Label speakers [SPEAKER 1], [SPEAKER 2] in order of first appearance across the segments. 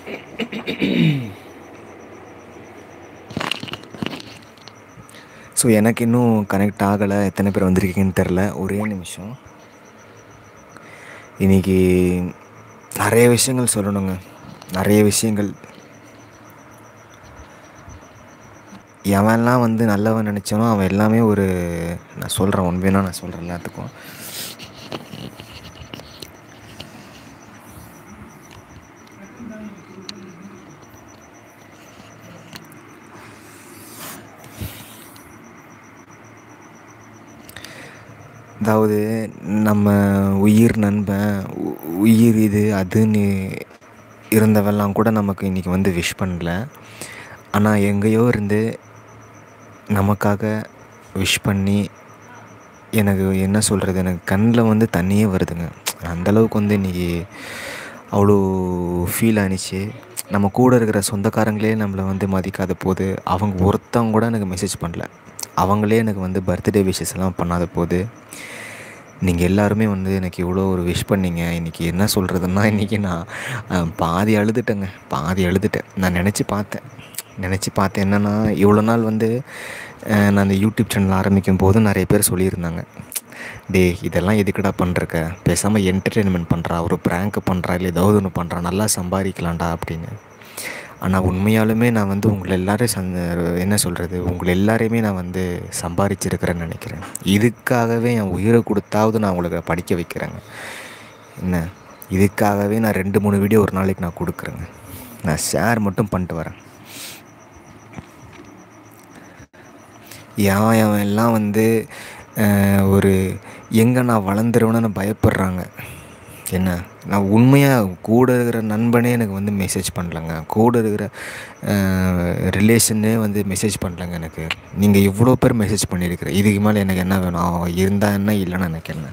[SPEAKER 1] So எனக்கு இன்னும் connect ஆகலை எத்தனை பேர் வந்திருக்கீங்கன்னு தெரில ஒரே நிமிஷம் இன்றைக்கி நிறைய விஷயங்கள் சொல்லணுங்க நிறைய விஷயங்கள் எவன்லாம் வந்து நல்லவன் நினச்சானோ அவன் எல்லாமே ஒரு நான் சொல்கிறேன் ஒன் வேணா நான் சொல்கிறேன் எல்லாத்துக்கும் அதாவது நம்ம உயிர் நண்பன் உ- உயிர் இது அதுன்னு இருந்தவெல்லாம் கூட நமக்கு இன்றைக்கி வந்து விஷ் பண்ணல ஆனால் எங்கேயோ இருந்து நமக்காக விஷ் பண்ணி எனக்கு என்ன சொல்கிறது எனக்கு கண்ணில் வந்து தண்ணியே வருதுங்க அந்தளவுக்கு வந்து இன்றைக்கி அவ்வளோ ஃபீல் ஆனிச்சு நம்ம கூட இருக்கிற சொந்தக்காரங்களே நம்மளை வந்து மதிக்காத போது அவங்க ஒருத்தவங்க கூட எனக்கு மெசேஜ் பண்ணல அவங்களே எனக்கு வந்து பர்த்டே விஷஸ் எல்லாம் பண்ணாத போது நீங்கள் எல்லாருமே வந்து எனக்கு இவ்வளோ ஒரு விஷ் பண்ணீங்க இன்றைக்கி என்ன சொல்கிறதுன்னா இன்றைக்கி நான் அஹ், பாதி அழுதுட்டேங்க பாதி அழுதுட்டேன் நான் நினச்சி பார்த்தேன் நினச்சி பார்த்தேன் என்னென்னா இவ்வளோ நாள் வந்து அஹ், நான் இந்த யூடியூப் சேனல் ஆரம்பிக்கும் போது நிறைய பேர் சொல்லியிருந்தாங்க டேய் இதெல்லாம் எதுக்குடா பண்ணுறக்க பேசாமல் என்டர்டெயின்மெண்ட் பண்ணுறா ஒரு ப்ராங்க் பண்ணுறா இல்லை ஏதாவது ஒன்று பண்ணுறா நல்லா சம்பாதிக்கலாம்டா அப்படின்னு ஆனால் உண்மையாலுமே நான் வந்து உங்களை எல்லாரும் சந்த என்ன சொல்கிறது உங்களை எல்லாரையுமே நான் வந்து சம்பாதிச்சிருக்கிறேன்னு நினைக்கிறேன் இதுக்காகவே என் உயிரை கொடுத்தாவது நான் உங்களுக்கு படிக்க வைக்கிறேங்க என்ன இதுக்காகவே நான் ரெண்டு மூணு வீடியோ ஒரு நாளைக்கு நான் கொடுக்குறேங்க நான் ஷேர் மட்டும் பண்ணிட்டு வரேன் எவன் எவன் எல்லாம் வந்து அஹ், ஒரு எங்கே நான் வளர்ந்துருவேன்னு பயப்படுறாங்க என்ன நான் உண்மையாக கூட இருக்கிற நண்பனே எனக்கு வந்து மெசேஜ் பண்ணலங்க கூட இருக்கிற ரிலேஷனே வந்து மெசேஜ் பண்ணலங்க எனக்கு நீங்கள் இவ்வளோ பேர் மெசேஜ் பண்ணியிருக்கிற இதுக்கு மேலே எனக்கு என்ன வேணும் அவன் இருந்தா என்ன இல்லைன்னு எனக்கு என்ன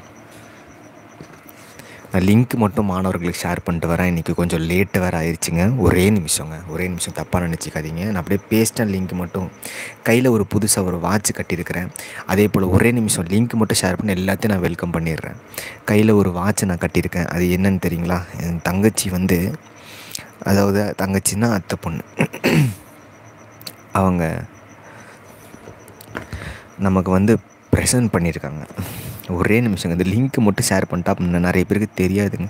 [SPEAKER 1] நான் லிங்க் மட்டும் மாணவர்களுக்கு ஷேர் பண்ணிட்டு வரேன் இன்றைக்கி கொஞ்சம் லேட்டு வேறு ஆயிடுச்சுங்க ஒரே நிமிஷங்க ஒரே நிமிஷம் தப்பாக நினச்சிக்காதீங்க நான் அப்படியே பேஸ்டன் லிங்க் மட்டும் கையில் ஒரு புதுசாக ஒரு வாட்ச் கட்டியிருக்கிறேன் அதே போல் ஒரே நிமிஷம் லிங்க் மட்டும் ஷேர் பண்ணி எல்லாத்தையும் நான் வெல்கம் பண்ணிடுறேன் கையில் ஒரு வாட்ச் நான் கட்டியிருக்கேன் அது என்னன்னு தெரியுங்களா என் தங்கச்சி வந்து அதாவது தங்கச்சின்னா அத்தை பொண்ணு அவங்க நமக்கு வந்து ப்ரெசன்ட் பண்ணியிருக்காங்க ஒரே நிமிஷங்க இந்த லிங்க் மட்டும் ஷேர் பண்ணிட்டா அப்படின்னா நிறைய பேருக்கு தெரியாதுங்க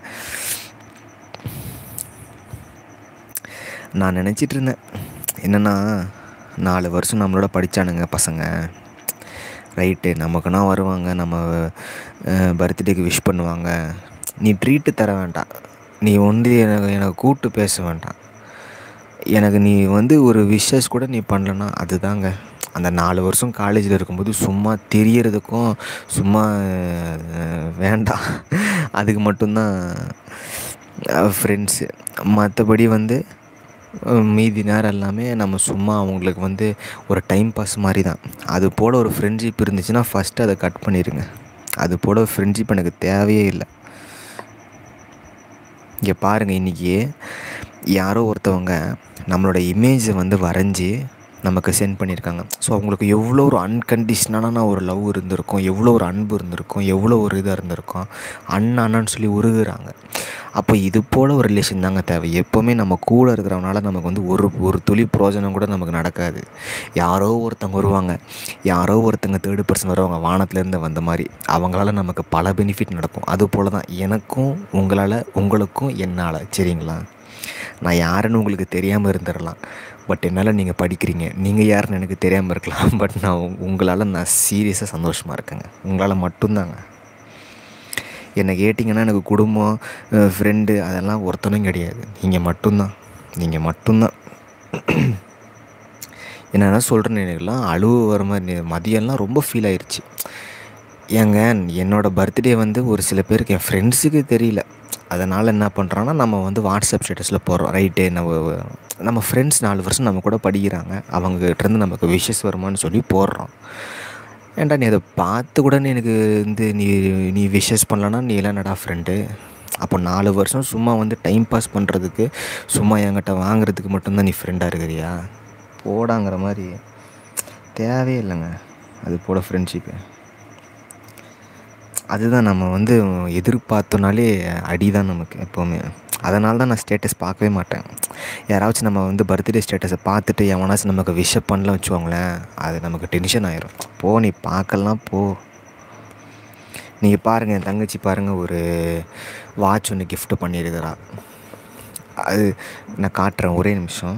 [SPEAKER 1] நான் நினச்சிட்டு இருந்தேன் என்னென்னா நாலு வருஷம் நம்மளோட படித்தானுங்க பசங்க ரைட்டு நமக்குன்னா வருவாங்க நம்ம பர்த்டேக்கு விஷ் பண்ணுவாங்க நீ ட்ரீட்டு தர வேண்டாம் நீ வந்து எனக்கு எனக்கு கூப்பிட்டு பேச வேண்டாம் எனக்கு நீ வந்து ஒரு விஷஸ் கூட நீ பண்ணலன்னா அதுதாங்க அந்த நாலு வருஷம் காலேஜில் இருக்கும்போது சும்மா தெரியறதுக்கும் சும்மா அஹ், வேண்டாம் அதுக்கு மட்டும்தான் ஃப்ரெண்ட்ஸு மற்றபடி வந்து அஹ், மீதி நேரம் எல்லாமே நம்ம சும்மா அவங்களுக்கு வந்து ஒரு டைம் பாஸ் மாதிரி தான் அது போல் ஒரு ஃப்ரெண்ட்ஷிப் இருந்துச்சுன்னா ஃபஸ்ட்டு அதை கட் பண்ணிடுங்க அது போல் ஃப்ரெண்ட்ஷிப் எனக்கு தேவையே இல்லை இங்கே பாருங்கள் இன்றைக்கி யாரோ ஒருத்தவங்க நம்மளோட இமேஜை வந்து வரைஞ்சி நமக்கு சென்ட் பண்ணியிருக்காங்க ஸோ அவங்களுக்கு எவ்வளோ ஒரு அன்கண்டிஷ்னலான ஒரு லவ் இருந்திருக்கும் எவ்வளோ ஒரு அன்பு இருந்திருக்கும் எவ்வளோ ஒரு இதாக இருந்திருக்கும் அண்ணா அண்ணான்னு சொல்லி உருகுறாங்க அப்போ இது போல் ஒரு ரிலேஷன் தாங்க தேவை எப்போவுமே நம்ம கூட இருக்கிறவனால நமக்கு வந்து ஒரு ஒரு துளி பிரோஜனம் கூட நமக்கு நடக்காது யாரோ ஒருத்தவங்க வருவாங்க யாரோ ஒருத்தங்க தேர்டு பர்சன் வருவாங்க வானத்துலேருந்து வந்த மாதிரி அவங்களால நமக்கு பல பெனிஃபிட் நடக்கும் அது போல் தான் எனக்கும் உங்களால் உங்களுக்கும் என்னால் சரிங்களா நான் யாருன்னு உங்களுக்கு தெரியாமல் இருந்துடலாம் பட் என்னால் நீங்கள் படிக்கிறீங்க நீங்கள் யாருன்னு எனக்கு தெரியாமல் இருக்கலாம் பட் நான் உங்- உங்களால் நான் சீரியஸாக சந்தோஷமாக இருக்கேங்க உங்களால் மட்டும்தாங்க என்னை கேட்டிங்கன்னா எனக்கு குடும்பம் ஃப்ரெண்டு அதெல்லாம் ஒருத்தனும் கிடையாது நீங்கள் மட்டும்தான் நீங்கள் மட்டும்தான் என்னென்ன சொல்கிறேன்னு எனக்குலாம் அழுவு வர மாதிரி நே- மதியம்லாம் ரொம்ப ஃபீல் ஆயிடுச்சு ஏங்க என்னோட பர்த்டே வந்து ஒரு சில பேருக்கு என் ஃப்ரெண்ட்ஸுக்கு தெரியல அதனால் என்ன பண்ணுறான்னா நம்ம வந்து வாட்ஸ்அப் ஸ்டேட்டஸில் போடுறோம் ரைட்டு நம்ம நம்ம ஃப்ரெண்ட்ஸ் நாலு வருஷம் நம்ம கூட படிக்கிறாங்க அவங்ககிட்டருந்து நமக்கு விஷஸ் வருமான்னு சொல்லி போடுறோம் ஏன்டா நீ அதை பார்த்து கூட நீ எனக்கு வந்து நீ நீ விஷஸ் பண்ணலன்னா நீ எல்லாம் நடா ஃப்ரெண்டு அப்போ நாலு வருஷம் சும்மா வந்து டைம் பாஸ் பண்ணுறதுக்கு சும்மா என்கிட்ட வாங்குறதுக்கு மட்டும்தான் நீ ஃப்ரெண்டாக இருக்கிறியா போடாங்கிற மாதிரி தேவையே இல்லைங்க அது போல் ஃப்ரெண்ட்ஷிப்பு அதுதான் நம்ம வந்து எதிர்பார்த்தோனாலே அடி தான் நமக்கு எப்போவுமே அதனால தான் நான் ஸ்டேட்டஸ் பார்க்கவே மாட்டேன் யாராச்சும் நம்ம வந்து பர்த்டே ஸ்டேட்டஸை பார்த்துட்டு எவனாச்சும் நமக்கு விஷப் பண்ணல வச்சுக்கோங்களேன் அது நமக்கு டென்ஷன் ஆயிரும் போ நீ பார்க்கலாம் போ நீங்கள் பாருங்கள் என் தங்கச்சி பாருங்கள் ஒரு வாட்ச் ஒன்று gift பண்ணியிருக்கிறா அது நான் காட்டுறேன் ஒரே நிமிஷம்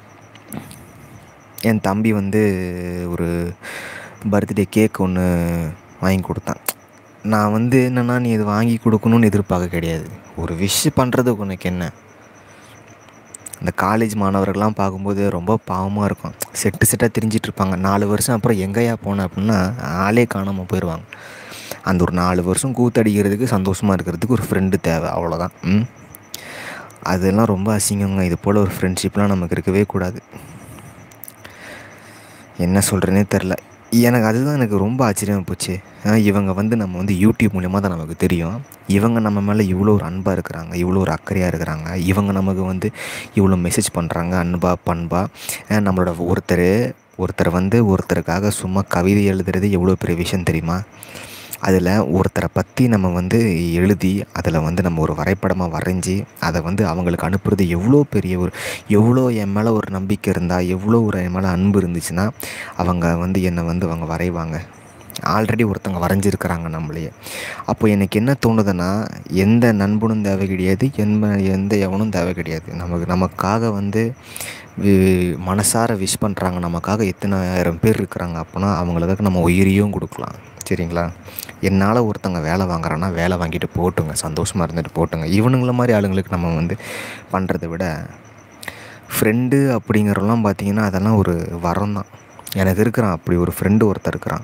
[SPEAKER 1] என் தம்பி வந்து ஒரு பர்த்டே கேக் ஒன்று வாங்கி கொடுத்தான் நான் வந்து என்னென்னா நீ இது வாங்கி கொடுக்கணும்னு எதிர்பார்க்க கிடையாது ஒரு விஷ் பண்ணுறதுக்கு உனக்கு என்ன இந்த காலேஜ் மாணவர்கள்லாம் பார்க்கும்போது ரொம்ப பாவமாக இருக்கும் செட்டு செட்டாக திரிஞ்சிட்டு இருப்பாங்க நாலு வருஷம் அப்புறம் எங்கேயா போனேன் அப்படின்னா ஆளே காணாமல் போயிடுவாங்க அந்த ஒரு நாலு வருஷம் கூத்தடிக்கிறதுக்கு சந்தோஷமாக இருக்கிறதுக்கு ஒரு ஃப்ரெண்டு தேவை அவ்வளோதான் ம் அதெல்லாம் ரொம்ப அசிங்கங்க இது போல் ஒரு ஃப்ரெண்ட்ஷிப்லாம் நமக்கு இருக்கவே கூடாது என்ன சொல்கிறேனே தெரில எனக்கு அதுதான் எனக்கு ரொம்ப ஆச்சரியமாக போச்சு ஆ, இவங்க வந்து நம்ம வந்து யூடியூப் மூலிமா தான் நமக்கு தெரியும் இவங்க நம்ம மேலே இவ்வளோ ஒரு அன்பாக இருக்கிறாங்க இவ்வளோ ஒரு அக்கறையாக இருக்கிறாங்க இவங்க நமக்கு வந்து இவ்வளோ மெசேஜ் பண்ணுறாங்க அன்பா பண்பா ஆ, நம்மளோட ஒருத்தர் ஒருத்தர் வந்து ஒருத்தருக்காக சும்மா கவிதை எழுதுறது எவ்வளோ பெரிய விஷயம் தெரியுமா அதில் ஒருத்தரை பற்றி நம்ம வந்து எழுதி அதில் வந்து நம்ம ஒரு வரைபடமாக வரைஞ்சி அதை வந்து அவங்களுக்கு அனுப்புறது எவ்வளோ பெரிய ஒரு எவ்வளோ என் மேலே ஒரு நம்பிக்கை இருந்தால் எவ்வளோ ஒரு என் மேலே அன்பு இருந்துச்சுன்னா அவங்க வந்து என்னை வந்து அவங்க வரைவாங்க ஆல்ரெடி ஒருத்தவங்க வரைஞ்சிருக்கிறாங்க நம்மளையே அப்போ எனக்கு என்ன தோணுதுன்னா எந்த நண்பனும் தேவை கிடையாது எந்த எந்த எவனும் தேவை கிடையாது நமக்கு நமக்காக வந்து வி- மனசார விஷ் பண்ணுறாங்க நமக்காக எத்தனை ஆயிரம் பேர் இருக்கிறாங்க அப்போனா அவங்களுக்காக நம்ம உயிரையும் கொடுக்கலாம் சரிங்களா என்னால் ஒருத்தங்க வேலை வாங்குறான்னா வேலை வாங்கிட்டு போட்டுங்க சந்தோஷமாக இருந்துட்டு போட்டுங்க இவனுங்கள மாதிரி ஆளுங்களுக்கு நம்ம வந்து பண்ணுறத விட ஃப்ரெண்டு அப்படிங்கிறலாம் பார்த்தீங்கன்னா அதெல்லாம் ஒரு வரம் தான் எனக்கு இருக்கிறான் அப்படி ஒரு ஃப்ரெண்டு ஒருத்தர் இருக்கிறான்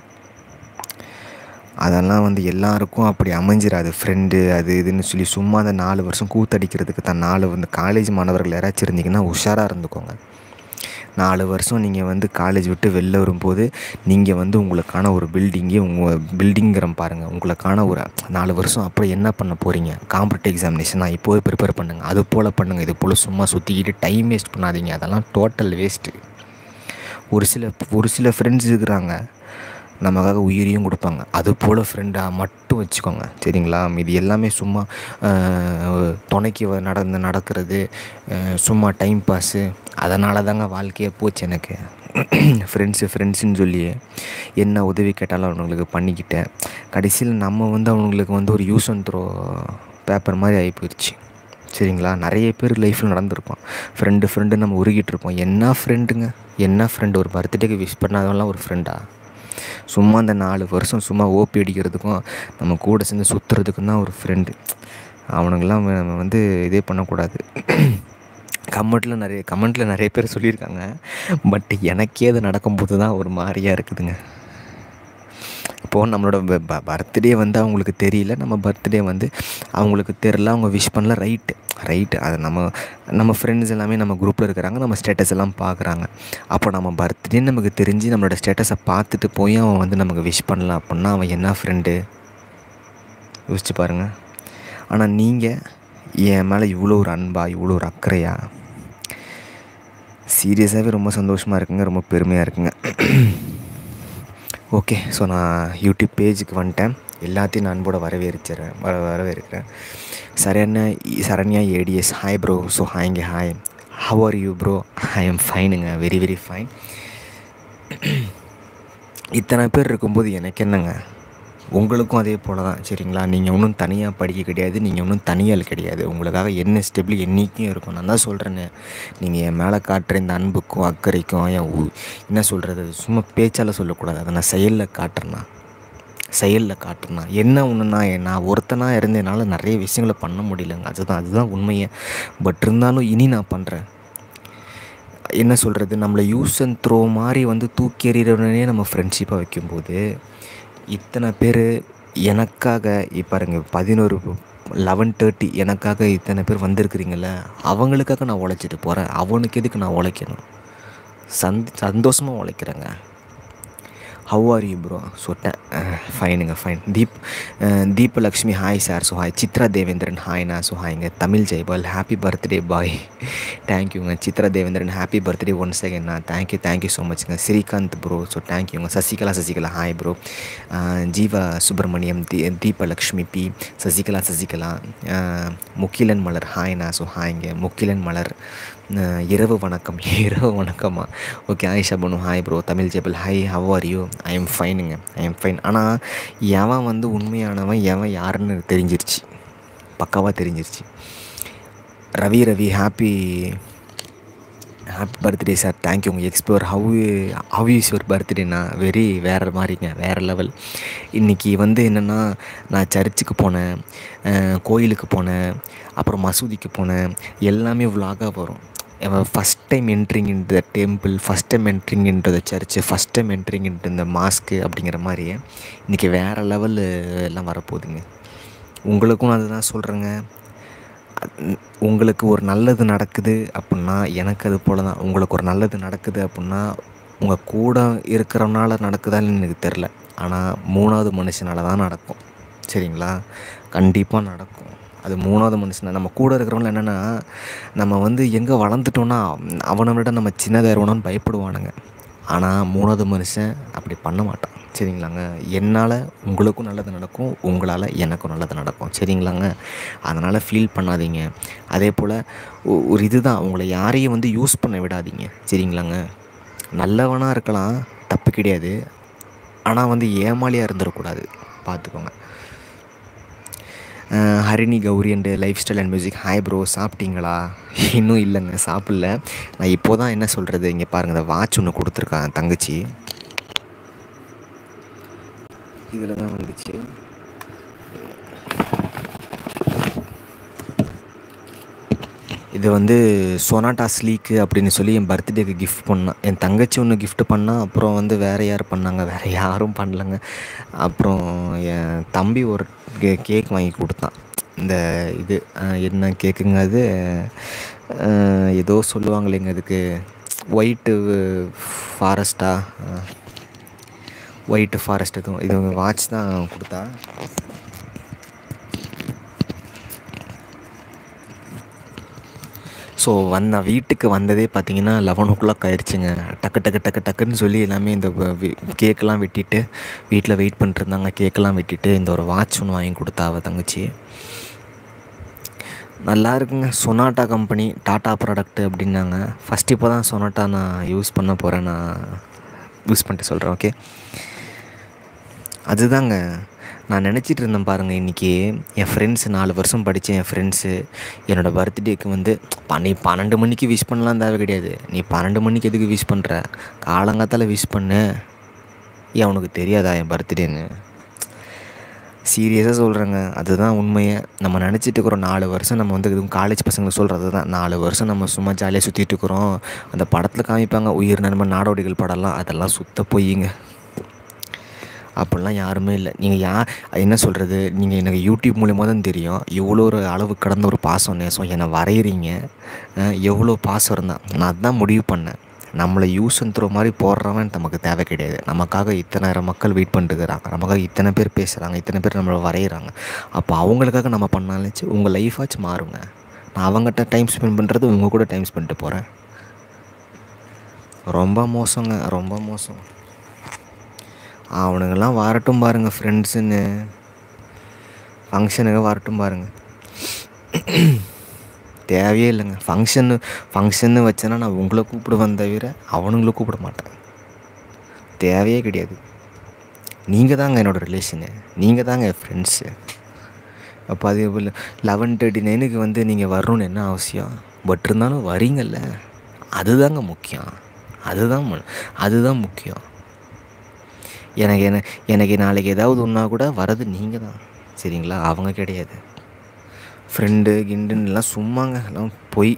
[SPEAKER 1] அதெல்லாம் வந்து எல்லாருக்கும் அப்படி அமைஞ்சிராது ஃப்ரெண்டு அது இதுன்னு சொல்லி சும்மா அந்த நாலு வருஷம் கூத்தடிக்கிறதுக்கு தான் நாலு வந்து காலேஜ் மாணவர்கள் யாராச்சும் இருந்தீங்கன்னா உஷாராக இருந்துக்கோங்க நாலு வருஷம் நீங்கள் வந்து காலேஜ் விட்டு வெளில வரும்போது நீங்கள் வந்து உங்களுக்கான ஒரு பில்டிங்கே உங்கள் பில்டிங்கிற பாருங்கள் உங்களுக்கான ஒரு நாலு வருஷம் அப்புறம் என்ன பண்ண போகிறீங்க காம்படிட்டிவ் எக்ஸாமினேஷனாக இப்போவே ப்ரிப்பேர் பண்ணுங்கள் அது போல் பண்ணுங்கள் இது போல் சும்மா சுற்றிக்கிட்டு டைம் வேஸ்ட் பண்ணாதீங்க அதெல்லாம் டோட்டல் வேஸ்ட்டு ஒரு சில ஒரு சில ஃப்ரெண்ட்ஸ் இருக்கிறாங்க நமக்காக உயிரையும் கொடுப்பாங்க அது போல் ஃப்ரெண்டாக மட்டும் வச்சுக்கோங்க சரிங்களா இது எல்லாமே சும்மா ஆஹ், துணைக்கு வ- நடந்து நடக்கிறது ஆஹ், சும்மா டைம் பாஸு அதனால தாங்க வாழ்க்கையே போச்சு எனக்கு ஃப்ரெண்ட்ஸு ஃப்ரெண்ட்ஸுன்னு சொல்லி என்ன உதவி கேட்டாலும் அவனுங்களுக்கு பண்ணிக்கிட்டேன் கடைசியில் நம்ம வந்து அவனுங்களுக்கு வந்து ஒரு யூஸ் அண்ட் த்ரோ பேப்பர் மாதிரி ஆகி போயிடுச்சு சரிங்களா நிறைய பேர் லைஃப்பில் நடந்திருப்போம் ஃப்ரெண்டு ஃப்ரெண்டு நம்ம உருகிட்டு இருப்போம் என்ன ஃப்ரெண்டுங்க என்ன ஃப்ரெண்டு ஒரு பர்த்டேக்கு விஷ் பண்ணாதவன்லாம் ஒரு ஃப்ரெண்டா சும்மா அந்த நாலு வருஷம் சும்மா ஓபி அடிக்கிறதுக்கும் நம்ம கூட சேர்ந்து சுற்றுறதுக்கும் தான் ஒரு ஃப்ரெண்டு அவனுங்கெல்லாம் நம்ம வந்து இதே பண்ணக்கூடாது கமெண்ட்டில் நிறைய கமெண்ட்டில் நிறைய பேர் சொல்லியிருக்காங்க பட் எனக்கே அது நடக்கும்போது தான் ஒரு மாதிரியாக இருக்குதுங்க இப்போது நம்மளோட பர்த்டே வந்து அவங்களுக்கு தெரியல நம்ம பர்த்டே வந்து அவங்களுக்கு தெரில அவங்க விஷ் பண்ணல ரைட்டு ரைட்டு அது நம்ம நம்ம ஃப்ரெண்ட்ஸ் எல்லாமே நம்ம குரூப்பில் இருக்கிறாங்க நம்ம ஸ்டேட்டஸ் எல்லாம் பார்க்குறாங்க அப்போ நம்ம பர்த்டே நமக்கு தெரிஞ்சு நம்மளோட ஸ்டேட்டஸை பார்த்துட்டு போய் அவன் வந்து நமக்கு விஷ் பண்ணலாம் அப்படின்னா அவன் என்ன ஃப்ரெண்டு யோசிச்சு பாருங்கள் ஆனால் நீங்கள் என் மேலே இவ்வளோ ஒரு அன்பா இவ்வளோ ஒரு அக்கறையா சீரியஸாகவே ரொம்ப சந்தோஷமாக இருக்குங்க ரொம்ப பெருமையாக இருக்குங்க ஓகே ஸோ நான் யூடியூப் பேஜுக்கு வந்துட்டேன் எல்லாத்தையும் நான் அன்போட வரவேற்கிறேன் வர வரவேற்கிறேன் Saranya Saranya ATS hi bro so ஹாய்ங்க hi how are you bro I am ஃபைனுங்க வெரி வெரி ஃபைன் இத்தனை பேர் இருக்கும்போது எனக்கு என்னங்க உங்களுக்கும் அதே போல தான் சரிங்களா நீங்கள் ஒன்றும் தனியாக படிக்க கிடையாது நீங்கள் ஒன்றும் தனியால் கிடையாது உங்களுக்காக என்ன ஸ்டெப்பில் என்றைக்கும் இருக்கும் நான் தான் சொல்கிறேனே நீங்கள் என் மேலே காட்டுற இந்த அன்புக்கும் அக்கறைக்கும் என் உ- என்ன சொல்கிறது சும்மா பேச்சால் சொல்லக்கூடாது அதை நான் செயலில் காட்டுறேன்னா செயலில் காட்டுறேன்னா என்ன ஒன்றுனா நான் ஒருத்தனாக இருந்து என்னால் நிறைய விஷயங்களை பண்ண முடியலங்க அதுதான் அதுதான் உண்மையை பட் இருந்தாலும் இனி நான் பண்ணுறேன் என்ன சொல்கிறது நம்மளை யூஸ் அண்ட் த்ரோ மாதிரி வந்து தூக்கி எறிகிறவனே நம்ம ஃப்ரெண்ட்ஷிப்பாக வைக்கும்போது இத்தனை பேர் எனக்காக இப்போ பாருங்க பதினோரு லெவன் தேர்ட்டி எனக்காக இத்தனை பேர் வந்திருக்கிறீங்கள அவங்களுக்காக நான் உழைச்சிட்டு போகிறேன் அவனுக்கு எதுக்கு நான் உழைக்கணும் சந்த் சந்தோஷமாக உழைக்கிறேங்க ஹவ் ஆர் யூ ப்ரோ சொட்டேன் ஃபைனுங்க ஃபைன் தீப் ah, Deepalakshmi hi sir so hi Chitra Devendran ஹாய்ண்ணா ஸோ ஹாய்ங்க Tamil Jaipal happy birthday bye தேங்க்யூங்க Chitra Devendran happy birthday one செகண்ட்ண்ணா தேங்க்யூ தேங்க்யூ ஸோ மச்ங்க ஸ்ரீகாந்த் ப்ரோ ஸோ தேங்க்யூங்க சசிகலா சசிகலா ஹாய் ப்ரோ ஜீவா சுப்பிரமணியம் தீ தீபலக்ஷ்மி பி சசிகலா சசிகலா அஹ், முகிலன் மலர் ஹாய்ண்ணா ஸோ ஹாய்ங்க முகிலன் மலர் அஹ், இரவு வணக்கம் இரவு வணக்கமா okay Ayesha Banu hi bro Tamil Jebal hi how are you I am ஃபைனுங்க ஐ எம் ஃபைன் ஆனால் எவன் வந்து உண்மையானவன் எவன் யாருன்னு தெரிஞ்சிருச்சு பக்காவாக தெரிஞ்சிருச்சு Ravi Ravi happy happy birthday sir thank you உங்கள் explore how how is your பர்த்டேண்ணா வெரி வேறு மாதிரிங்க வேறு லெவல் இன்றைக்கி வந்து என்னென்னா நான் சர்ச்சுக்கு போனேன் அஹ், கோயிலுக்கு போனேன் அப்புறம் மசூதிக்கு போனேன் எல்லாமே vlog-ஆ வரும் first time entering in the temple first time entering in the church first time entering in இந்த மாஸ்க்கு அப்படிங்கிற மாதிரி இன்றைக்கி வேறு லெவல் எல்லாம் வரப்போகுதுங்க உங்களுக்கும் அதுதான் சொல்கிறேங்க அ- உங்களுக்கு ஒரு நல்லது நடக்குது அப்படின்னா எனக்கு அது போல தான் உங்களுக்கு ஒரு நல்லது நடக்குது அப்படின்னா உங்கள் கூட இருக்கிறவனால நடக்குதான்னு எனக்கு தெரில ஆனால் மூணாவது மனுஷனால தான் நடக்கும் சரிங்களா கண்டிப்பாக நடக்கும் அது மூணாவது மனுஷனா நம்ம கூட இருக்கிறவங்கள என்னென்னா நம்ம வந்து எங்கே வளர்ந்துட்டோன்னா அவனை விட நம்ம சின்னதாயிருவோன்னு பயப்படுவானுங்க ஆனால் மூணாவது மனுஷன் அப்படி பண்ண மாட்டான் சரிங்களாங்க என்னால் உங்களுக்கும் நல்லது நடக்கும் உங்களால் எனக்கும் நல்லது நடக்கும் சரிங்களாங்க அதனால் ஃபீல் பண்ணாதீங்க அதே போல் ஒ- ஒரு இதுதான் உங்களை யாரையும் வந்து யூஸ் பண்ண விடாதீங்க சரிங்களாங்க நல்லவனாக இருக்கலாம் தப்பு கிடையாது ஆனால் வந்து ஏமாளியாக இருந்துடக்கூடாது பார்த்துக்கோங்க அஹ் Harini Gowri and life style and music hi bro சாப்பிட்டீங்களா இன்னும் இல்லைங்க சாப்பிடல நான் இப்போ தான் என்ன சொல்கிறது இங்கே பாருங்கள் இந்த வாட்ச் ஒன்று கொடுத்துருக்கான் தங்கச்சி இதில் தான் வந்துச்சு இது வந்து சொனாட்டா ஸ்லீக்கு அப்படின்னு சொல்லி என் பர்த்டேக்கு கிஃப்ட் பண்ணான் என் தங்கச்சி ஒன்று gift பண்ணா அப்புறம் வந்து வேறு யார் பண்ணாங்க வேறு யாரும் பண்ணலங்க அப்புறம் என் தம்பி ஒரு கே கேக் வாங்கி கொடுத்தான் இந்த இது அஹ், என்ன கேக்குங்க அது அஹ், ஏதோ சொல்லுவாங்களேங்க அதுக்கு ஒயிட்டு ஃபாரஸ்ட்டா ஒயிட்டு ஃபாரஸ்ட் எதுவும் இது வாட்ச் தான் கொடுத்தா ஸோ வந்த வீட்டுக்கு வந்ததே பார்த்தீங்கன்னா லெவன் ஓ கிளாக் ஆயிடுச்சுங்க டக்கு டக்கு டக்கு டக்குன்னு சொல்லி எல்லாமே இந்த கேக்கெலாம் வெட்டிட்டு வீட்டில் வெயிட் பண்ணிட்டு இருந்தாங்க கேக்கெல்லாம் வெட்டிட்டு இந்த ஒரு வாட்ச் ஒன்று வாங்கி கொடுத்தா அவ தங்கச்சி நல்லா இருக்குங்க சொனாட்டா கம்பெனி டாடா ப்ராடக்ட் அப்படின்னாங்க ஃபஸ்ட் இப்போ தான் சொனாட்டா நான் யூஸ் பண்ண போகிறேன் நான் யூஸ் பண்ணிட்டு சொல்கிறேன் ஓகே அதுதாங்க நான் நினச்சிட்டு இருந்தேன் பாருங்கள் இன்றைக்கி என் ஃப்ரெண்ட்ஸு நாலு வருஷம் படித்த என் ஃப்ரெண்ட்ஸு என்னோடய பர்த்டேக்கு வந்து ப- நீ பன்னெண்டு மணிக்கு விஷ் பண்ணலாம் தேவை கிடையாது நீ பன்னெண்டு மணிக்கு எதுக்கு விஷ் பண்ணுற காலங்காத்தால் விஷ் பண்ணு ஏன் உனக்கு தெரியாதா என் பர்த்டேன்னு சீரியஸாக சொல்கிறேங்க அதுதான் உண்மையை நம்ம நினச்சிட்டு இருக்கிறோம் நாலு வருஷம் நம்ம வந்து இதுவும் காலேஜ் பசங்களுக்கு சொல்கிறது தான் நாலு வருஷம் நம்ம சும்மா ஜாலியாக சுற்றிட்டு இருக்கிறோம் அந்த படத்தில் காமிப்பாங்க உயிர் நண்பன் நாடோடிகள் படம்லாம் அதெல்லாம் சுத்த பொய்யுங்க அப்படிலாம் யாருமே இல்லை நீங்கள் யா என்ன சொல்கிறது நீங்கள் எனக்கு யூடியூப் மூலியமாக தான் தெரியும் எவ்வளோ ஒரு அளவு கடந்த ஒரு பாசம் நேசம் என்னை வரைகிறீங்க அஹ், எவ்வளோ பாசம் இருந்தால் நான் அதான் முடிவு பண்ணேன் நம்மளை யூஸ் அண்ட் த்ரோ மாதிரி போடுறவன் நமக்கு தேவை கிடையாது நமக்காக இத்தனாயிரம் மக்கள் வெயிட் பண்ணிட்டுருக்குறாங்க நமக்காக இத்தனை பேர் பேசுகிறாங்க இத்தனை பேர் நம்மளை வரைகிறாங்க அப்போ அவங்களுக்காக நம்ம பண்ணாலேச்சு உங்கள் லைஃபாச்சும் மாறுங்க நான் அவங்ககிட்ட டைம் ஸ்பெண்ட் பண்ணுறது உங்கள் கூட டைம் ஸ்பெண்ட் போகிறேன் ரொம்ப மோசங்க ரொம்ப மோசம் அவனுங்கெல்லாம் வரட்டும் பாருங்கள் ஃப்ரெண்ட்ஸுன்னு ஃபங்க்ஷனுக்கு வரட்டும் பாருங்கள் தேவையே இல்லைங்க ஃபங்க்ஷனு ஃபங்க்ஷன்னு வச்சேன்னா நான் உங்களை கூப்பிடுவேன் தவிர அவனுங்களை கூப்பிட மாட்டேன் தேவையே கிடையாது நீங்கள் தாங்க என்னோடய ரிலேஷனு நீங்கள் தாங்க என் ஃப்ரெண்ட்ஸு அப்போ அது லெவன் தேர்ட்டி நைனுக்கு வந்து நீங்கள் வரணும்னு என்ன அவசியம் பட் இருந்தாலும் வரீங்கல்ல அதுதாங்க முக்கியம் அதுதான் மு- அதுதான் முக்கியம் எனக்கு என்ன எனக்கு நாளைக்கு ஏதாவது ஒன்றா கூட வரது நீங்கள் தான் சரிங்களா அவங்க கிடையாது ஃப்ரெண்டு கிண்டுன்னு எல்லாம் சும்மாங்க எல்லாம் பொய்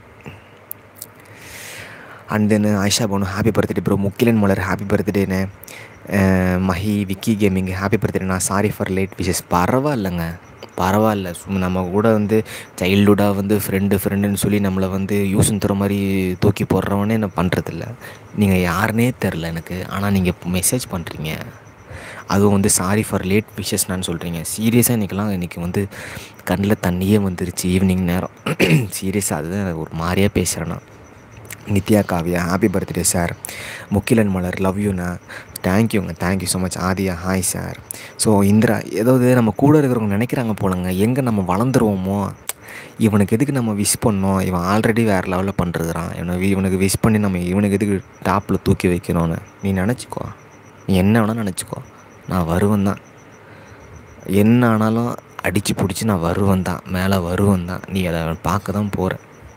[SPEAKER 1] அண்ட் தென் ஆயிஷா போனு happy birthday bro Mukilan Malar happy பர்த்டேன்னு Mahi Vicky gaming happy birthday நான் சாரி ஃபார் லேட் விஷஸ் பரவாயில்லைங்க பரவாயில்ல சும்மா நம்ம கூட வந்து சைல்டுஹுட்டாக வந்து ஃப்ரெண்டு ஃப்ரெண்டுன்னு சொல்லி நம்மளை வந்து யூஸுன்னு தர மாதிரி தூக்கி போடுறவனே நான் பண்ணுறதில்ல நீங்கள் யாருனே தெரில எனக்கு ஆனால் நீங்கள் மெசேஜ் பண்ணுறீங்க அதுவும் வந்து சாரி ஃபார் லேட் விஷஸ்னான்னு சொல்கிறீங்க சீரியஸாக இன்றைக்கெல்லாம் இன்றைக்கி வந்து கண்ணில் தண்ணியே வந்துருச்சு ஈவினிங் நேரம் சீரியஸாக அதுதான் ஒரு மாதிரியாக பேசுகிறேன் நான் Nithya Kavya happy birthday sir Mukilan Malar love யூண்ணா தேங்க்யூங்க thank you so much Aadhya hi sir so Indira ஏதாவது நம்ம கூட இருக்கிறவங்க நினைக்கிறாங்க போலங்க எங்கே நம்ம வளர்ந்துருவோமோ இவனுக்கு எதுக்கு நம்ம விஷ் பண்ணோம் இவன் ஆல்ரெடி வேறு லெவலில் பண்ணுறதுறான் இவனை இவனுக்கு விஷ் பண்ணி நம்ம இவனுக்கு எதுக்கு டாப்பில் தூக்கி வைக்கணும்னு நீ நினச்சிக்கோ நீ என்ன வேணால் நினச்சிக்கோ நான் வருவேன் தான் என்ன ஆனாலும் அடித்து பிடிச்சி நான் வருவேன் தான் மேலே வருவேன் தான் நீ அதை பார்க்க தான் போகிற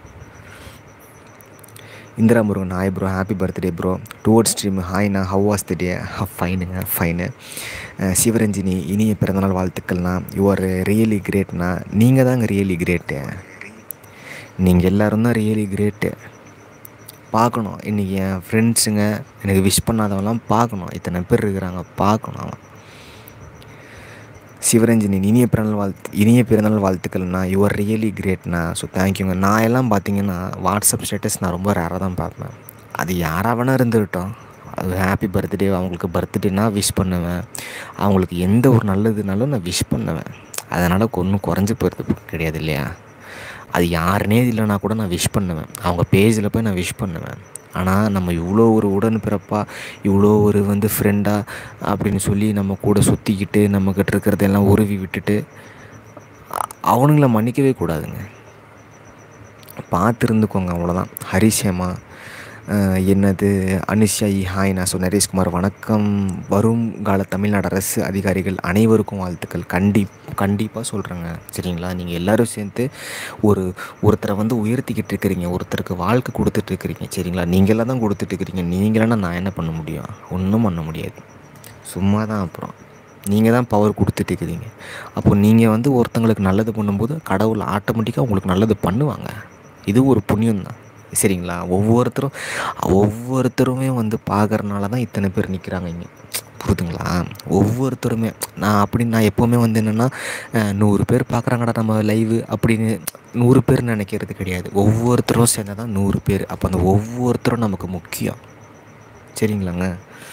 [SPEAKER 1] Indira Murugan hi bro happy birthday bro toward stream ஹாய்ண்ணா ஹவ் வாஸ் தி டே ஃபைனுங்க ஃபைனு சிவரஞ்சினி இனிய பிறந்தநாள் வாழ்த்துக்கள்ண்ணா யூ ஆர் ரியலி கிரேட்ண்ணா நீங்கள் தாங்க ரியலி கிரேட்டு நீங்கள் எல்லோரும் தான் ரியலி கிரேட்டு பார்க்கணும் இன்றைக்கி என் ஃப்ரெண்ட்ஸுங்க எனக்கு விஷ் பண்ணாதவங்களாம் பார்க்கணும் இத்தனை பேர் இருக்கிறாங்க பார்க்கணும் அவன் சிவரஞ்சினி இனிய பிறந்தநாள் வாழ்த்து இனிய பிறந்தநாள் வாழ்த்துக்கள்ண்ணா யூஆர் ரியலி கிரேட்ண்ணா ஸோ தேங்க்யூங்க நான் எல்லாம் பார்த்தீங்கன்னா வாட்ஸ்அப் ஸ்டேட்டஸ் நான் ரொம்ப ரேராக தான் பார்ப்பேன் அது யாராக வேணா இருந்துக்கிட்டோம் அது ஹாப்பி பர்த்டே அவங்களுக்கு பர்த்டேனா விஷ் பண்ணுவேன் அவங்களுக்கு எந்த ஒரு நல்லதுனாலும் நான் விஷ் பண்ணுவேன் அதனால் ஒன்றும் குறைஞ்சி போகிறது கிடையாது இல்லையா அது யாருனே இல்லைனா கூட நான் விஷ் பண்ணுவேன் அவங்க பேஜில் போய் நான் விஷ் பண்ணுவேன் ஆனால் நம்ம இவ்வளோ ஒரு உடன்பிறப்பா இவ்வளோ ஒரு வந்து ஃப்ரெண்டாக அப்படின்னு சொல்லி நம்ம கூட சுற்றிக்கிட்டு நம்மக்கிட்ட இருக்கிறதெல்லாம் உருவி விட்டுட்டு அ- அவனுங்கள மன்னிக்கவே கூடாதுங்க பார்த்து இருந்துக்கோங்க அவ்வளோதான் ஹரிஷேமா அஹ், என்னது அனுஷா இ ஹாய் நான் ஸோ நரேஷ்குமார் வணக்கம் வரும் கால தமிழ்நாடு அரசு அதிகாரிகள் அனைவருக்கும் வாழ்த்துக்கள் கண்டி கண்டிப்பாக சொல்கிறேங்க சரிங்களா நீங்கள் எல்லோரும் சேர்ந்து ஒரு ஒருத்தரை வந்து உயர்த்திக்கிட்டு இருக்கிறீங்க ஒருத்தருக்கு வாழ்க்கை கொடுத்துட்டு இருக்கிறீங்க சரிங்களா நீங்களாம் தான் கொடுத்துட்டு இருக்கிறீங்க நீங்களானா நான் என்ன பண்ண முடியும் ஒன்றும் பண்ண முடியாது சும்மா தான் அப்புறம் நீங்கள் தான் பவர் கொடுத்துட்டு இருக்கிறீங்க அப்போ நீங்கள் வந்து ஒருத்தங்களுக்கு நல்லது பண்ணும்போது கடவுள் ஆட்டோமேட்டிக்காக உங்களுக்கு நல்லது பண்ணுவாங்க இது ஒரு புண்ணியம் தான் சரிங்களா ஒவ்வொருத்தரும் ஒவ்வொருத்தருமே வந்து பார்க்கறனால தான் இத்தனை பேர் நிற்கிறாங்க இங்கே புரியுதுங்களா ஒவ்வொருத்தருமே நான் அப்படி நான் எப்போவுமே வந்து என்னென்னா நூறு பேர் பார்க்குறாங்கடா நம்ம லைவு அப்படின்னு நூறு பேர் நினைக்கிறது கிடையாது ஒவ்வொருத்தரும் சேர்ந்தா தான் நூறு பேர் அப்போ அந்த ஒவ்வொருத்தரும் நமக்கு முக்கியம் சரிங்களாங்க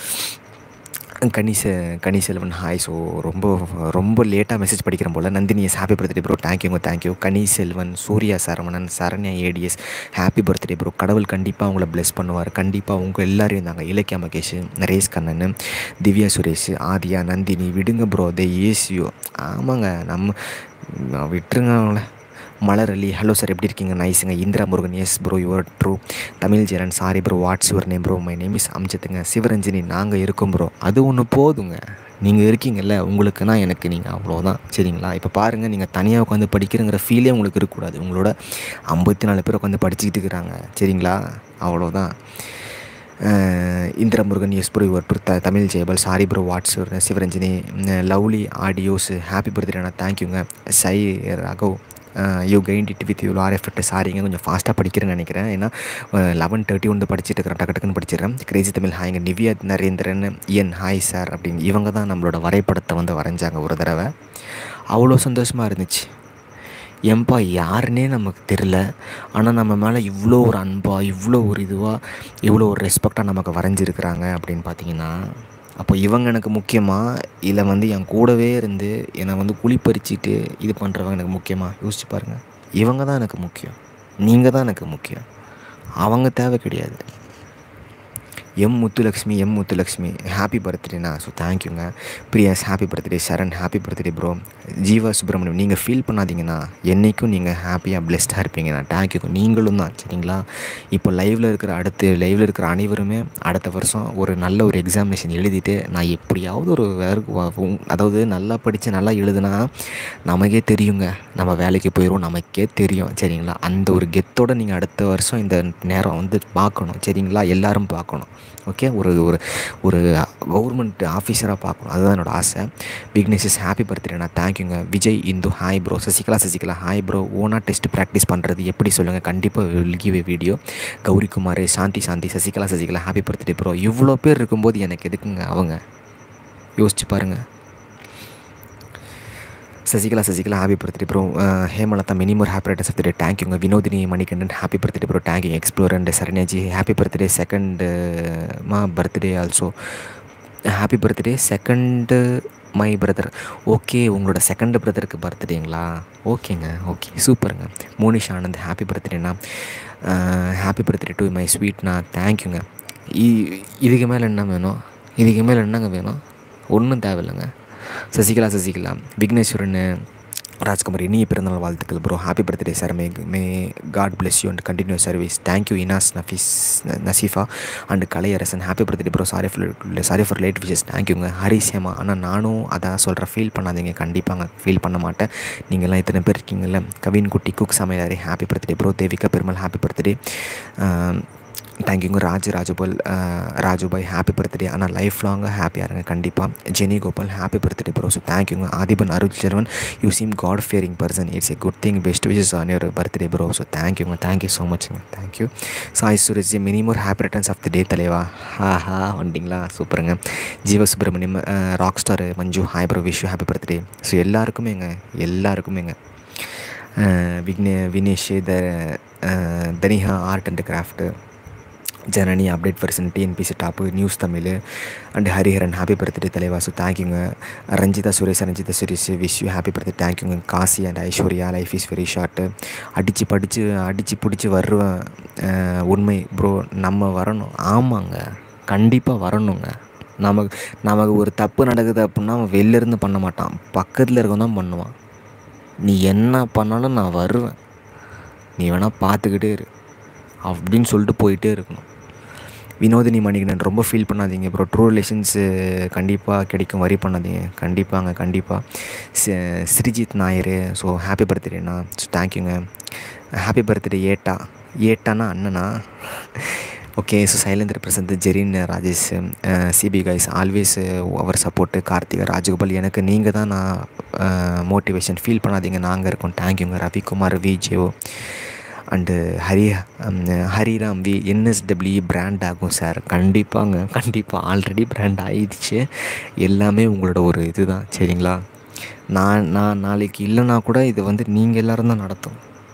[SPEAKER 1] கனிச கனிசெல்வன் ஹாய் ஸோ ரொம்ப ரொம்ப லேட்டாக மெசேஜ் படிக்கிறேன் போல் Nandini S happy birthday bro தேங்க்யூங்க thank you Kaniselvan Surya Saravanan Saranya ATS happy birthday bro கடவுள் கண்டிப்பாக உங்களை ப்ளெஸ் பண்ணுவார் கண்டிப்பாக உங்கள் எல்லாரையும் இருந்தாங்க இலக்கியா மகேஷ் நரேஷ் கண்ணன் திவ்யா சுரேஷ் ஆதியா நந்தினி விடுங்க ப்ரோ தே ஏசியோ ஆமாங்க நம்ம விட்டுருங்க அவங்கள மலர் அலி ஹலோ சார் எப்படி இருக்கீங்க நைஸுங்க Indira Murugan S bro your true Tamil Jeran sorry bro what's your name bro my name is அம்ஜத்துங்க சிவரஞ்சினி நாங்கள் இருக்கோம் ப்ரோ அது ஒன்று போதுங்க நீங்கள் இருக்கீங்கல்ல உங்களுக்குன்னா எனக்கு நீங்கள் அவ்வளோதான் சரிங்களா இப்போ பாருங்கள் நீங்கள் தனியாக உட்காந்து படிக்கிறங்கிற ஃபீலே உங்களுக்கு இருக்கக்கூடாது உங்களோட ஐம்பத்தி நாலு பேர் உட்காந்து படிச்சுக்கிட்டு இருக்கிறாங்க சரிங்களா அவ்வளோதான் அஹ் Indira Murugan S bro your true the Tamil Jayapal sorry bro what's Sivaranjani lovely audios happy பர்த்டேண்ணா தேங்க்யூங்க Sai Raghav you kind it with you are effect சாரிங்க கொஞ்சம் ஃபாஸ்ட்டாக படிக்கிறேன்னு நினைக்கிறேன் ஏன்னா லெவன் தேர்ட்டி வந்து படிச்சுட்டு இருக்கிறேன் டக்கு டக்குன்னு படிச்சிடுறேன் கிரேசி தமிழ் ஹாய்ங்க நிவ்யா நரேந்திரன் என் ஹாய் சார் அப்படின்னு இவங்க தான் நம்மளோட வரைபடத்தை வந்து வரைஞ்சாங்க ஒரு தடவை அவ்வளோ சந்தோஷமாக இருந்துச்சு ஏன்பா யாருன்னே நமக்கு தெரில ஆனால் நம்ம மேலே இவ்வளோ ஒரு அன்பாக இவ்வளோ ஒரு இதுவாக இவ்வளோ ஒரு ரெஸ்பெக்டாக நமக்கு வரைஞ்சிருக்கிறாங்க அப்படின்னு பார்த்தீங்கன்னா அப்போ இவங்க எனக்கு முக்கியமாக இல்லை வந்து என் கூடவே இருந்து என்னை வந்து குளிப்பறிச்சிட்டு இது பண்ணுறவங்க எனக்கு முக்கியமாக யோசிச்சு பாருங்கள் இவங்க தான் எனக்கு முக்கியம் நீங்கள் தான் எனக்கு முக்கியம் அவங்க தேவை கிடையாது M Muthulakshmi M Muthulakshmi happy பர்த்டேண்ணா ஸோ தேங்க்யூங்க Priyas happy birthday Saran happy birthday bro Jeeva Subramaniam நீங்கள் ஃபீல் பண்ணாதீங்கண்ணா என்றைக்கும் நீங்கள் ஹாப்பியாக பிளெஸ்டாக இருப்பீங்கண்ணா தேங்க்யூ நீங்களும் தான் சரிங்களா இப்போ லைவில் இருக்கிற அடுத்து லைவில் இருக்கிற அனைவருமே அடுத்த வருஷம் ஒரு நல்ல ஒரு எக்ஸாமினேஷன் எழுதிட்டு நான் எப்படியாவது ஒரு வேறு அதாவது நல்லா படித்து நல்லா எழுதுனா நமக்கே தெரியுங்க நம்ம வேலைக்கு போயிடுவோம் நமக்கே தெரியும் சரிங்களா அந்த ஒரு கெத்தோட நீங்கள் அடுத்த வருஷம் இந்த நேரம் வந்து பார்க்கணும் சரிங்களா எல்லாரும் பார்க்கணும் ஓகே ஒரு ஒரு ஒரு கவர்மெண்ட் ஆஃபீஸராக பார்க்கணும் அதுதான் என்னோட ஆசை விக்னேஷ் இஸ் ஹாப்பி பர்த்டே நான் தேங்க்யூங்க Vijay Indhu hi bro Sasikala Sasikala hi bro ஓனாக டெஸ்ட் ப்ராக்டிஸ் பண்ணுறது எப்படி சொல்லுங்கள் கண்டிப்பாக give video Gowrikumar Shanthi Shanthi Sasikala Sasikala happy birthday bro இவ்வளோ பேர் இருக்கும்போது எனக்கு எதுக்குங்க அவங்க யோசிச்சு பாருங்கள் Sasikala Sasikala happy birthday bro Hemalatha many more happy returns of the day தேங்க்யூங்க Vinodhini Manikandan happy birthday bro thank you explore and Saranyaji happy birthday second மா birthday also happy birthday second my brother okay உங்களோட செகண்ட் பிரதருக்கு பர்த்டேங்களா ஓகேங்க ஓகே சூப்பருங்க மோனிஷ் ஆனந்த் ஹாப்பி பர்த்டேண்ணா ஹாப்பி பர்த்டே டு மை ஸ்வீட்ண்ணா தேங்க்யூங்க இ- இதுக்கு மேலே என்ன வேணும் இதுக்கு மேலே என்னங்க வேணும் ஒன்றும் தேவையில்லைங்க சசிகலா சசிகலா விக்னேஸ்வரன் ராஜ்குமார் இனிய பிறந்தநாள் வாழ்த்துக்கள் bro happy birthday sir may may God bless you and continue service thank you Inas Nafees Nasifa and Kalaiyarasan happy birthday bro sorry for sorry for late wishes தேங்க்யூங்க ஹரிஸ் ஹேமா ஆனால் நானும் அதான் சொல்கிறேன் ஃபீல் பண்ணாதீங்க கண்டிப்பாங்க ஃபீல் பண்ண மாட்டேன் நீங்கள்லாம் இத்தனை பேர் இருக்கீங்கல்ல கவின் குட்டி குக் சமையலாரி happy birthday bro Devika Perumal happy birthday தேங்க்யூங்க ராஜ் ராஜுபால் ராஜுபாய் ஹாப்பி பர்த்டே ஆனால் லைஃப் லாங்காக ஹாப்பியாக இருங்க கண்டிப்பாக Jeni Gopal happy birthday bro so தேங்க்யூங்க Aadhiban Arul Selvan you seem God fearing person it's a good thing best wishes on your birthday bro so தேங்க்யூங்க தேங்க்யூ ஸோ மச்ங்க thank you Sai Suresh many more happy returns of the day தலைவா ஹாஹா வண்டிங்களா சூப்பருங்க Jeeva Subramaniam rock star Manju hi bro wish happy birthday so எல்லாருக்குமேங்க எல்லாருக்குமேங்க அஹ் விக்னே வினேஷ் த அஹ் Taniha art and craft Janani update person TNPSC top news Tamil and Hariharan happy birthday தலைவா ஸோ தேங்க்யூங்க Ranjitha Suresh Ranjitha Suresh wish you happy birthday தேங்க்யூங்க Kasi and Aishwarya life is very short அடித்து படித்து அடித்து பிடிச்சி வருவேன் அஹ் உண்மை ப்ரோ நம்ம வரணும் ஆமாங்க கண்டிப்பாக வரணுங்க நமக்கு நமக்கு ஒரு தப்பு நடக்குது அப்படின்னா அவன் வெளில இருந்து பண்ண மாட்டான் பக்கத்தில் இருக்கவன் தான் பண்ணுவான் நீ என்ன பண்ணாலும் நான் வருவேன் நீ வேணால் பார்த்துக்கிட்டே இரு அப்படின்னு சொல்லிட்டு போயிட்டே இருக்கணும் வினோதினி மணிகண்டன் ரொம்ப ஃபீல் பண்ணாதீங்க ப்ரோ ட்ரூ ரிலேஷன்ஸு கண்டிப்பாக கிடைக்கும் வரி பண்ணாதீங்க கண்டிப்பாங்க கண்டிப்பாக சி- ஸ்ரீஜித் நாயர் ஸோ ஹாப்பி பர்த்டேண்ணா ஸோ தேங்க்யூங்க ஹாப்பி பர்த்டே ஏட்டா ஏட்டானா அண்ணனா okay so Sailendra Prasanth Jerin Rajesh Sibi guys always our support Karthika Rajagopal எனக்கு நீங்கள் தான் நான் மோட்டிவேஷன் ஃபீல் பண்ணாதீங்க நாங்கள் இருக்கோம் தேங்க்யூங்க Ravikumar VJO and Hari hmm, Hariram V NSW brand ஆகும் சார் கண்டிப்பாங்க கண்டிப்பாக ஆல்ரெடி பிராண்ட் ஆயிடுச்சு எல்லாமே உங்களோட ஒரு இதுதான் சரிங்களா நான் நான் நாளைக்கு இல்லைன்னா கூட இது வந்து நீங்கள் எல்லாரும் தான் நடத்தும்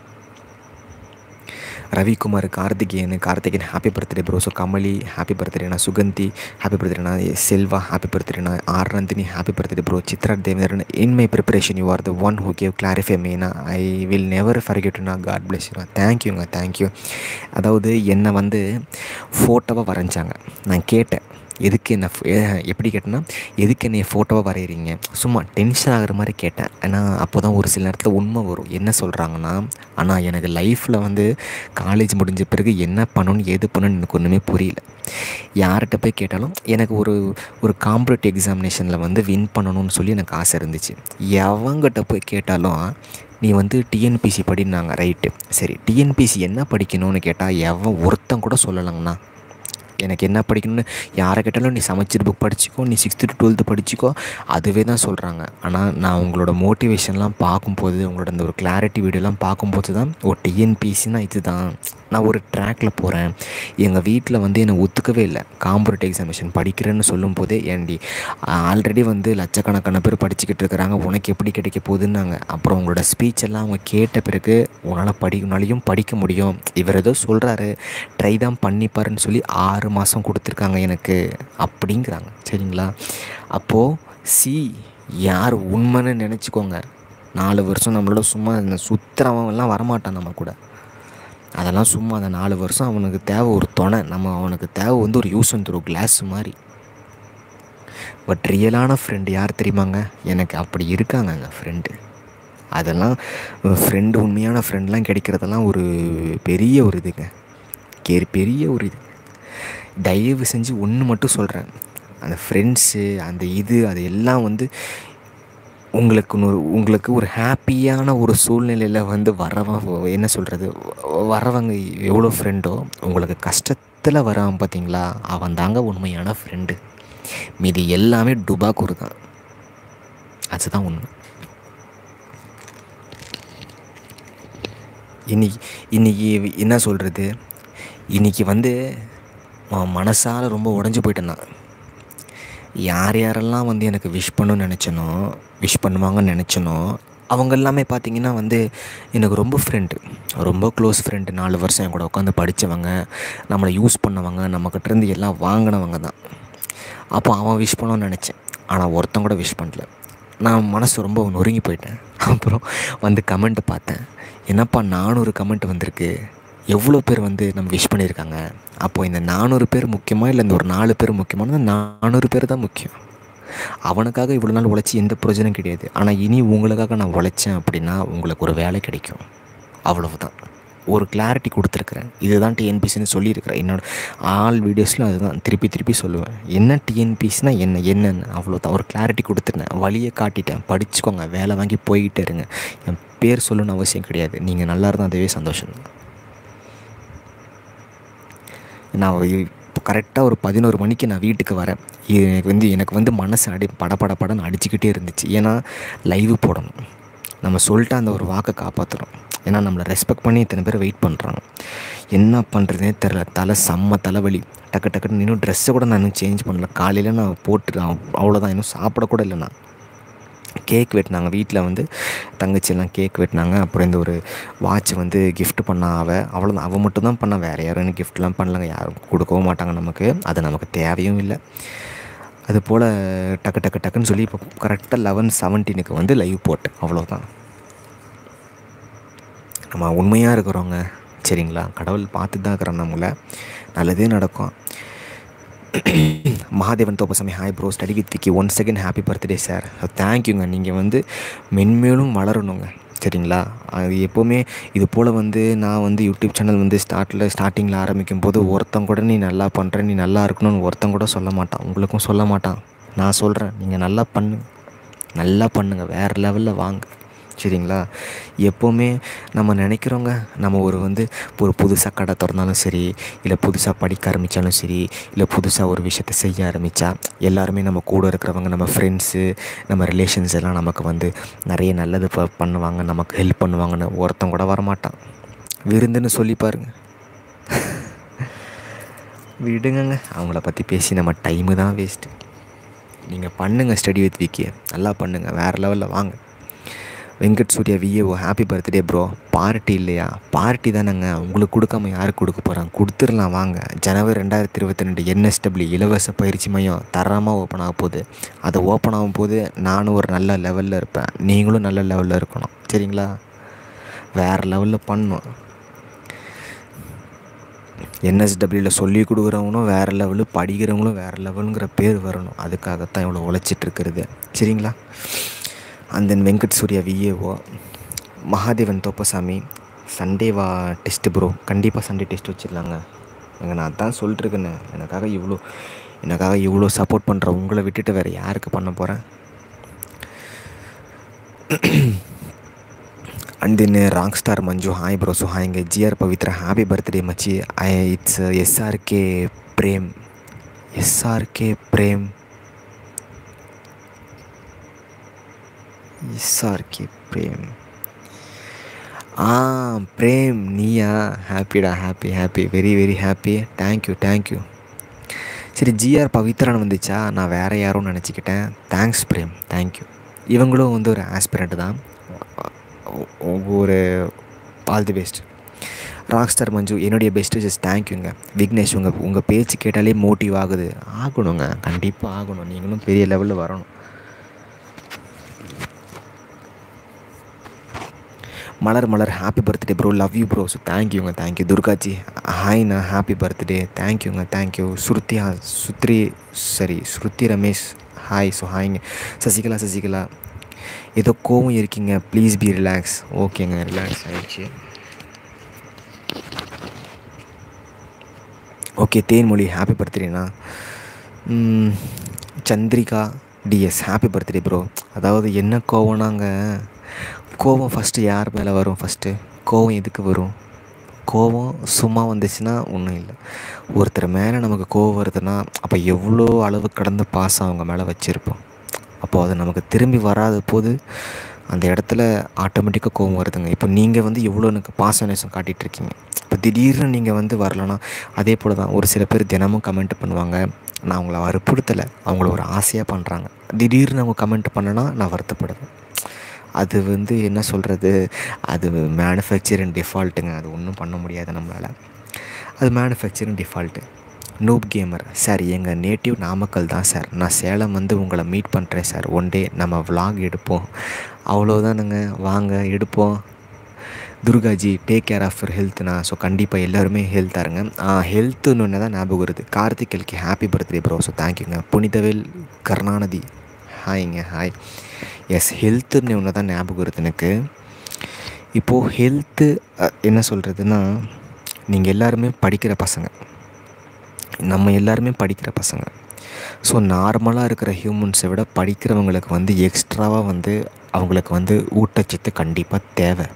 [SPEAKER 1] Ravikumar Karthikeyan Karthikeyan happy birthday bro so Kamali happy பர்த்டேண்ணா சுகந்தி ஹாப்பி பர்த்டேண்ணா செல்வா ஹாப்பி பர்த்டேண்ணா R Nandini happy birthday bro Chitra Devendran in my preparation you are the one who gave clarify Meena I will never ஃபர்கெட்னா காட் பிளஸ் யூ தேங்க்யூங்க தேங்க்யூ அதாவது என்னை வந்து ஃபோட்டோவாக வரைஞ்சாங்க நான் கேட்டேன் எதுக்கு என்ன ஃபோ- ஏ- எப்படி கேட்டேன்னா எதுக்கு என்னை ஃபோட்டோவாக வரைகிறீங்க சும்மா டென்ஷன் ஆகுற மாதிரி கேட்டேன் ஏன்னா அப்போ தான் ஒரு சில நேரத்தில் உண்மை வரும் என்ன சொல்கிறாங்கன்னா ஆனால் எனக்கு லைஃப்பில் வந்து காலேஜ் முடிஞ்ச பிறகு என்ன பண்ணணும் எது பண்ணணும்னு எனக்கு ஒன்றுமே புரியல யார்கிட்ட போய் கேட்டாலும் எனக்கு ஒரு ஒரு காம்படிட்டிவ் எக்ஸாமினேஷனில் வந்து வின் பண்ணணும்னு சொல்லி எனக்கு ஆசை இருந்துச்சு எவங்கிட்ட போய் கேட்டாலும் நீ வந்து டிஎன்பிசி படினாங்க ரைட்டு சரி டிஎன்பிசி என்ன படிக்கணும்னு கேட்டால் எவன் ஒருத்தன் கூட சொல்லலைங்கண்ணா எனக்கு என்ன படிக்கணும்னு யாரை கேட்டாலும் நீ சமைச்சர் புக் படிச்சிக்கோ நீ சிக்ஸ்த்து டு டுவெல்த்து படிச்சிக்கோ அதுவே தான் சொல்கிறாங்க ஆனால் நான் உங்களோட மோட்டிவேஷன்லாம் பார்க்கும்போது உங்களோட அந்த ஒரு கிளாரிட்டி வீடியோலாம் பார்க்கும்போது தான் ஓ டிஎன்பிசினா இதுதான் நான் ஒரு ட்ராக்கில் போகிறேன் எங்கள் வீட்டில் வந்து என்னை ஒத்துக்கவே இல்லை காம்படிட்டிவ் எக்ஸாமினேஷன் படிக்கிறேன்னு சொல்லும் போதே ஏன்டி ஆல்ரெடி வந்து லட்சக்கணக்கான பேர் படிச்சுக்கிட்டு இருக்கிறாங்க உனக்கு எப்படி கிடைக்க போகுதுன்னாங்க அப்புறம் உங்களோட ஸ்பீச் எல்லாம் அவங்க கேட்ட பிறகு உன்னால் படி உன்னாலையும் படிக்க முடியும் இவர் ஏதோ சொல்கிறாரு ட்ரை தான் பண்ணிப்பாருன்னு சொல்லி ஆறு மாதம் கொடுத்துருக்காங்க எனக்கு அப்படிங்கிறாங்க சரிங்களா அப்போது சி யார் உண்மைன்னு நினச்சிக்கோங்க நாலு வருஷம் நம்மளோட சும்மா இந்த சுற்றுறவன்லாம் வரமாட்டான் நம்ம கூட அதெல்லாம் சும்மா அந்த நாலு வருஷம் அவனுக்கு தேவை ஒரு துணை நம்ம அவனுக்கு தேவை வந்து ஒரு யூஸ் அண்ட் த்ரூ கிளாஸ் மாதிரி பட் ரியலான ஃப்ரெண்டு யார் தெரியுமாங்க எனக்கு அப்படி இருக்காங்கங்க ஃப்ரெண்டு அதெல்லாம் ஃப்ரெண்டு உண்மையான ஃப்ரெண்ட்லாம் கிடைக்கிறதெல்லாம் ஒரு பெரிய ஒரு இதுங்க கே பெரிய ஒரு இது தயவு செஞ்சு ஒன்று மட்டும் சொல்கிறேன் அந்த ஃப்ரெண்ட்ஸு அந்த இது அது எல்லாம் வந்து உங்களுக்கு ஒரு உங்களுக்கு ஒரு ஹாப்பியான ஒரு சூழ்நிலையில் வந்து வரவன் என்ன சொல்கிறது வரவங்க எவ்வளோ ஃப்ரெண்டோ உங்களுக்கு கஷ்டத்தில் வரவன் பார்த்தீங்களா அவன் தாங்க உண்மையான ஃப்ரெண்டு மீதி எல்லாமே டுபாக்கூர் தான் அதுதான் உண்மை இன்னைக்கு இன்னைக்கு என்ன சொல்கிறது இன்னைக்கு வந்து அவன் மனசால் ரொம்ப உடஞ்சி போயிட்டேன் நான் யார் யாரெல்லாம் வந்து எனக்கு விஷ் பண்ணணும்னு நினச்சனோ விஷ் பண்ணுவாங்கன்னு நினச்சனோ அவங்க எல்லாமே பார்த்தீங்கன்னா வந்து எனக்கு ரொம்ப ஃப்ரெண்டு ரொம்ப க்ளோஸ் ஃப்ரெண்டு நாலு வருஷம் என் கூட உட்காந்து படித்தவங்க நம்மளை யூஸ் பண்ணவங்க நம்மக்கிட்ட இருந்து எல்லாம் வாங்கினவங்க தான் அப்போ அவன் விஷ் பண்ணணும்னு நினச்சேன் ஆனால் ஒருத்தன் கூட விஷ் பண்ணல நான் மனசு ரொம்ப நொறுங்கி போயிட்டேன் அப்புறம் வந்து கமெண்ட் பார்த்தேன் என்னப்பா நானூறு கமெண்ட் வந்திருக்கு எவ்வளோ பேர் வந்து நம்ம விஷ் பண்ணியிருக்காங்க அப்போது இந்த நானூறு பேர் முக்கியமாக இல்லை இந்த ஒரு நாலு பேர் முக்கியமான இந்த நானூறு பேர் தான் முக்கியம் அவனுக்காக இவ்வளோ நாள் உழைச்சி எந்த பிரயோஜனம் கிடையாது ஆனால் இனி உங்களுக்காக நான் உழைச்சேன் அப்படின்னா உங்களுக்கு ஒரு வேலை கிடைக்கும் அவ்வளவுதான் ஒரு கிளாரிட்டி கொடுத்துருக்குறேன் இதுதான் டிஎன்பிசின்னு சொல்லியிருக்கிறேன் என்னோட ஆல் வீடியோஸில் அதுதான் திருப்பி திருப்பி சொல்லுவேன் என்ன டிஎன்பிசினா என்ன என்னன்னு அவ்வளோதான் ஒரு கிளாரிட்டி கொடுத்துட்டேன் வழியை காட்டிட்டேன் படிச்சுக்கோங்க வேலை வாங்கி போய்கிட்டே இருங்க என் பேர் சொல்லணும்னு அவசியம் கிடையாது நீங்கள் நல்லா இருந்தால் அதுவே சந்தோஷம் தான் நான் இப்போ கரெக்டாக ஒரு பதினோரு மணிக்கு நான் வீட்டுக்கு வரேன் இது எனக்கு வந்து எனக்கு வந்து மனசு அடி படபட படன்னு அடிச்சுக்கிட்டே இருந்துச்சு ஏன்னா லைவு போடணும் நம்ம சொல்லிட்டு அந்த ஒரு வாக்கை காப்பாற்றுறோம் ஏன்னா நம்மளை ரெஸ்பெக்ட் பண்ணி இத்தனை பேர் வெயிட் பண்ணுறாங்க என்ன பண்ணுறதுனே தெரில தலை செம்ம தலைவலி டக்கு டக்குன்னு இன்னும் ட்ரெஸ்ஸை கூட நான் இன்னும் சேஞ்ச் பண்ணல காலையில் நான் போட்டு அவ்வளோதான் இன்னும் சாப்பிடக்கூட இல்லை நான் கேக் வெட்டினாங்க வீட்டில் வந்து தங்கச்சியெல்லாம் கேக் வெட்டினாங்க அப்புறம் இந்த ஒரு வாட்ச் வந்து gift பண்ணா அவள் அவ்வளோதான் அவள் மட்டும் தான் பண்ணா வேறு யாரும் எனக்கு கிஃப்ட்லாம் பண்ணலங்க யாரும் கொடுக்கவும் மாட்டாங்க நமக்கு அது நமக்கு தேவையும் இல்லை அது போல் டக்கு டக்கு டக்குன்னு சொல்லி இப்போ கரெக்டாக லெவன் செவன்டீனுக்கு வந்து லைவ் போட்டேன் அவ்வளோதான் நம்ம உண்மையாக இருக்கிறோங்க சரிங்களா கடவுள் பார்த்து தான் இருக்கிறோம் நம்மளை நல்லதே நடக்கும் Mahadevan Thoppasamy hi bro study with Vicky one second happy birthday sir தேங்க்யூங்க நீங்கள் வந்து மென்மேலும் வளரணுங்க சரிங்களா அது எப்போவுமே இது போல் வந்து நான் வந்து யூடியூப் சேனல் வந்து ஸ்டார்ட்டில் ஸ்டார்டிங்கில் ஆரம்பிக்கும் போது ஒருத்தன் கூட நீ நல்லா பண்ணுற நீ நல்லா இருக்கணும்னு ஒருத்தன் கூட சொல்ல மாட்டான் உங்களுக்கும் சொல்ல மாட்டான் நான் சொல்கிறேன் நீங்கள் நல்லா பண்ணு நல்லா பண்ணுங்கள் வேறு லெவலில் வாங்க சரிங்களா எப்போவுமே நம்ம நினைக்கிறோங்க நம்ம ஒரு வந்து ஒரு புதுசாக கடை திறந்தாலும் சரி இல்லை புதுசாக படிக்க ஆரம்பித்தாலும் சரி இல்லை புதுசாக ஒரு விஷயத்த செய்ய ஆரம்பித்தா எல்லாருமே நம்ம கூட இருக்கிறவங்க நம்ம ஃப்ரெண்ட்ஸு நம்ம ரிலேஷன்ஸ் எல்லாம் நமக்கு வந்து நிறைய நல்லது ப பண்ணுவாங்க நமக்கு ஹெல்ப் பண்ணுவாங்கன்னு ஒருத்தன் கூட வரமாட்டான் விருந்துன்னு சொல்லி பாருங்க விடுங்கங்க அவங்கள பற்றி பேசி நம்ம டைமு தான் வேஸ்ட்டு நீங்கள் பண்ணுங்கள் ஸ்டடி வித் விக்கியை நல்லா பண்ணுங்கள் வேறு லெவலில் வாங்க Venkat Surya VAO happy birthday bro party இல்லையா பார்ட்டி தானேங்க உங்களுக்கு கொடுக்காம யாருக்கு கொடுக்க போகிறாங்க கொடுத்துடலாம் வாங்க ஜனவரி ரெண்டாயிரத்தி இருபத்தி ரெண்டு என்எஸ்டபிள்யூ இலவச பயிற்சி மையம் தரமாக ஓப்பன் ஆக போகுது அது ஓப்பன் ஆகும் போது நானும் ஒரு நல்ல லெவலில் இருப்பேன் நீங்களும் நல்ல லெவலில் இருக்கணும் சரிங்களா வேறு லெவலில் பண்ணணும் என்எஸ்டபிள்யூவில் சொல்லி கொடுக்குறவங்களும் வேறு லெவலு படிக்கிறவங்களும் வேறு லெவலுங்கிற பேர் வரணும் அதுக்காகத்தான் இவ்வளோ உழைச்சிட்டு இருக்கிறது சரிங்களா and then Venkat Surya VAO Mahadevan Thoppasamy சண்டேவா டெஸ்ட்டு ப்ரோ கண்டிப்பாக சண்டே டெஸ்ட் வச்சிடலாங்க எங்க நான் அதான் சொல்லிட்டுருக்கேன்னு எனக்காக இவ்வளோ எனக்காக இவ்வளோ சப்போர்ட் பண்ணுற உங்களை விட்டுட்டு வேறு யாருக்கு பண்ண போகிறேன் and then rock star Manju hi bro so ஹாய்ங்க ஜிஆர் பவித்ரா ஹாப்பி பர்த்டே மச்சி I it's SRK Prem SRK Prem SRK Prem ஆ பிரேம் நீயா ஹாப்பிடா happy happy very very happy thank you thank you சரி ஜிஆர் பவித்ரான்னு வந்துச்சா நான் வேறு யாரும் நினச்சிக்கிட்டேன் தேங்க்ஸ் பிரேம் தேங்க்யூ இவங்களும் வந்து ஒரு ஆஸ்பிரண்ட் தான் ஒரு all the best rock star Manju என்னுடைய பெஸ்ட்டு ஜஸ்ட் தேங்க்யூங்க விக்னேஷ் உங்கள் உங்கள் பேச்சு கேட்டாலே மோட்டிவ் ஆகுது ஆகணுங்க கண்டிப்பாக ஆகணும் நீங்களும் பெரிய லெவலில் வரணும் Malar Malar happy birthday bro love you bro so தேங்க்யூங்க தேங்க்யூ துர்காஜி ஹாய்ண்ணா ஹாப்பி பர்த்டே தேங்க்யூங்க தேங்க்யூ ஸ்ருதி ஹா சுத்ரி சரி ஸ்ருதி ரமேஷ் ஹாய் ஸோ ஹாய்ங்க சசிகலா சசிகலா ஏதோ கோவம் இருக்கீங்க ப்ளீஸ் பி ரிலாக்ஸ் ஓகேங்க ரிலாக்ஸ் ஆயிடுச்சு ஓகே தேன்மொழி ஹாப்பி பர்த்டேண்ணா Chandrika DS happy birthday bro அதாவது என்ன கோவம்னாங்க கோவம் ஃபஸ்ட்டு யார் மேலே வரும் ஃபஸ்ட்டு கோவம் எதுக்கு வரும் கோவம் சும்மா வந்துச்சுன்னா ஒன்றும் இல்லை ஒருத்தர் மேலே நமக்கு கோவம் வருதுன்னா அப்போ எவ்வளோ அளவு கடந்த பாசம் அவங்க மேலே வச்சுருப்போம் அப்போது அது நமக்கு திரும்பி வராத போது அந்த இடத்துல ஆட்டோமேட்டிக்காக கோவம் வருதுங்க இப்போ நீங்கள் வந்து எவ்வளோ எனக்கு பாச நேசம் காட்டிகிட்டு இருக்கீங்க இப்போ இப்போ திடீர்னு நீங்கள் வந்து வரலனா அதே போல் தான் ஒரு சில பேர் தினமும் கமெண்ட் பண்ணுவாங்க நான் அவங்கள வற்புறுத்தலை அவங்கள ஒரு ஆசையாக பண்ணுறாங்க திடீர்னு அவங்க கமெண்ட் பண்ணனா நான் வருத்தப்படுவேன் அது வந்து என்ன சொல்கிறது அது மேனுஃபேக்சரிங் டிஃபால்ட்டுங்க அது ஒன்றும் பண்ண முடியாது நம்மளால் அது manufacturing default noob gamer sir எங்கள் நேட்டிவ் நாமக்கல் தான் சார் நான் சேலம் வந்து உங்களை மீட் பண்ணுறேன் சார் ஒன் டே நம்ம vlog எடுப்போம் அவ்வளோதானுங்க வாங்க எடுப்போம் துர்காஜி டேக் கேர் ஆஃப் ஹெல்த்னா ஸோ கண்டிப்பாக எல்லாருமே ஹெல்த்தாக இருங்க ஹெல்த்துன்னு ஒன்று தான் ஞாபகம் வருது கார்த்திகேலுக்கு ஹாப்பி பர்த்டே ப்ரோ ஸோ தேங்க்யூங்க புனிதவேல் கருணாநிதி ஹாய்ங்க ஹாய் எஸ் ஹெல்த்துன்னு ஒன்று தான் ஞாபகம் வருது எனக்கு இப்போது ஹெல்த்து என்ன சொல்கிறதுனா நீங்கள் எல்லாருமே படிக்கிற பசங்க நம்ம எல்லாருமே படிக்கிற பசங்க ஸோ நார்மலாக இருக்கிற ஹியூமன்ஸை விட படிக்கிறவங்களுக்கு வந்து எக்ஸ்ட்ராவாக வந்து அவங்களுக்கு வந்து ஊட்டச்சத்து கண்டிப்பாக தேவை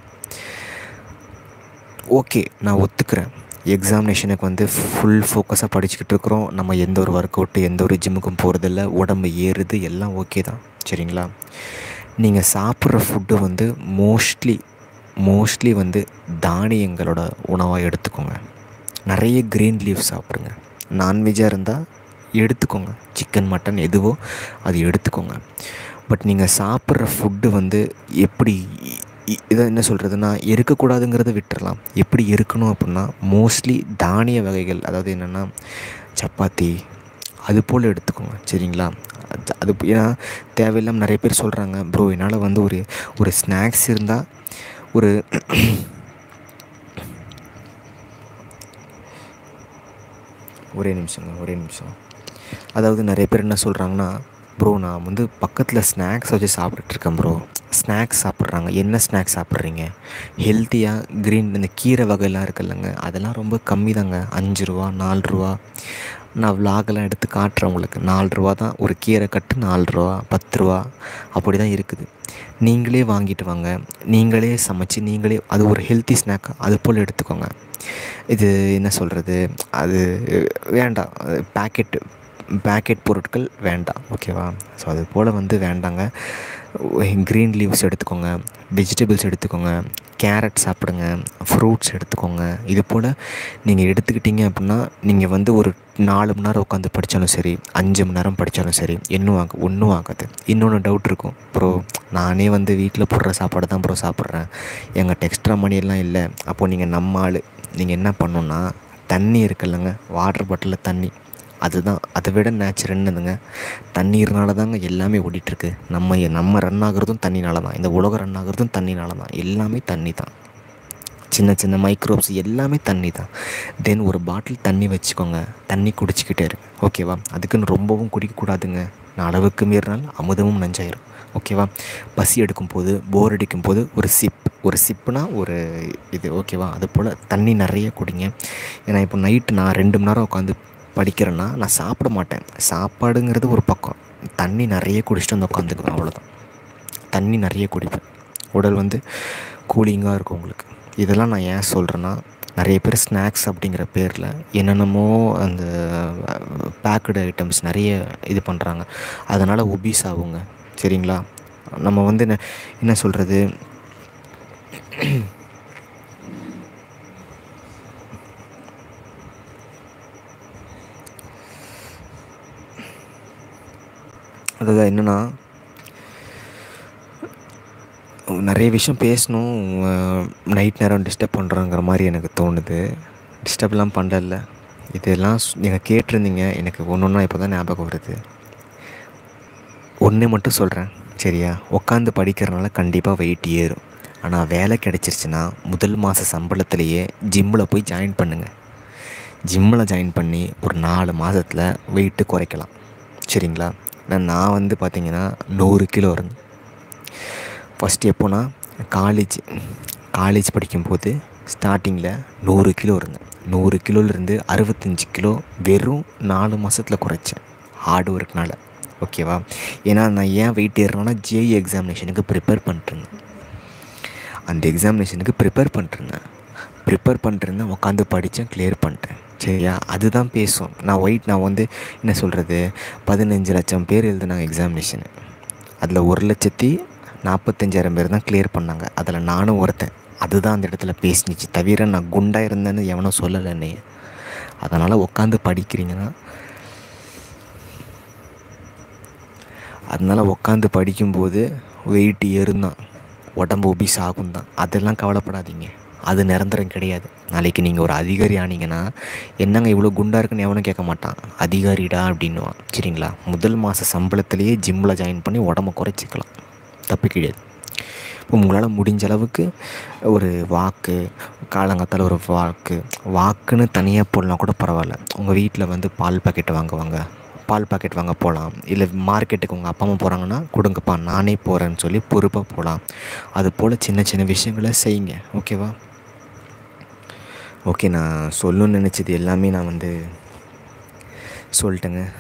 [SPEAKER 1] ஓகே நான் ஒத்துக்கிறேன் எக்ஸாமினேஷனுக்கு வந்து ஃபுல் ஃபோக்கஸாக படிச்சுக்கிட்டு இருக்கிறோம் நம்ம எந்த ஒரு ஒர்க் அவுட்டு எந்த ஒரு ஜிம்முக்கும் போகிறதில்ல உடம்பு ஏறுது எல்லாம் ஓகே தான் சரிங்களா நீங்கள் சாப்பிட்ற ஃபுட்டு வந்து மோஸ்ட்லி மோஸ்ட்லி வந்து தானியங்களோட உணவாக எடுத்துக்கோங்க நிறைய க்ரீன் லீவ் சாப்பிடுங்க நான்வெஜ்ஜாக இருந்தால் எடுத்துக்கோங்க சிக்கன் மட்டன் எதுவோ அது எடுத்துக்கோங்க பட் நீங்கள் சாப்பிட்ற ஃபுட்டு வந்து எப்படி இ- இ- இதை என்ன சொல்கிறதுனா இருக்கக்கூடாதுங்கிறத விட்டுறலாம் எப்படி இருக்கணும் அப்படின்னா மோஸ்ட்லி தானிய வகைகள் அதாவது என்னென்னா சப்பாத்தி அது போல் எடுத்துக்கோங்க சரிங்களா அது- அது ஏன்னா தேவையில்லாமல் நிறைய பேர் சொல்கிறாங்க ப்ரோ என்னால் வந்து ஒரு ஒரு ஸ்நாக்ஸ் இருந்தால் ஒரு ஒரே நிமிஷங்க ஒரே நிமிஷம் அதாவது நிறைய பேர் என்ன சொல்கிறாங்கன்னா ப்ரோ நான் வந்து பக்கத்தில் ஸ்நாக்ஸ் வச்சு சாப்பிட்டுட்டு இருக்கேன் ப்ரோ ஸ்நாக்ஸ் சாப்பிட்றாங்க என்ன ஸ்நாக்ஸ் சாப்பிட்றீங்க ஹெல்த்தியாக க்ரீன் இந்த கீரை வகையெல்லாம் இருக்குல்லங்க அதெல்லாம் ரொம்ப கம்மி தாங்க அஞ்சு ரூபா நாலு ரூபா நான் விலாகெல்லாம் எடுத்து காட்டுறேன் உங்களுக்கு நாலு ரூபா தான் ஒரு கீரை கட்டு நாலு ரூபா பத்து ரூபா அப்படி தான் இருக்குது நீங்களே வாங்கிட்டு வாங்க நீங்களே சமைச்சு நீங்களே அது ஒரு ஹெல்த்தி ஸ்நாக் அது போல் எடுத்துக்கோங்க இது என்ன சொல்கிறது அது வேண்டாம் பேக்கெட் பேக்கெட் பொருட்கள் வேண்டாம் ஓகேவா ஸோ அது போல் வந்து வேண்டாங்க க்ரீன் லீவ்ஸ் எடுத்துக்கோங்க வெஜிடபிள்ஸ் எடுத்துக்கோங்க கேரட் சாப்பிடுங்க ஃப்ரூட்ஸ் எடுத்துக்கோங்க இது போல் நீங்கள் எடுத்துக்கிட்டீங்க அப்படின்னா நீங்கள் வந்து ஒரு நாலு மணி நேரம் உட்காந்து படித்தாலும் சரி அஞ்சு மணி நேரம் படித்தாலும் சரி இன்னும் ஆக ஒன்றும் ஆகாது இன்னொன்று டவுட் இருக்கும் ப்ரோ நானே வந்து வீட்டில் போடுற சாப்பாடு தான் ப்ரோ சாப்பிட்றேன் எங்கிட்ட எக்ஸ்ட்ரா மணியெல்லாம் இல்லை அப்போது நீங்கள் நம்ம ஆள் நீங்கள் என்ன பண்ணணுன்னா தண்ணி இருக்குல்லங்க வாட்டர் பாட்டிலில் தண்ணி அதுதான் அதை விட நேச்சர் என்னதுங்க தண்ணீர்னால தாங்க எல்லாமே ஓடிட்டுருக்கு நம்ம நம்ம ரன் ஆகுறதும் தண்ணினால தான் இந்த உலகம் ரன் ஆகுறதும் தண்ணினால தான் எல்லாமே தண்ணி தான் சின்ன சின்ன மைக்ரோப்ஸ் எல்லாமே தண்ணி தான் தென் ஒரு பாட்டில் தண்ணி வச்சுக்கோங்க தண்ணி குடிச்சிக்கிட்டே இருங்க ஓகேவா அதுக்குன்னு ரொம்பவும் குடிக்கக்கூடாதுங்க நான் அளவுக்கு மீறினால் அமுதமும் நஞ்சாயிரும் ஓகேவா பசி எடுக்கும் போது போர் அடிக்கும் போது ஒரு சிப் ஒரு சிப்புனா ஒரு இது ஓகேவா அது போல் தண்ணி நிறைய குடிங்க ஏன்னா இப்போ நைட்டு நான் ரெண்டு மணி நேரம் உட்காந்து படிக்கிறேன்னா நான் சாப்பிட மாட்டேன் சாப்பாடுங்கிறது ஒரு பக்கம் தண்ணி நிறைய குடிச்சிட்டு வந்து உட்காந்துக்குவேன் அவ்வளோதான் தண்ணி நிறைய குடிப்பேன் உடல் வந்து கூலிங்காக இருக்கும் உங்களுக்கு இதெல்லாம் நான் ஏன் சொல்கிறேன்னா நிறைய பேர் ஸ்நாக்ஸ் அப்படிங்கிற பேரில் என்னென்னமோ அந்த பேக்கடு ஐட்டம்ஸ் நிறைய இது பண்ணுறாங்க அதனால் ஒபீஸ் ஆகுங்க சரிங்களா நம்ம வந்து என்ன என்ன சொல்கிறது அதாவது என்னென்னா நிறைய விஷயம் பேசணும் நைட் நேரம் டிஸ்டர்ப் பண்ணுறோங்கிற மாதிரி எனக்கு தோணுது டிஸ்டர்ப்லாம் பண்ணல இதெல்லாம் நீங்கள் கேட்டிருந்தீங்க எனக்கு ஒன்று ஒன்றா இப்போ தான் ஞாபகம் வருது ஒன்று மட்டும் சொல்கிறேன் சரியா உட்காந்து படிக்கிறனால கண்டிப்பாக வெயிட் ஏறும் ஆனால் வேலை கிடச்சிருச்சுன்னா முதல் மாத சம்பளத்திலேயே ஜிம்மில் போய் ஜாயின் பண்ணுங்கள் ஜிம்மில் ஜாயின் பண்ணி ஒரு நாலு மாதத்தில் வெயிட்டு குறைக்கலாம் சரிங்களா நான் நான் வந்து பார்த்தீங்கன்னா நூறு கிலோ இருந்தேன் ஃபஸ்ட்டு எப்போனா காலேஜ் காலேஜ் படிக்கும்போது ஸ்டார்டிங்கில் நூறு கிலோ இருந்தேன் நூறு கிலோலேருந்து அறுபத்தஞ்சி கிலோ வெறும் நாலு மாதத்தில் குறைச்சேன் ஹார்ட் ஒர்க்னால ஓகேவா ஏன்னா நான் ஏன் வெயிட் ஏறினேன்னா ஜேஇ எக்ஸாமினேஷனுக்கு ப்ரிப்பேர் பண்ணிட்டுருந்தேன் அந்த எக்ஸாமினேஷனுக்கு ப்ரிப்பேர் பண்ணிட்டுருந்தேன் ப்ரிப்பேர் பண்ணிட்டுருந்தேன் உட்காந்து படித்தேன் கிளியர் பண்ணிட்டேன் சரியா அதுதான் பேசும் நான் ஒயிட் நான் வந்து என்ன சொல்கிறது பதினஞ்சு லட்சம் பேர் எழுதினாங்க எக்ஸாமினேஷனு அதில் ஒரு லட்சத்தி நாற்பத்தஞ்சாயிரம் பேர் தான் கிளியர் பண்ணாங்க அதில் நானும் ஒருத்தன் அதுதான் அந்த இடத்துல பேசினுச்சு தவிர நான் குண்டாக இருந்தேன்னு எவனும் சொல்லலை என்னைய அதனால் உட்காந்து படிக்கிறீங்கன்னா அதனால் உட்காந்து படிக்கும்போது வெயிட் ஏறுந்தான் உடம்பு ஒபிஸ் ஆகும் தான் அதெல்லாம் கவலைப்படாதீங்க அது நிரந்தரம் கிடையாது நாளைக்கு நீங்கள் ஒரு அதிகாரி ஆனீங்கன்னா என்னங்க இவ்வளோ குண்டாக இருக்குன்னு எவனும் கேட்க மாட்டான் அதிகாரிடா அப்படின்னுவான் சரிங்களா முதல் மாத சம்பளத்திலேயே ஜிம்மில் ஜாயின் பண்ணி உடம்ப குறைச்சிக்கலாம் தப்பு கிடையாது இப்போ உங்களால் முடிஞ்ச அளவுக்கு ஒரு வாக்கு காலங்காத்தால் ஒரு வாக்கு வாக்குன்னு தனியாக போடலாம் கூட பரவாயில்ல உங்கள் வீட்டில் வந்து பால் பாக்கெட் வாங்குவாங்க பால் பாக்கெட் வாங்க போகலாம் இல்லை மார்க்கெட்டுக்கு உங்கள் அப்பா அம்மா போகிறாங்கன்னா கொடுங்கப்பா நானே போகிறேன்னு சொல்லி பொறுப்பாக போகலாம் அது போல் சின்ன சின்ன விஷயங்களை செய்யுங்க ஓகேவா ஓகே நான் சொல்லணும்னு நினச்சது எல்லாமே நான் வந்து சொல்லிட்டேங்க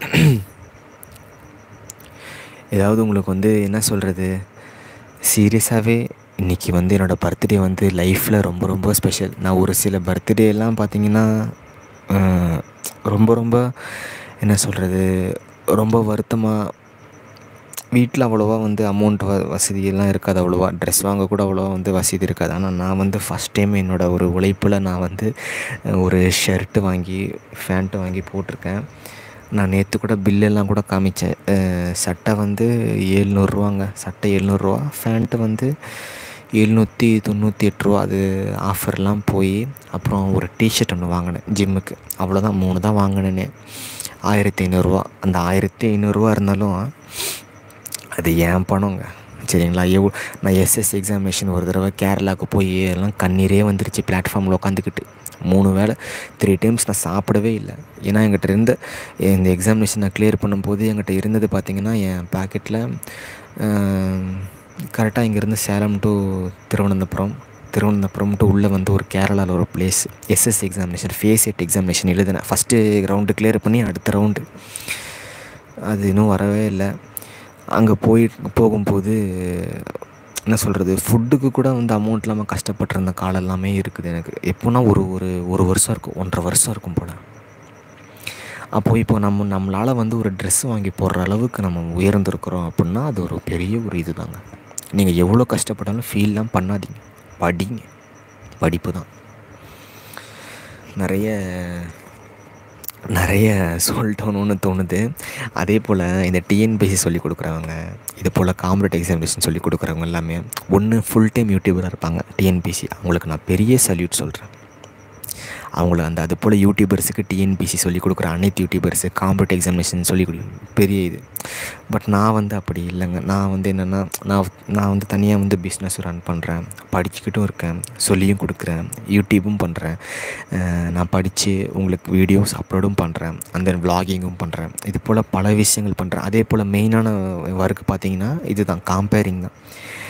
[SPEAKER 1] ஏதாவது உங்களுக்கு வந்து என்ன சொல்கிறது சீரியஸாகவே இன்றைக்கி வந்து என்னோடய பர்த்டே வந்து லைஃப்பில் ரொம்ப ரொம்ப ஸ்பெஷல் நான் ஒரு சில பர்த்டே எல்லாம் பார்த்தீங்கன்னா அஹ், ரொம்ப ரொம்ப என்ன சொல்கிறது ரொம்ப வருத்தமாக வீட்டில் அவ்வளோவா வந்து அமௌண்ட் வ வசதியெல்லாம் இருக்காது அவ்வளோவா ட்ரெஸ் வாங்க கூட அவ்வளோவா வந்து வசதி இருக்காது ஆனால் நான் வந்து ஃபஸ்ட் டைம் என்னோடய ஒரு உழைப்பில் நான் வந்து அஹ், ஒரு ஷர்ட்டு வாங்கி ஃபேண்ட்டு வாங்கி போட்டிருக்கேன் நான் நேற்று கூட பில்லெல்லாம் கூட காமிச்சேன் அஹ், சட்டை வந்து ஏழ்நூறுவாங்க சட்டை எழுநூறுவா ஃபேண்ட்டு வந்து எழுநூற்றி தொண்ணூற்றி எட்டு ரூபா அது ஆஃபர்லாம் போய் அப்புறம் ஒரு டிஷர்ட் ஒன்று வாங்கினேன் ஜிம்முக்கு அவ்வளோதான் மூணு தான் வாங்கினேனே ஆயிரத்தி ஐநூறுரூவா அந்த ஆயிரத்தி ஐநூறுரூவா இருந்தாலும் அது ஏன் பணங்க சரிங்களா எவ்வளோ நான் எஸ்எஸ் எக்ஸாமினேஷன் ஒரு தடவை கேரளாவுக்கு போய் எல்லாம் கண்ணீரே வந்துருச்சு பிளாட்ஃபார்மில் உட்காந்துக்கிட்டு மூணு வேளை த்ரீ டைம்ஸ் நான் சாப்பிடவே இல்லை ஏன்னா என்கிட்ட இருந்த இந்த எக்ஸாமினேஷன் நான் கிளியர் பண்ணும்போது என்கிட்ட இருந்தது பார்த்திங்கன்னா என் பாக்கெட்டில் கரெக்டாக இங்கேருந்து சேலம் டு திருவனந்தபுரம் திருவனந்தபுரம் டு உள்ளே வந்து ஒரு கேரளாவில் ஒரு பிளேஸ் எஸ்எஸ் எக்ஸாமினேஷன் ஃபேஸ் எட் எக்ஸாமினேஷன் எழுதினேன் ஃபஸ்ட்டு ரவுண்டு கிளியர் பண்ணி அடுத்த ரவுண்டு அது இன்னும் வரவே இல்லை அங்கே போய் போகும்போது என்ன சொல்கிறது ஃபுட்டுக்கு கூட வந்து அமௌண்ட் இல்லாமல் கஷ்டப்பட்டிருந்த காலம் எல்லாமே இருக்குது எனக்கு எப்போனா ஒரு ஒரு ஒரு வருஷம் இருக்கும் ஒன்றரை வருஷம் இருக்கும் போல் அப்போது இப்போ நம்ம நம்மளால் வந்து ஒரு ட்ரெஸ் வாங்கி போடுற அளவுக்கு நம்ம உயர்ந்திருக்கிறோம் அப்படின்னா அது ஒரு பெரிய ஒரு இது தாங்க நீங்கள் எவ்வளோ கஷ்டப்பட்டாலும் ஃபீல்லாம் பண்ணாதீங்க படிங்க படிப்பு தான் நிறைய நிறைய சொல்லிட்டோன்னு தோணுது அதே போல் இந்த டிஎன்பிசி சொல்லி கொடுக்குறவங்க இது போல் காம்பரேட் எக்ஸாமினேஷன் சொல்லி கொடுக்குறவங்க எல்லாமே ஒன்று ஃபுல் டைம் யூடியூபராக இருப்பாங்க டிஎன்பிசி அவங்களுக்கு நான் பெரிய சல்யூட் சொல்கிறேன் அவங்கள அந்த அது போல் யூடியூபர்ஸுக்கு டிஎன்பிசி சொல்லி கொடுக்குற அனைத்து யூடியூபர்ஸு காம்பரேட் எக்ஸாமினேஷன் சொல்லி கொடு பெரிய இது பட் நான் வந்து அப்படி இல்லைங்க நான் வந்து என்னென்னா நான் நான் வந்து தனியாக வந்து பிஸ்னஸ் ரன் பண்ணுறேன் படிச்சுக்கிட்டும் இருக்கேன் சொல்லியும் கொடுக்குறேன் யூடியூப்பும் பண்ணுறேன் நான் படித்து உங்களுக்கு வீடியோஸ் அப்லோடும் பண்ணுறேன் அந்த vlogging-உம் பண்ணுறேன் இது போல் பல விஷயங்கள் பண்ணுறேன் அதே போல் மெயினான ஒர்க் பார்த்தீங்கன்னா இதுதான் காம்பேரிங் தான்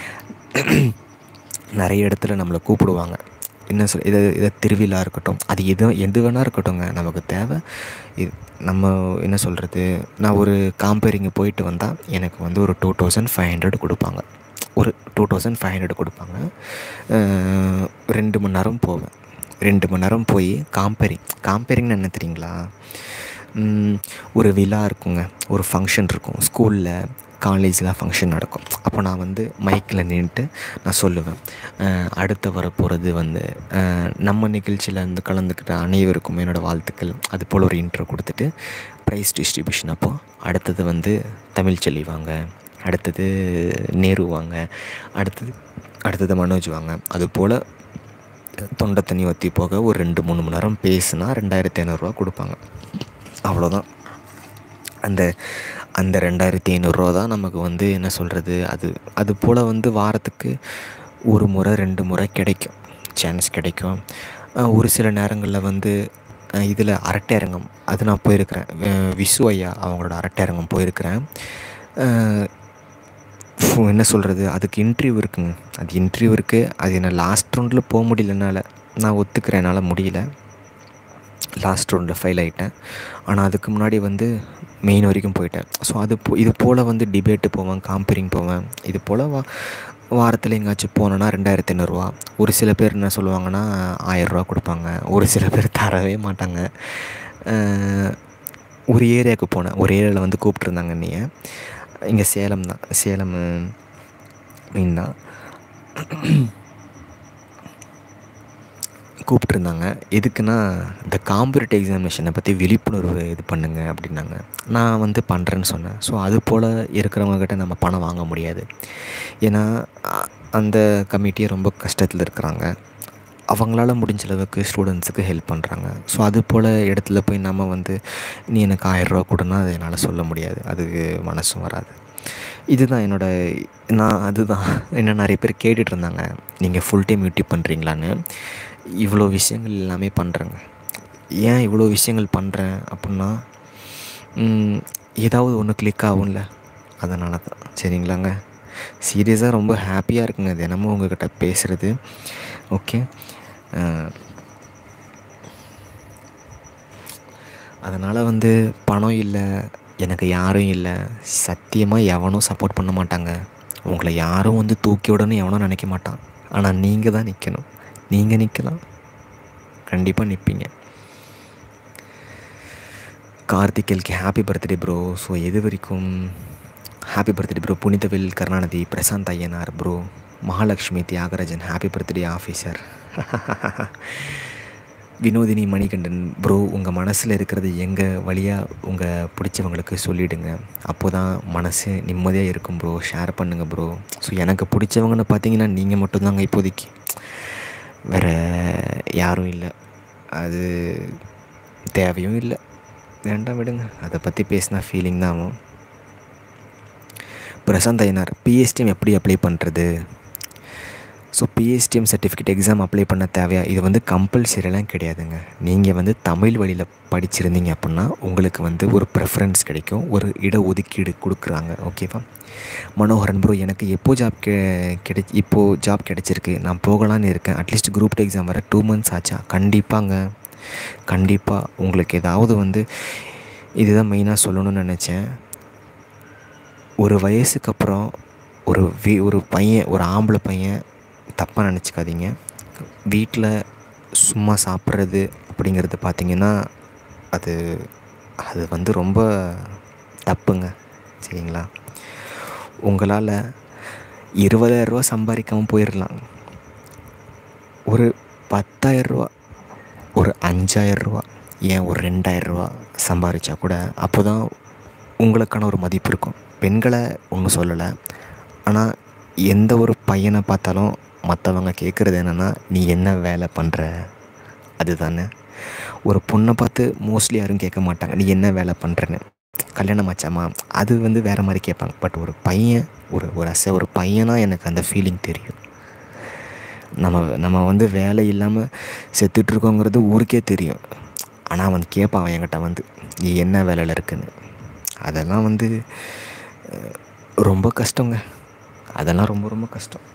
[SPEAKER 1] நிறைய இடத்துல நம்மளை கூப்பிடுவாங்க என்ன சொல் இதை இதை திருவிழா இருக்கட்டும் அது எது எது வேணா இருக்கட்டும்ங்க நமக்கு தேவை இது நம்ம என்ன சொல்கிறது நான் ஒரு காம்பேரிங்கு போயிட்டு வந்தால் எனக்கு வந்து ஒரு டூ தௌசண்ட் ஃபைவ் ஹண்ட்ரட் கொடுப்பாங்க ஒரு டூ தௌசண்ட் ஃபைவ் ஹண்ட்ரட் கொடுப்பாங்க அஹ் ரெண்டு மணி நேரம் போவேன் ரெண்டு மணி நேரம் போய் காம்பேரிங் காம்பேரிங்னு என்ன தெரியுங்களா ம், ஒரு விழா இருக்குங்க ஒரு ஃபங்க்ஷன் இருக்கும் ஸ்கூலில் காலேஜில் ஃபங்க்ஷன் நடக்கும் அப்போ நான் வந்து மைக்கில் நின்றுட்டு நான் சொல்லுவேன் அஹ், அடுத்து வரப்போகிறது வந்து அஹ், நம்ம நிகழ்ச்சியில் வந்து கலந்துக்கிட்ட அனைவருக்கும் என்னோடய வாழ்த்துக்கள் அது போல் ஒரு இன்ட்ரோ கொடுத்துட்டு ப்ரைஸ் டிஸ்ட்ரிபியூஷன் அப்போது அடுத்தது வந்து தமிழ்ச்செல்வி வாங்க அடுத்தது நேரு வாங்க அடுத்தது அடுத்தது மனோஜ் வாங்க அது போல் தொண்டை தண்ணி வற்றி போக ஒரு ரெண்டு மூணு மணி நேரம் பேசுனா ரெண்டாயிரத்தி ஐநூறுரூவா கொடுப்பாங்க அவ்வளோதான் அந்த அந்த ரெண்டாயிரத்தி ஐநூறுரூவா தான் நமக்கு வந்து என்ன சொல்கிறது அது அது போல் வந்து வாரத்துக்கு ஒரு முறை ரெண்டு முறை கிடைக்கும் சான்ஸ் கிடைக்கும் அஹ் ஒரு சில நேரங்களில் வந்து இதில் அரட்டையரங்கம் அது நான் போயிருக்கிறேன் அஹ் விசு ஐயா அவங்களோட அரட்டையரங்கம் போயிருக்கிறேன் அஹ் ஃபு- என்ன சொல்கிறது அதுக்கு இன்டர்வியூ இருக்குங்க அது இன்டர்வியூ இருக்குது அது என்ன லாஸ்ட் ரவுண்டில் போக முடியல என்னால் நான் ஒத்துக்கிறேன் என்னால் முடியல லாஸ்ட் ரவுண்டில் ஃபெயில் ஆகிட்டேன் ஆனால் அதுக்கு முன்னாடி வந்து மெயின் வரைக்கும் போயிட்டேன் ஸோ அது போ இது போல் வந்து டிபேட்டு போவேன் காம்பேரிங் போவேன் இது போல் வா வாரத்தில் எங்கேயாச்சும் போனேன்னா ரெண்டாயிரத்தி ஐநூறுரூவா ஒரு சில பேர் என்ன சொல்லுவாங்கன்னா ஆயரூவா கொடுப்பாங்க ஒரு சில பேர் தரவே மாட்டாங்க அஹ் ஒரு ஏரியாவுக்கு போனேன் ஒரு ஏரியாவில் வந்து கூப்பிட்ருந்தாங்க நீ இங்கே சேலம் தான் சேலம் மெயின் தான் கூப்பிட்ருந்தாங்க எதுக்குன்னா இந்த காம்படிட்டிவ் எக்ஸாமினேஷனை பற்றி விழிப்புணர்வு இது பண்ணுங்க அப்படின்னாங்க நான் வந்து பண்ணுறேன்னு சொன்னேன் ஸோ அது போல் இருக்கிறவங்கக்கிட்ட நம்ம பணம் வாங்க முடியாது ஏன்னா அ- அந்த கமிட்டியே ரொம்ப கஷ்டத்தில் இருக்கிறாங்க அவங்களால முடிஞ்ச அளவுக்கு ஸ்டூடெண்ட்ஸுக்கு ஹெல்ப் பண்ணுறாங்க ஸோ அது போல் இடத்துல போய் நம்ம வந்து நீ எனக்கு ஆயிரரூவா கொடுனா அதை என்னால் சொல்ல முடியாது அதுக்கு மனசும் வராது இதுதான் என்னோட நான் அதுதான் என்ன நிறைய பேர் கேட்டுட்டு இருந்தாங்க நீங்கள் ஃபுல் டைம் யூடியூப் பண்ணுறீங்களான்னு இவ்வளோ விஷயங்கள் எல்லாமே பண்ணுறேங்க ஏன் இவ்வளோ விஷயங்கள் பண்ணுறேன் அப்படின்னா ம், ஏதாவது ஒன்று கிளிக் ஆகும்ல அதனால தான் சரிங்களாங்க சீரியஸாக ரொம்ப ஹாப்பியாக இருக்குங்க தினமும் உங்ககிட்ட பேசுகிறது ஓகே அதனால் வந்து பணம் இல்லை எனக்கு யாரும் இல்லை சத்தியமாக எவனும் சப்போர்ட் பண்ண மாட்டாங்க உங்களை யாரும் வந்து தூக்கி விடணும்னு எவனும் நினைக்க மாட்டான் ஆனால் நீங்கள் தான் நிற்கணும் நீங்கள் நிற்கலாம் கண்டிப்பாக நிற்பீங்க கார்த்திகேலுக்கு ஹாப்பி பர்த்டே ப்ரோ ஸோ எது வரைக்கும் happy birthday bro Punithavel Karunanidhi Prasanth Ayyanar bro Mahalakshmi Thiyagarajan happy birthday officer Vinodhini Manikandan bro உங்கள் மனசில் இருக்கிறது எங்கள் வழியாக உங்கள் பிடிச்சவங்களுக்கு சொல்லிவிடுங்க அப்போ தான் மனசு நிம்மதியாக இருக்கும் ப்ரோ ஷேர் பண்ணுங்கள் ப்ரோ ஸோ எனக்கு பிடிச்சவங்கன்னு பார்த்தீங்கன்னா நீங்கள் மட்டும்தாங்க இப்போதைக்கு வேறு யாரும் இல்லை அது தேவையும் இல்லை வேண்டாம் விடுங்க அதை பற்றி பேசினா ஃபீலிங் தான் ஆகும் பிரசாந்த் ஐயனார் பிஎஸ்டிஎம் எப்படி அப்ளை பண்ணுறது so PSTM certificate exam apply பண்ண தேவையா இது வந்து கம்பல்சரிலாம் கிடையாதுங்க நீங்கள் வந்து தமிழ் வழியில் படிச்சிருந்தீங்க அப்படின்னா உங்களுக்கு வந்து ஒரு ப்ரெஃபரன்ஸ் கிடைக்கும் ஒரு இட ஒதுக்கீடு கொடுக்குறாங்க ஓகேவா மனோகரன் ப்ரோ எனக்கு எப்போ ஜாப் கெ கிடை இப்போது ஜாப் கிடைச்சிருக்கு நான் போகலான்னு இருக்கேன் அட்லீஸ்ட் குரூப் டூ எக்ஸாம் வர டூ மந்த்ஸ் ஆச்சா கண்டிப்பாங்க கண்டிப்பாக உங்களுக்கு ஏதாவது வந்து இதுதான் மெயினாக சொல்லணும்னு நினச்சேன் ஒரு வயசுக்கு அப்புறம் ஒரு வீ ஒரு பையன் ஒரு ஆம்பளை பையன் தப்பாக நினச்சிக்காதீங்க வீட்டில் சும்மா சாப்பிட்றது அப்படிங்கிறது பார்த்திங்கன்னா அது அது வந்து ரொம்ப தப்புங்க சரிங்களா உங்களால் இருபதாயிரரூவா சம்பாதிக்காமல் போயிடலாம் ஒரு பத்தாயிரரூவா ஒரு அஞ்சாயிரரூவா ஏன் ஒரு ரெண்டாயிரரூவா சம்பாதிச்சா கூட அப்போ தான் உங்களுக்கான ஒரு மதிப்பு இருக்கும் பெண்களை ஒன்றும் சொல்லலை ஆனால் எந்த ஒரு பையனை பார்த்தாலும் மற்றவங்க கேட்குறது என்னென்னா நீ என்ன வேலை பண்ணுற அதுதானே ஒரு பொண்ணை பார்த்து மோஸ்ட்லி யாரும் கேட்க மாட்டாங்க நீ என்ன வேலை பண்ணுறன்னு கல்யாணம் ஆச்சாமா அது வந்து வேறு மாதிரி கேட்பாங்க பட் ஒரு பையன் ஒரு ஒரு அசை ஒரு பையனாக எனக்கு அந்த ஃபீலிங் தெரியும் நம்ம நம்ம வந்து வேலை இல்லாமல் செத்துட்ருக்கோங்கிறது ஊருக்கே தெரியும் ஆனால் அவன் கேட்பான் அவன் என்கிட்ட வந்து நீ என்ன வேலையில் இருக்குன்னு அதெல்லாம் வந்து அஹ், ரொம்ப கஷ்டங்க அதெல்லாம் ரொம்ப ரொம்ப கஷ்டம்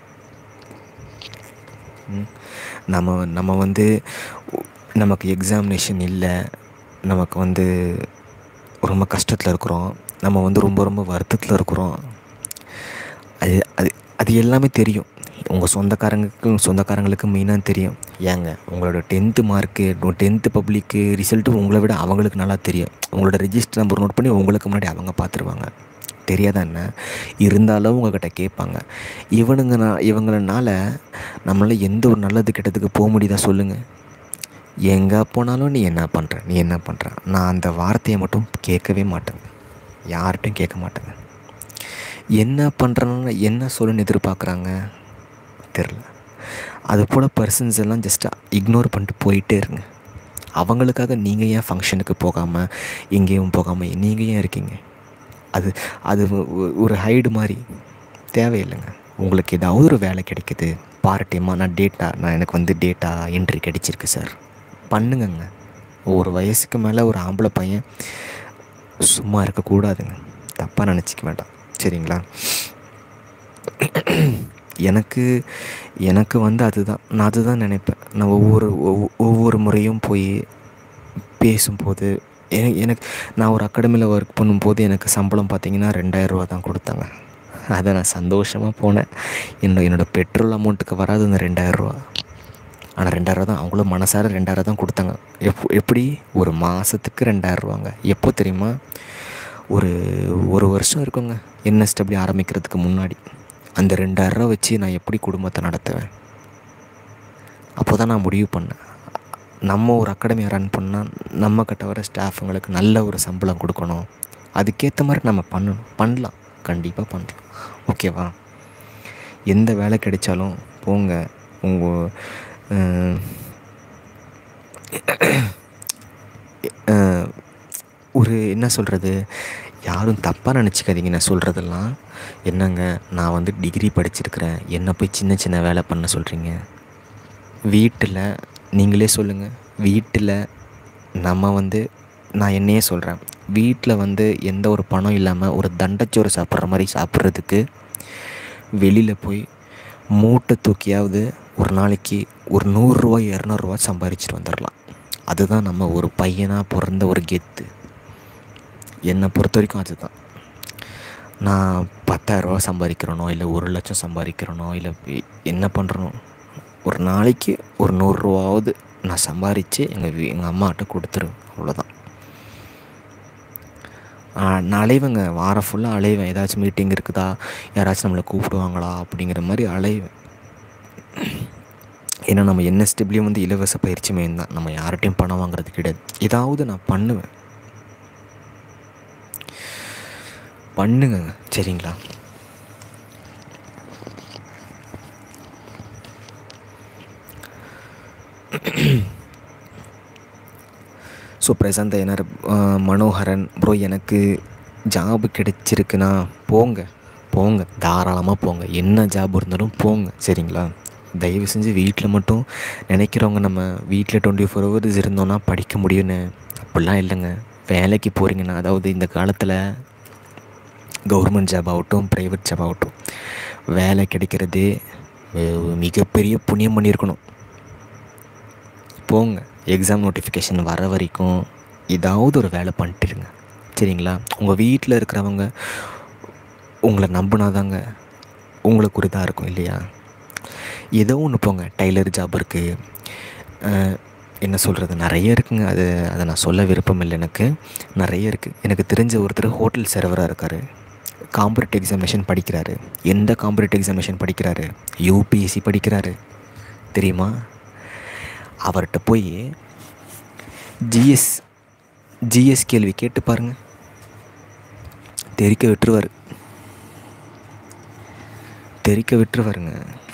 [SPEAKER 1] ம். நம்ம நம்ம வந்து உ- நமக்கு எக்ஸாமினேஷன் இல்லை நமக்கு வந்து ரொம்ப கஷ்டத்தில் இருக்கிறோம் நம்ம வந்து ரொம்ப ரொம்ப வருத்தத்தில் இருக்கிறோம் அது அது அது எல்லாமே தெரியும் உங்கள் சொந்தக்காரங்களுக்கு சொந்தக்காரங்களுக்கு மெயினாக தெரியும் ஏங்க உங்களோட tenth mark tenth public result உங்களை விட அவங்களுக்கு நல்லா தெரியும் உங்களோட ரெஜிஸ்டர் நம்பர் நோட் பண்ணி உங்களுக்கு முன்னாடி அவங்க பார்த்துருவாங்க தெரியாதா என்ன இருந்தாலும் உங்ககிட்ட கேட்பாங்க இவனுங்க நான் இவங்களனால நம்மளால் எந்த ஒரு நல்லது கெட்டதுக்கு போக முடியுதா சொல்லுங்கள் எங்கே போனாலும் நீ என்ன பண்ணுற நீ என்ன பண்ணுற நான் அந்த வார்த்தையை மட்டும் கேட்கவே மாட்டேங்க யார்கிட்டையும் கேட்க மாட்டேங்க என்ன பண்ணுறேன்னு என்ன சொல்லுன்னு எதிர்பார்க்குறாங்க தெரில அது போல் பர்சன்ஸ் எல்லாம் ஜஸ்ட்டாக இக்னோர் பண்ணிட்டு போயிட்டே இருங்க அவங்களுக்காக நீங்கள் ஏன் ஃபங்க்ஷனுக்கு போகாமல் எங்கேயும் போகாமல் நீங்கள் ஏன் இருக்கீங்க அது அது ஒ- ஒ- ஒரு ஹைடு மாதிரி தேவையில்லைங்க உங்களுக்கு ஏதாவது ஒரு வேலை கிடைக்குது பார்ட் டைமாக நான் டேட்டா நான் எனக்கு வந்து டேட்டா என்ட்ரி கிடைச்சிருக்கு சார் பண்ணுங்கங்க ஒரு வயசுக்கு மேலே ஒரு ஆம்பளை பையன் சும்மா இருக்கக்கூடாதுங்க தப்பாக நினச்சிக்க வேண்டாம் சரிங்களா எனக்கு எனக்கு வந்து அதுதான் நான் அதுதான் நினைப்பேன் நான் ஒவ்வொரு ஒவ்வொ- ஒவ்வொரு முறையும் போய் பேசும்போது எனக்கு எனக்கு நான் ஒரு அகாடமியில் ஒர்க் பண்ணும்போது எனக்கு சம்பளம் பார்த்தீங்கன்னா ரெண்டாயிரரூவா தான் கொடுத்தாங்க அதை நான் சந்தோஷமாக போனேன் என்னோட என்னோடய பெட்ரோல் அமௌண்ட்டுக்கு வராது அந்த ரெண்டாயிரரூவா ஆனால் ரெண்டாயிரரூவா தான் அவங்களும் மனசார ரெண்டாயிரம் தான் கொடுத்தாங்க எப் எப்படி ஒரு மாதத்துக்கு ரெண்டாயிரரூவாங்க எப்போ தெரியுமா ஒரு ஒரு வருஷம் இருக்குங்க என்எஸ்டபிள்யூ ஆரம்பிக்கிறதுக்கு முன்னாடி அந்த ரெண்டாயிரரூவா வச்சு நான் எப்படி குடும்பத்தை நடத்துவேன் அப்போ தான் நான் முடிவு பண்ணேன் நம்ம ஒரு அகாடமியை ரன் பண்ணால் நம்ம கிட்ட வர ஸ்டாஃபுங்களுக்கு நல்ல ஒரு சம்பளம் கொடுக்கணும் அதுக்கேற்ற மாதிரி நம்ம பண்ணணும் பண்ணலாம் கண்டிப்பாக பண்ணலாம் ஓகேவா எந்த வேலை கிடைச்சாலும் போங்க உங்கள் ஒரு என்ன சொல்கிறது யாரும் தப்பாக நினச்சிக்காதீங்க நான் சொல்கிறதெல்லாம் என்னங்க நான் வந்து டிகிரி படிச்சிருக்கிறேன் என்ன போய் சின்ன சின்ன வேலை பண்ண சொல்கிறீங்க வீட்டில் நீங்களே சொல்லுங்கள் வீட்டில் நம்ம வந்து நான் என்னையே சொல்கிறேன் வீட்டில் வந்து எந்த ஒரு பணம் இல்லாமல் ஒரு தண்டச்சோறு சாப்பிட்ற மாதிரி சாப்பிட்றதுக்கு வெளியில் போய் மூட்டை தூக்கியாவது ஒரு நாளைக்கு ஒரு நூறுரூவா இரநூறுவா சம்பாரிச்சிட்டு வந்துடலாம் அதுதான் நம்ம ஒரு பையனாக பிறந்த ஒரு கெத்து என்னை பொறுத்த வரைக்கும் அதுதான் நான் பத்தாயிரரூவா சம்பாதிக்கிறனோ இல்லை ஒரு லட்சம் சம்பாதிக்கிறனோ இல்லை என்ன பண்ணுறனோ ஒரு நாளைக்கு ஒரு நூறுரூவாவது நான் சம்பாரித்து எங்கள் வீ எங்கள் அம்மாட்ட கொடுத்துருவேன் அவ்வளோதான் நான் அலைவேங்க வாரம் ஃபுல்லாக அலைவேன் ஏதாச்சும் மீட்டிங் இருக்குதா யாராச்சும் நம்மளை கூப்பிடுவாங்களா அப்படிங்கிற மாதிரி அலைவேன் ஏன்னா நம்ம என்எஸ்டபிள்யூ வந்து இலவச பயிற்சி மையம் தான் நம்ம யார்கிட்டையும் பணம் வாங்குறது கிடையாது ஏதாவது நான் பண்ணுவேன் பண்ணுங்க சரிங்களா ஸோ பிரசாந்த் என்ன மனோகரன் ப்ரோ எனக்கு ஜாபு கிடைச்சிருக்குண்ணா போங்க போங்க தாராளமாக போங்க என்ன ஜாப் இருந்தாலும் போங்க சரிங்களா தயவு செஞ்சு வீட்டில் மட்டும் நினைக்கிறவங்க நம்ம வீட்டில் டுவெண்ட்டி ஃபோர் ஹவர்ஸ் இருந்தோன்னா படிக்க முடியும்னு அப்படிலாம் இல்லைங்க வேலைக்கு போகிறீங்கன்னா அதாவது இந்த காலத்தில் கவர்மெண்ட் ஜாப் ஆகட்டும் ப்ரைவேட் ஜாப் ஆகட்டும் வேலை கிடைக்கிறதே மிகப்பெரிய புண்ணியம் பண்ணியிருக்கணும் போங்க எக்ஸாம் நோட்டிஃபிகேஷன் வர வரைக்கும் ஏதாவது ஒரு வேலை பண்ணிட்டுருங்க சரிங்களா உங்கள் வீட்டில் இருக்கிறவங்க உங்களை நம்பினாதாங்க உங்களுக்கு ஒரு இதாக இருக்கும் இல்லையா ஏதோ ஒன்று போங்க டைலர் ஜாப் இருக்குது என்ன சொல்கிறது நிறைய இருக்குங்க அது அதை நான் சொல்ல விருப்பம் இல்லை எனக்கு நிறைய இருக்குது எனக்கு தெரிஞ்ச ஒருத்தர் ஹோட்டல் சர்வராக இருக்கார் காம்பரேட்டிவ் எக்ஸாமினேஷன் படிக்கிறாரு எந்த காம்பரேட்டிவ் எக்ஸாமினேஷன் படிக்கிறாரு யூபிஎஸ்சி படிக்கிறாரு தெரியுமா அவர்கிட்ட போய் ஜிஎஸ் ஜிஎஸ் கேள்வி கேட்டு பாருங்க தெரிக்க விட்டுருவார் தெரிக்க விட்டுருவாருங்க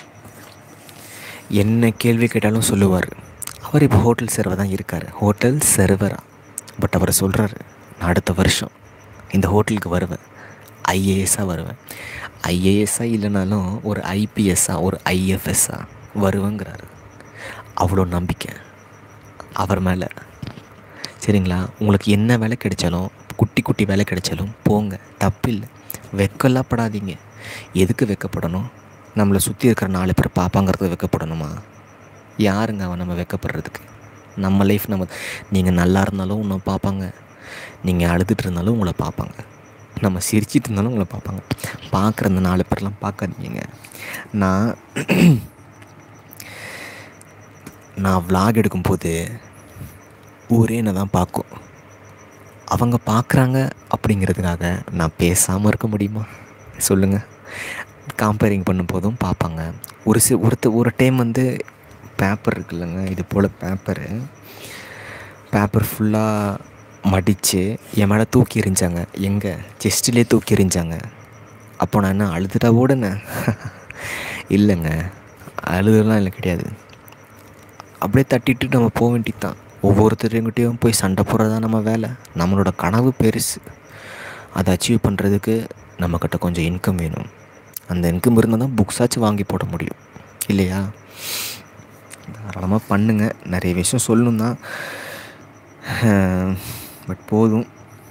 [SPEAKER 1] என்ன கேள்வி கேட்டாலும் சொல்லுவார் அவர் இப்போ ஹோட்டல் சர்வர் தான் இருக்கார் ஹோட்டல் சர்வரா பட் அவர் சொல்கிறாரு நான் அடுத்த வருஷம் இந்த ஹோட்டலுக்கு வருவேன் ஐஏஎஸ்ஸாக வருவேன் ஐஏஎஸ்ஸாக இல்லைனாலும் ஒரு ஐபிஎஸ்ஸாக ஒரு ஐஎஃப்எஸ்ஸாக வருவேங்கிறாரு அவ்வளோ நம்பிக்கை அவர் மேலே சரிங்களா உங்களுக்கு என்ன வேலை கிடைச்சாலும் குட்டி குட்டி வேலை கிடைச்சாலும் போங்க தப்பில்லை வெக்கெல்லாம் படாதீங்க எதுக்கு வெக்கப்படணும் நம்மளை சுற்றி இருக்கிற நாலு பேர் பார்ப்பாங்கிறது வெக்கப்படணுமா யாருங்க அவன் நம்ம வெக்கப்படுறதுக்கு நம்ம லைஃப் நம்ம நீங்கள் நல்லா இருந்தாலும் உன்னை பார்ப்பாங்க நீங்கள் அழுதுட்டு இருந்தாலும் உங்களை பார்ப்பாங்க நம்ம சிரிச்சிட்டு இருந்தாலும் உங்களை பார்ப்பாங்க பார்க்குற அந்த நாலு பேர்லாம் பார்க்காதீங்க நான் நான் விலாக் எடுக்கும்போது ஊரே என்ன தான் பார்க்கும் அவங்க பார்க்குறாங்க அப்படிங்கிறதுக்காக நான் பேசாமல் இருக்க முடியுமா சொல்லுங்கள் காம்பேரிங் பண்ணும்போதும் பார்ப்பாங்க ஒரு சி ஒருத்த ஒரு டைம் வந்து பேப்பர் இருக்குல்லங்க இது போல் பேப்பரு பேப்பர் ஃபுல்லாக மடித்து என் மேலே தூக்கி எறிஞ்சாங்க எங்கே செஸ்ட்லேயே தூக்கி எறிஞ்சாங்க அப்போ நான் என்ன அழுதுட்டா ஓடுனே இல்லைங்க அழுதுலாம் இல்லை கிடையாது அப்படியே தட்டிட்டு நம்ம போக வேண்டியது தான் ஒவ்வொருத்தருங்கிட்டையும் போய் சண்டை போடுறது தான் நம்ம வேலை நம்மளோட கனவு பெருசு அதை அச்சீவ் பண்ணுறதுக்கு நம்மக்கிட்ட கொஞ்சம் இன்கம் வேணும் அந்த இன்கம் இருந்தால் தான் புக்ஸாச்சும் வாங்கி போட முடியும் இல்லையா தாராளமாக பண்ணுங்கள் நிறைய விஷயம் சொல்லணும் தான் பட் போதும்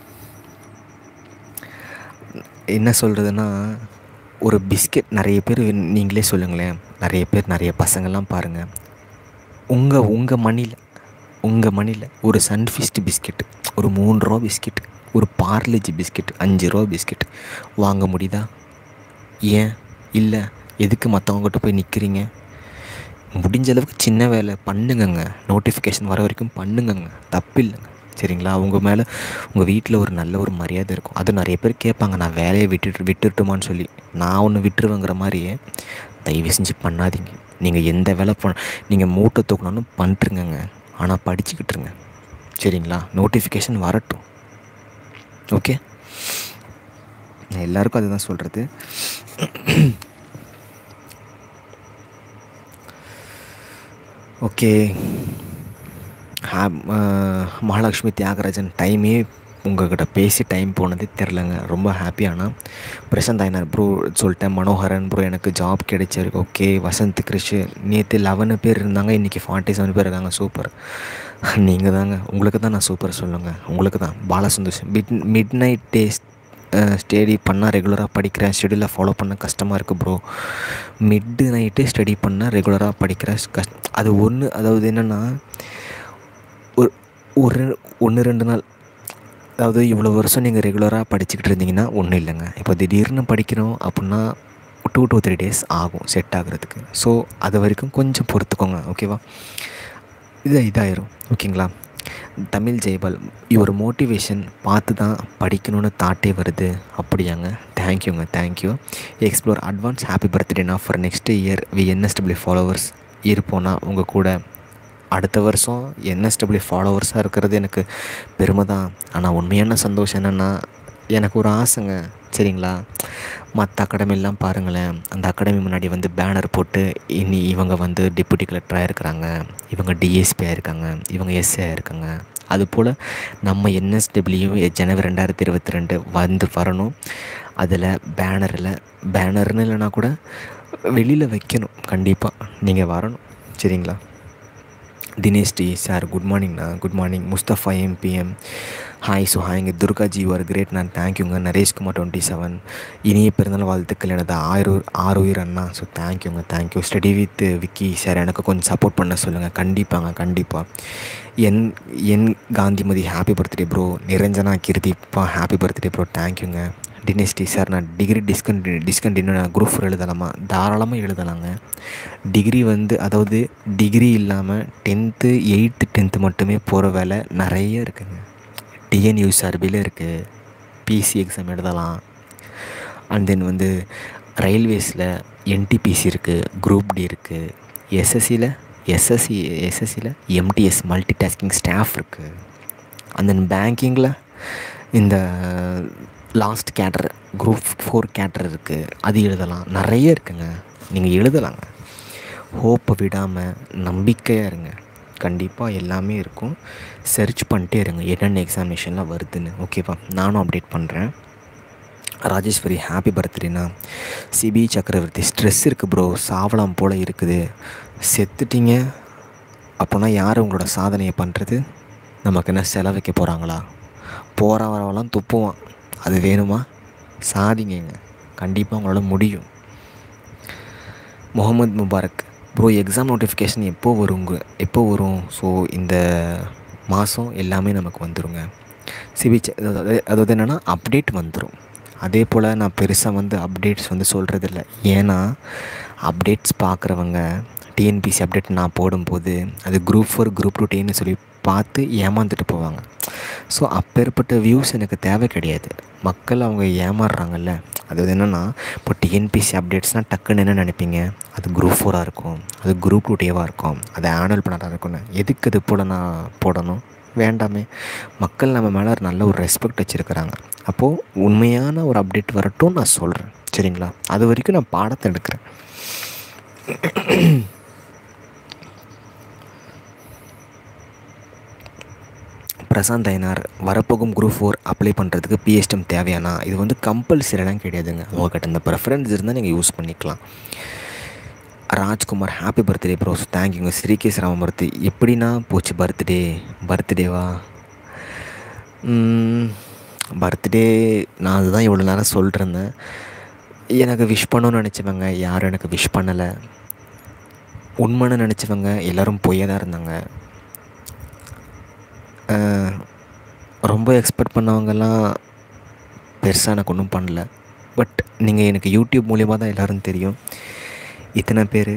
[SPEAKER 1] என்ன சொல்கிறதுன்னா ஒரு பிஸ்கெட் நிறைய பேர் நீங்களே சொல்லுங்களேன் நிறைய பேர் நிறைய பசங்கள்லாம் பாருங்கள் உங்கள் உங்கள் மணியில் உங்கள் மணியில் ஒரு சன்ஃபிஸ்ட் பிஸ்கெட் ஒரு மூணு ரூபா பிஸ்கெட் ஒரு பார்லேஜி பிஸ்கெட் அஞ்சு ரூபா பிஸ்கெட் வாங்க முடியுதா ஏன் இல்லை எதுக்கு மற்றவங்ககிட்ட போய் நிற்கிறீங்க முடிஞ்ச அளவுக்கு சின்ன வேலை பண்ணுங்கங்க நோட்டிஃபிகேஷன் வர வரைக்கும் பண்ணுங்கங்க தப்பு இல்லைங்க சரிங்களா உங்கள் மேலே உங்கள் வீட்டில் ஒரு நல்ல ஒரு மரியாதை இருக்கும் அது நிறைய பேர் கேட்பாங்க நான் வேலையை விட்டுட்டு விட்டுட்டுமான்னு சொல்லி நான் ஒன்று விட்டுருவேங்கிற மாதிரியே தயவு செஞ்சு பண்ணாதீங்க நீங்கள் எந்த வேலை பண்ண நீங்கள் மூட்டை தூக்கணும்னு பண்ணிட்டுருங்கங்க ஆனால் படிச்சுக்கிட்டு இருங்க சரிங்களா நோட்டிஃபிகேஷன் வரட்டும் ஓகே நான் எல்லாருக்கும் அதுதான் சொல்கிறது ஓகே மகாலட்சுமி தியாகராஜன் டைமே உங்கள்கிட்ட பேசி டைம் போனதே தெரிலங்க ரொம்ப ஹாப்பியானா பிரசாந்த் ஐயனார் ப்ரோ சொல்லிட்டேன் மனோகரன் ப்ரோ எனக்கு ஜாப் கிடைச்சிருக்கு ஓகே வசந்த் கிரிஷ் நேற்று லெவனு பேர் இருந்தாங்க இன்றைக்கி ஃபார்ட்டி செவன் பேர் இருக்காங்க சூப்பர் நீங்கள் தாங்க உங்களுக்கு தான் நான் சூப்பர் சொல்லுங்கள் உங்களுக்கு தான் Balasanthosh mid mid night days study பண்ணால் ரெகுலராக படிக்கிறேன் ஷெடியூலை ஃபாலோ பண்ண கஷ்டமாக இருக்குது ப்ரோ மிட்டு நைட்டு ஸ்டடி பண்ணால் ரெகுலராக படிக்கிற கஷ் அது ஒன்று அதாவது என்னென்னா ஒரு ஒரு ஒன்று ரெண்டு நாள் அதாவது இவ்வளோ வருஷம் நீங்கள் ரெகுலராக படிச்சுக்கிட்டு இருந்தீங்கன்னா ஒன்றும் இல்லைங்க இப்போ திடீர்னு படிக்கிறோம் அப்படின்னா டூ டூ த்ரீ டேஸ் ஆகும் செட் ஆகுறதுக்கு ஸோ அது வரைக்கும் கொஞ்சம் பொறுத்துக்கோங்க ஓகேவா இது இதாயிரும் ஓகேங்களா தமிழ் ஜெயபால் இவர் மோட்டிவேஷன் பார்த்து தான் படிக்கணும்னு தாட்டே வருது அப்படியாங்க தேங்க்யூங்க தேங்க்யூ எக்ஸ்ப்ளோர் அட்வான்ஸ் ஹாப்பி பர்த்டேனா for next year V NSW followers இருப்போன்னா உங்கள் கூட அடுத்த வருஷம் என்எஸ்டபிள்யூ ஃபாலோவர்ஸாக இருக்கிறது எனக்கு பெருமை தான் ஆனால் உண்மையான சந்தோஷம் என்னென்னா எனக்கு ஒரு ஆசைங்க சரிங்களா மற்ற அகாடமிலாம் பாருங்களேன் அந்த அகாடமி முன்னாடி வந்து பேனர் போட்டு இனி இவங்க வந்து டிப்யூட்டி கலெக்டராக இருக்கிறாங்க இவங்க டிஎஸ்பியாக இருக்காங்க இவங்க எஸ்ஏ இருக்காங்க அதுபோல் நம்ம என்எஸ்டபிள்யூ ஜனவரி ரெண்டாயிரத்தி இருபத்தி ரெண்டு வந்து வரணும் அதில் பேனரில் பேனர்னு இல்லைனா கூட வெளியில் வைக்கணும் கண்டிப்பாக நீங்கள் வரணும் சரிங்களா தினேஷ் டி சார் குட் மார்னிங்ண்ணா good morning Mustafa MBM hi so ஹாய்ங்க துர்காஜி ஒரு கிரேட் நான் தேங்க்யூங்க நரேஷ்குமார் டுவெண்ட்டி செவன் இனிய பிறந்தநாள் வாழ்த்துக்கள் எனது ஆறு ஆறு உயிர் அண்ணா ஸோ தேங்க்யூங்க thank you study with Vicky sir எனக்கு கொஞ்சம் சப்போர்ட் பண்ண சொல்லுங்கள் கண்டிப்பாங்க கண்டிப்பாக என் என் Gandhimathi happy birthday bro Niranjana கீர்த்திப்பா ஹாப்பி பர்த்டே ப்ரோ தேங்க்யூங்க தினேஷ் டி சார் நான் டிகிரி டிஸ்கண்டி டிஸ்கண்டினியூ நான் குரூப் ஃபோர் எழுதலாமா தாராளமாக எழுதலாங்க டிகிரி வந்து அதாவது டிகிரி இல்லாமல் டென்த்து எயித்து டென்த்து மட்டுமே போகிற வேலை நிறைய இருக்குங்க டிஎன்யூஎஸ்ஆர்பியில் இருக்குது பிசி எக்ஸாம் எழுதலாம் அண்ட் தென் வந்து ரயில்வேஸில் என்டிபிசி இருக்குது குரூப் டி இருக்குது எஸ்எஸ்சியில் எஸ்எஸ்சி எஸ்எஸ்சியில் எம்டிஎஸ் மல்டி டாஸ்கிங் ஸ்டாஃப் இருக்குது அண்ட் தென் பேங்கிங்கில் இந்த last cadre group four cadre இருக்குது அது எழுதலாம் நிறைய இருக்குங்க நீங்கள் எழுதலாங்க ஹோப்பை விடாமல் நம்பிக்கையாக இருங்க கண்டிப்பாக எல்லாமே இருக்கும் சர்ச் பண்ணிட்டே இருங்க என்னென்ன எக்ஸாமினேஷன்லாம் வருதுன்னு ஓகேவா நானும் அப்டேட் பண்ணுறேன் ராஜேஸ்வரி ஹாப்பி பர்த்டேண்ணா சிபி சக்கரவர்த்தி ஸ்ட்ரெஸ் இருக்குது ப்ரோ சாவலாம் போல் இருக்குது செத்துட்டீங்க அப்போனா யார் உங்களோட சாதனையை பண்ணுறது நமக்கு என்ன செலவைக்க போகிறாங்களா போகிற வரவெல்லாம் துப்புவான் அது வேணுமா சாதிங்கங்க கண்டிப்பாக உங்களால் முடியும் Mohammed Mubarak bro exam notification எப்போ வருங்க எப்போ வரும் ஸோ இந்த மாதம் எல்லாமே நமக்கு வந்துருங்க சிவிச் அதாவது அதாவது என்னென்னா அப்டேட் வந்துடும் அதே போல் நான் பெருசாக வந்து அப்டேட்ஸ் வந்து சொல்கிறதில்ல ஏன்னா அப்டேட்ஸ் பார்க்குறவங்க டிஎன்பிசி அப்டேட் நான் போடும்போது அது குரூப் ஃபோர் குரூப் டூ டேன்னு சொல்லி பார்த்து ஏமாந்துட்டு போவாங்க ஸோ அப்பேற்பட்ட வியூஸ் எனக்கு தேவை கிடையாது மக்கள் அவங்க ஏமாறுறாங்கல்ல அது என்னென்னா இப்போ டிஎன்பிசி அப்டேட்ஸ்னால் டக்குன்னு என்ன நினைப்பீங்க அது குரூப் ஃபோராக இருக்கும் அது குரூப் டூ டேவாக இருக்கும் அது ஆனுவல் பண்ணாதான் இருக்கும்னு எதுக்கு இது போல் நான் போடணும் வேண்டாமே மக்கள் நம்ம மேலே நல்ல ஒரு ரெஸ்பெக்ட் வச்சுருக்கிறாங்க அப்போது உண்மையான ஒரு அப்டேட் வரட்டும் நான் சொல்கிறேன் சரிங்களா அது வரைக்கும் நான் பாடத்தை எடுக்கிறேன் பிரசாந்த் ஐனார் வரப்போகும் குரூப் ஃபோர் அப்ளை பண்ணுறதுக்கு பிஎஸ்டம் தேவையானா இது வந்து கம்பல்சரிலாம் கிடையாதுங்க உங்கள்கிட்ட இந்த ப்ரெஃபரன்ஸ் இருந்தால் நீங்கள் யூஸ் பண்ணிக்கலாம் ராஜ்குமார் ஹாப்பி பர்த்டே ப்ரோஸ் தேங்க்யூங்க ஸ்ரீகேஸ் ராமமூர்த்தி எப்படின்னா போச்சு பர்த்டே பர்த்டேவா பர்த்டே நான் அதுதான் இவ்வளோ நேரம் சொல்லிட்டுருந்தேன் எனக்கு விஷ் பண்ணணும்னு நினச்சவங்க யாரும் எனக்கு விஷ் பண்ணலை உண்மைன்னு நினச்சவங்க எல்லோரும் பொய்யாக தான் இருந்தாங்க ரொம்ப எக்ஸ்பெக்ட் பண்ணவங்கெல்லாம் பெருசாக எனக்கு ஒன்றும் பண்ணல பட் நீங்கள் எனக்கு யூடியூப் மூலியமாக தான் எல்லோரும் தெரியும் இத்தனை பேர்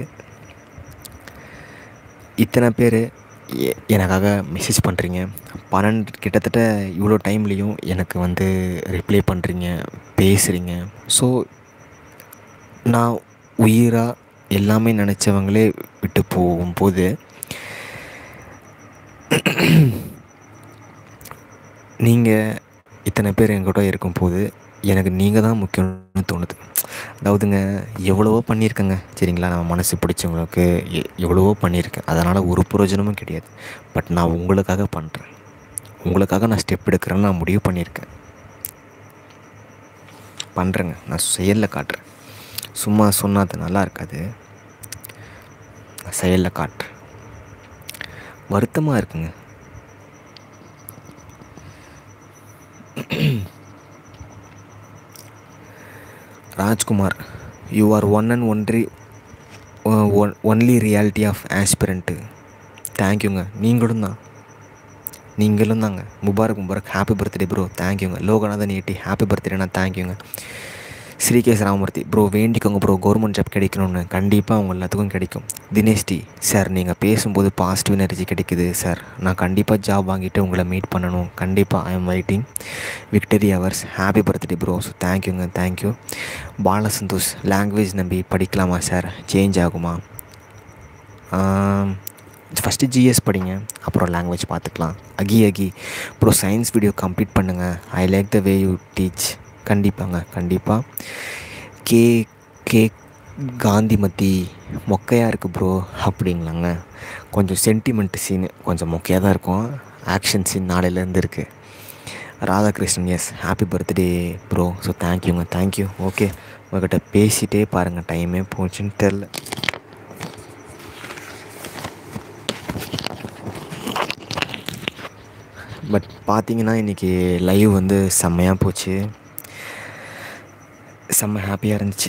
[SPEAKER 1] இத்தனை பேர் எனக்காக மெசேஜ் பண்ணுறீங்க பன்னெண்டு கிட்டத்தட்ட இவ்வளோ டைம்லேயும் எனக்கு வந்து ரிப்ளை பண்ணுறீங்க பேசுகிறீங்க ஸோ நான் உயிராக எல்லாமே நினச்சவங்களே விட்டு போகும்போது நீங்கள் இத்தனை பேர் என்கூட இருக்கும்போது எனக்கு நீங்கள் தான் முக்கியம்னு தோணுது அதாவதுங்க எவ்வளவோ பண்ணியிருக்கேங்க சரிங்களா நம்ம மனசு பிடிச்சவங்களுக்கு எ- எவ்வளவோ பண்ணியிருக்கேன் அதனால் ஒரு பிரயோஜனமும் கிடையாது பட் நான் உங்களுக்காக பண்ணுறேன் உங்களுக்காக நான் ஸ்டெப் எடுக்கிறேன்னு நான் முடிவு பண்ணியிருக்கேன் பண்ணுறேங்க நான் செயலில் காட்டுறேன் சும்மா சொன்னா அது நல்லா இருக்காது நான் செயலில் காட்டுறேன் வருத்தமாக இருக்குங்க Rajkumar you are one and only one only reality of aspirant தேங்க்யூங்க நீங்களும் தான் நீங்களும் தாங்க Mubarak Mubarak happy birthday bro தேங்க்யூங்க லோகநாதன் ஏட்டி ஹாப்பி பர்த்டேண்ணா தேங்க்யூங்க ஸ்ரீகேஸ் ராமமூர்த்தி ப்ரோ வேண்டிக்கோங்க ப்ரோ கவர்மெண்ட் ஜாப் கிடைக்கணும்னு கண்டிப்பாக அவங்க எல்லாத்துக்கும் கிடைக்கும் தினேஷ் டி சார் நீங்கள் பேசும்போது பாசிட்டிவ் எனர்ஜி கிடைக்குது சார் நான் கண்டிப்பாக ஜாப் வாங்கிட்டு உங்களை மீட் பண்ணணும் கண்டிப்பாக I am waiting victory hours happy birthday bro so தேங்க்யூங்க தேங்க்யூ பாலசந்தோஷ் லாங்குவேஜ் நம்பி படிக்கலாமா சார் சேஞ்ச் ஆகுமா ஃபஸ்ட்டு ஜிஎஸ் படிங்க அப்புறம் லாங்குவேஜ் பார்த்துக்கலாம் அகி அகி அப்புறம் சயின்ஸ் வீடியோ கம்ப்ளீட் பண்ணுங்கள் I like the way you teach கண்டிப்பாங்க கண்டிப்பாக கே கே காந்திமதி மொக்கையாக இருக்குது ப்ரோ அப்படிங்களாங்க கொஞ்சம் சென்டிமெண்ட் சீனு கொஞ்சம் மொக்கையாக தான் இருக்கும் ஆக்ஷன் சீன் நாளையிலேருந்து இருக்குது Radhakrishnan S happy birthday bro so தேங்க்யூங்க தேங்க்யூ ஓகே உங்கள்கிட்ட பேசிகிட்டே பாருங்கள் டைமே போச்சுன்னு தெரில பட் பார்த்தீங்கன்னா இன்றைக்கி லைவ் வந்து செம்மையாக போச்சு செம்ம ஹாப்பியாக இருந்துச்சு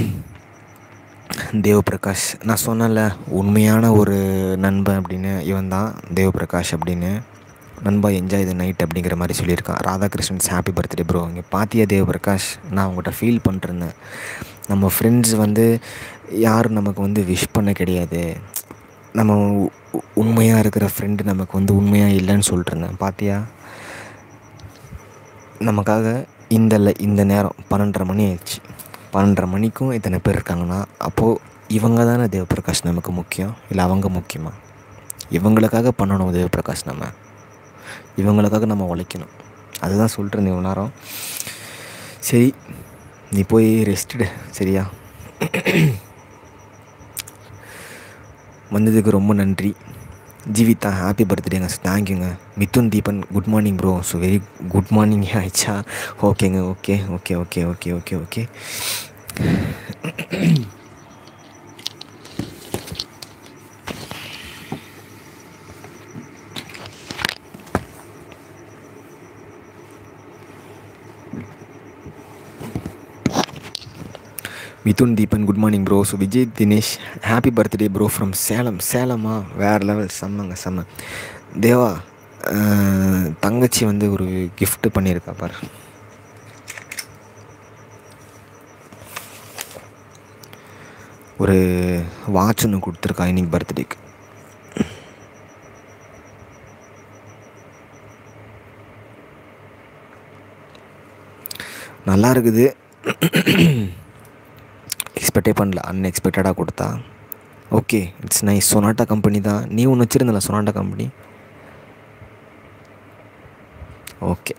[SPEAKER 1] தேவபிரகாஷ் நான் சொன்னேன்ல உண்மையான ஒரு நண்பன் அப்படின்னு இவன் தான் தேவபிரகாஷ் அப்படின்னு நண்பா என்ஜாய் த நைட் அப்படிங்கிற மாதிரி சொல்லியிருக்கான் ராதாகிருஷ்ணன்ஸ் ஹாப்பி பர்த்டே ப்ரோ இங்கே பாத்தியா தேவபிரகாஷ் நான் உங்கள்கிட்ட ஃபீல் பண்ணிருந்தேன் நம்ம ஃப்ரெண்ட்ஸ் வந்து யாரும் நமக்கு வந்து விஷ் பண்ண கிடையாது நம்ம உண்மையாக இருக்கிற ஃப்ரெண்டு நமக்கு வந்து உண்மையாக இல்லைன்னு சொல்லிட்டுருந்தேன் பாத்தியா நமக்காக இந்த ல- இந்த நேரம் பன்னெண்டரை மணி ஆயிடுச்சு பன்னெண்டரை மணிக்கும் இத்தனை பேர் இருக்காங்கன்னா அப்போது இவங்க தானே தேவபிரகாஷ் நமக்கு முக்கியம் இல்லை அவங்க முக்கியமா இவங்களுக்காக பண்ணணும் தேவபிரகாஷ் நம்ம இவங்களுக்காக நம்ம உழைக்கணும் அதுதான் சொல்லிட்டு இவ்வளோ நேரம் சரி நீ போய் ரெஸ்ட்டு சரியா வந்ததுக்கு ரொம்ப நன்றி ஜீவிதா ஹாப்பி பர்த்டேங்க தேங்க்யூங்க Mithun Deepan good morning bro so very good morning ஆயிடுச்சா ஓகேங்க okay okay okay okay okay okay Mithun Deepan good morning bro so Vijay Dinesh happy birthday bro from Salem சேலமா வேறு லெவல் செம்மங்க செம்ம தேவா அஹ், தங்கச்சி வந்து ஒரு gift பண்ணியிருக்கா பாரு ஒரு வாட்ச் ஒன்று கொடுத்துருக்கா இன்னைக்கு பர்த்டேக்கு நல்லா இருக்குது எக்ஸ்பெக்டே பண்ணல அன்எக்ஸ்பெக்டடாக கொடுத்தா okay it's nice Sonata company தான் நீ ஒன்று வச்சுருந்தல Sonata company okay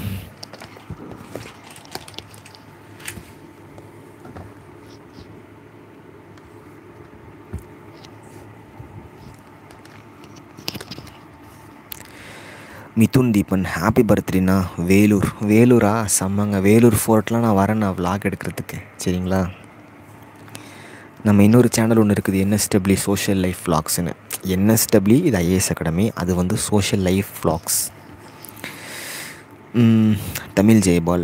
[SPEAKER 1] Mithun Deepan happy பர்த்டேண்ணா வேலூர் வேலூரா செம்மங்க வேலூர் ஃபோர்ட்லாம் நான் வரேன் நான் vlog எடுக்கிறதுக்கு சரிங்களா நம்ம இன்னொரு சேனல் ஒன்று இருக்குது என்எஸ்டபிள்யூ சோஷியல் லைஃப் vlogsனு என்எஸ்டபிள்யூ இது ஐஏஎஸ் அகாடமி அது வந்து சோஷியல் லைஃப் vlogs ம், Tamil Jeyapal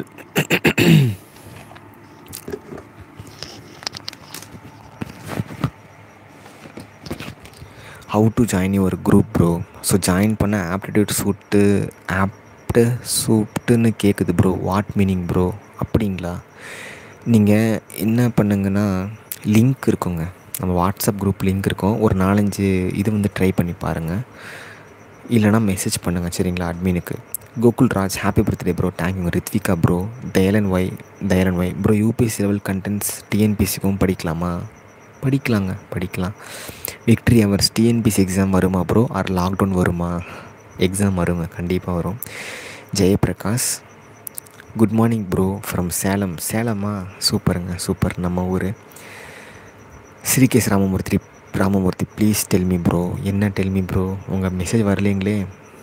[SPEAKER 1] how to join your group bro so join பண்ண ஆப்டிடியூட் சூட்டு ஆப்டு சூட்டுன்னு கேட்குது ப்ரோ வாட் மீனிங் ப்ரோ அப்படிங்களா நீங்கள் என்ன பண்ணுங்கன்னா லிங்க் இருக்குங்க நம்ம வாட்ஸ்அப் குரூப் லிங்க் இருக்கும் ஒரு நாலஞ்சு இது வந்து ட்ரை பண்ணி பாருங்கள் இல்லைனா மெசேஜ் பண்ணுங்கள் சரிங்களா அட்மினுக்கு Gokul Raj happy birthday bro தேங்க்யூங்க Rithvika bro Dayalan Y Dayalan Y bro UPSC level contents டிஎன்பிசிக்கும் படிக்கலாமா படிக்கலாங்க படிக்கலாம் விக்ட்ரி ஹவர்ஸ் டிஎன்பிசி எக்ஸாம் வருமா ப்ரோ ஆர் லாக்டவுன் வருமா எக்ஸாம் வருங்க கண்டிப்பாக வரும் Jayaprakash good morning bro from Salem சேலமா சூப்பருங்க சூப்பர் நம்ம ஊர் Srikesh Ramamoorthy Ramamoorthy please tell me bro என்ன டெல்மி ப்ரோ உங்கள் மெசேஜ் வரலைங்களே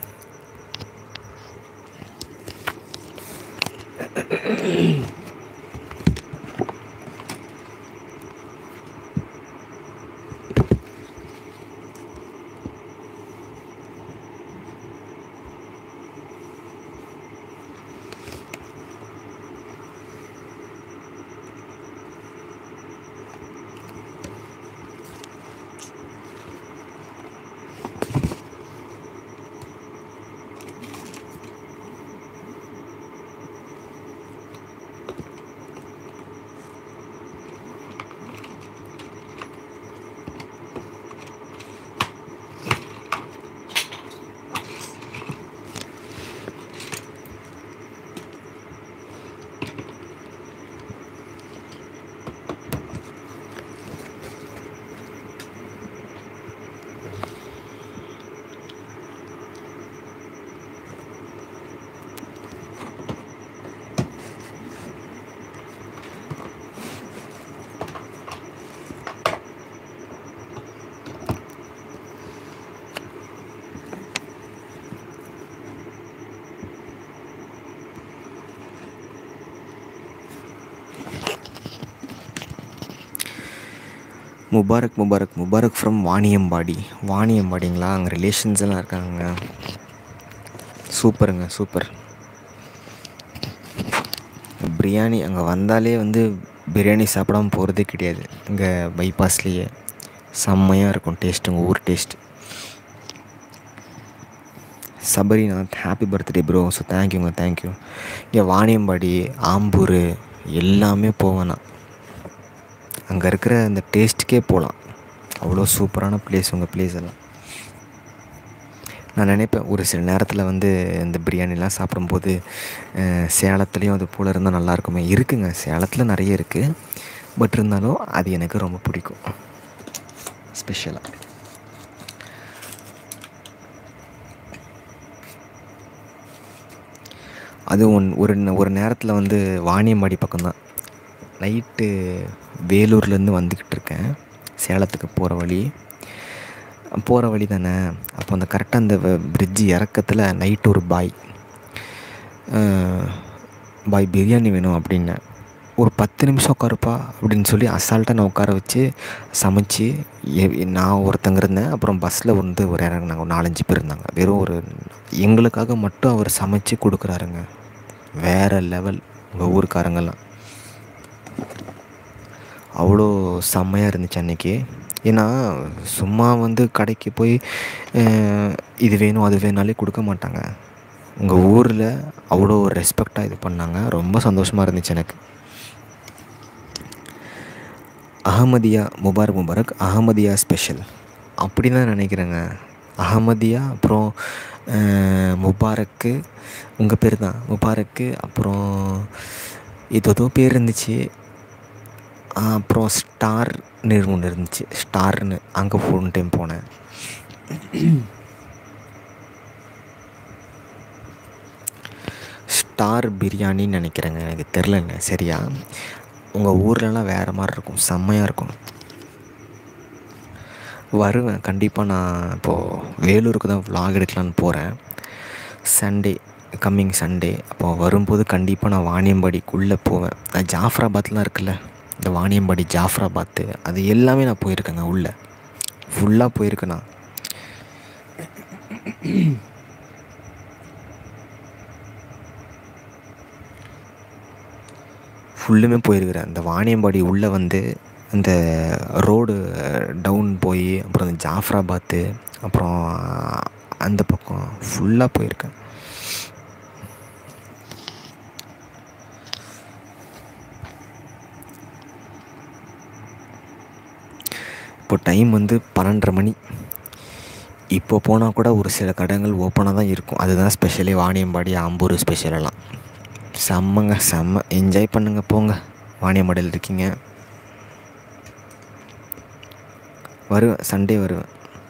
[SPEAKER 1] முபாரக் முபாரக் முபாரக் ஃப்ரம் வாணியம்பாடி வாணியம்பாடிங்களா அங்கே ரிலேஷன்ஸ் எல்லாம் இருக்காங்க சூப்பருங்க சூப்பர் பிரியாணி அங்கே வந்தாலே வந்து பிரியாணி சாப்பிடாம போகிறதே கிடையாது இங்கே பைபாஸ்லேயே செம்மையாக இருக்கும் டேஸ்ட் உங்கள் ஊர் taste Sabarinath happy birthday bro so தேங்க்யூங்க தேங்க்யூ இங்கே வாணியம்பாடி ஆம்பூர் எல்லாமே போவேன் நான் அங்கே இருக்கிற அந்த டேஸ்ட்டுக்கே போகலாம் அவ்வளோ சூப்பரான பிளேஸ் உங்கள் பிளேஸ் எல்லாம் நான் நினைப்பேன் ஒரு சில நேரத்தில் வந்து இந்த பிரியாணிலாம் சாப்பிடும்போது அஹ், சேலத்துலேயும் அது போல் இருந்தால் நல்லா இருக்குமே இருக்குங்க சேலத்தில் நிறைய இருக்குது பட் இருந்தாலும் அது எனக்கு ரொம்ப பிடிக்கும் ஸ்பெஷலாக அது ஒன் ஒரு ந- ஒரு நேரத்தில் வந்து வாணியம்பாடி பக்கம்தான் நைட்டு வேலூர்லேருந்து வந்துக்கிட்டு இருக்கேன் சேலத்துக்கு போகிற வழி போகிற வழி தானே அப்போ அந்த கரெக்டாக அந்த பிரிட்ஜு இறக்கத்தில் நைட் ஒரு பாய் பாய் பிரியாணி வேணும் அப்படின்னேன் ஒரு பத்து நிமிஷம் உட்காருப்பா அப்படின்னு சொல்லி அசால்ட்டாக நான் உட்கார வச்சு சமைச்சு எ- நான் ஒருத்தங்க இருந்தேன் அப்புறம் பஸ்ஸில் வந்து ஒரு இறங்குனாங்க ஒரு நாலஞ்சு பேர் இருந்தாங்க வெறும் ஒரு எங்களுக்காக மட்டும் அவர் சமைச்சு கொடுக்குறாருங்க வேறு லெவல் உங்கள் ஊருக்காரங்கெல்லாம் அவ்வளோ செம்மையாக இருந்துச்சு அன்றைக்கி ஏன்னா சும்மா வந்து கடைக்கு போய் அஹ், இது வேணும் அது வேணாலே கொடுக்க மாட்டாங்க உங்கள் ஊரில் அவ்வளோ ரெஸ்பெக்டாக இது பண்ணாங்க ரொம்ப சந்தோஷமாக இருந்துச்சு எனக்கு அகமதியா முபாரக் முபாரக் அகமதியா ஸ்பெஷல் அப்படி தான் நினைக்கிறேங்க அகமதியா அப்புறம் அஹ், முபாரக்கு உங்கள் பேர் தான் முபாரக்கு அப்புறம் இது ஏதோ பேர் இருந்துச்சு ஆ, அப்புறம் ஸ்டார்னு ஒன்று இருந்துச்சு ஸ்டார்னு அங்கே போன டைம் போனேன் ஸ்டார் பிரியாணின்னு நினைக்கிறேங்க எனக்கு தெரிலங்க சரியா உங்கள் ஊர்லலாம் வேறு மாதிரி இருக்கும் செம்மையாக இருக்கும் வருவேன் கண்டிப்பாக நான் இப்போது வேலூருக்கு தான் vlog எடுக்கலான்னு போகிறேன் சண்டே கம்மிங் சண்டே அப்போது வரும்போது கண்டிப்பாக நான் வாணியம்பாடிக்குள்ளே போவேன் நான் ஜாஃப்ராபாத்லாம் இருக்குல்ல இந்த வாணியம்பாடி ஜாஃப்ராபாத்து அது எல்லாமே நான் போயிருக்கேங்க உள்ளே ஃபுல்லாக போயிருக்கேன் நான் ஃபுல்லுமே போயிருக்கிறேன் இந்த வாணியம்பாடி உள்ளே வந்து இந்த ரோடு டவுன் போய் அப்புறம் இந்த ஜாஃப்ராபாத்து அப்புறம் அந்த பக்கம் ஃபுல்லாக போயிருக்கேன் இப்போ டைம் வந்து பன்னெண்டரை மணி இப்போ போனால் கூட ஒரு சில கடைகள் ஓப்பனாக தான் இருக்கும் அதுதான் ஸ்பெஷலி வாணியம்பாடி ஆம்பூர் ஸ்பெஷலெல்லாம் செம்மங்க செம்ம என்ஜாய் பண்ணுங்க போங்க வாணியம்பாடியில் இருக்கீங்க வருவேன் சண்டே வருவேன்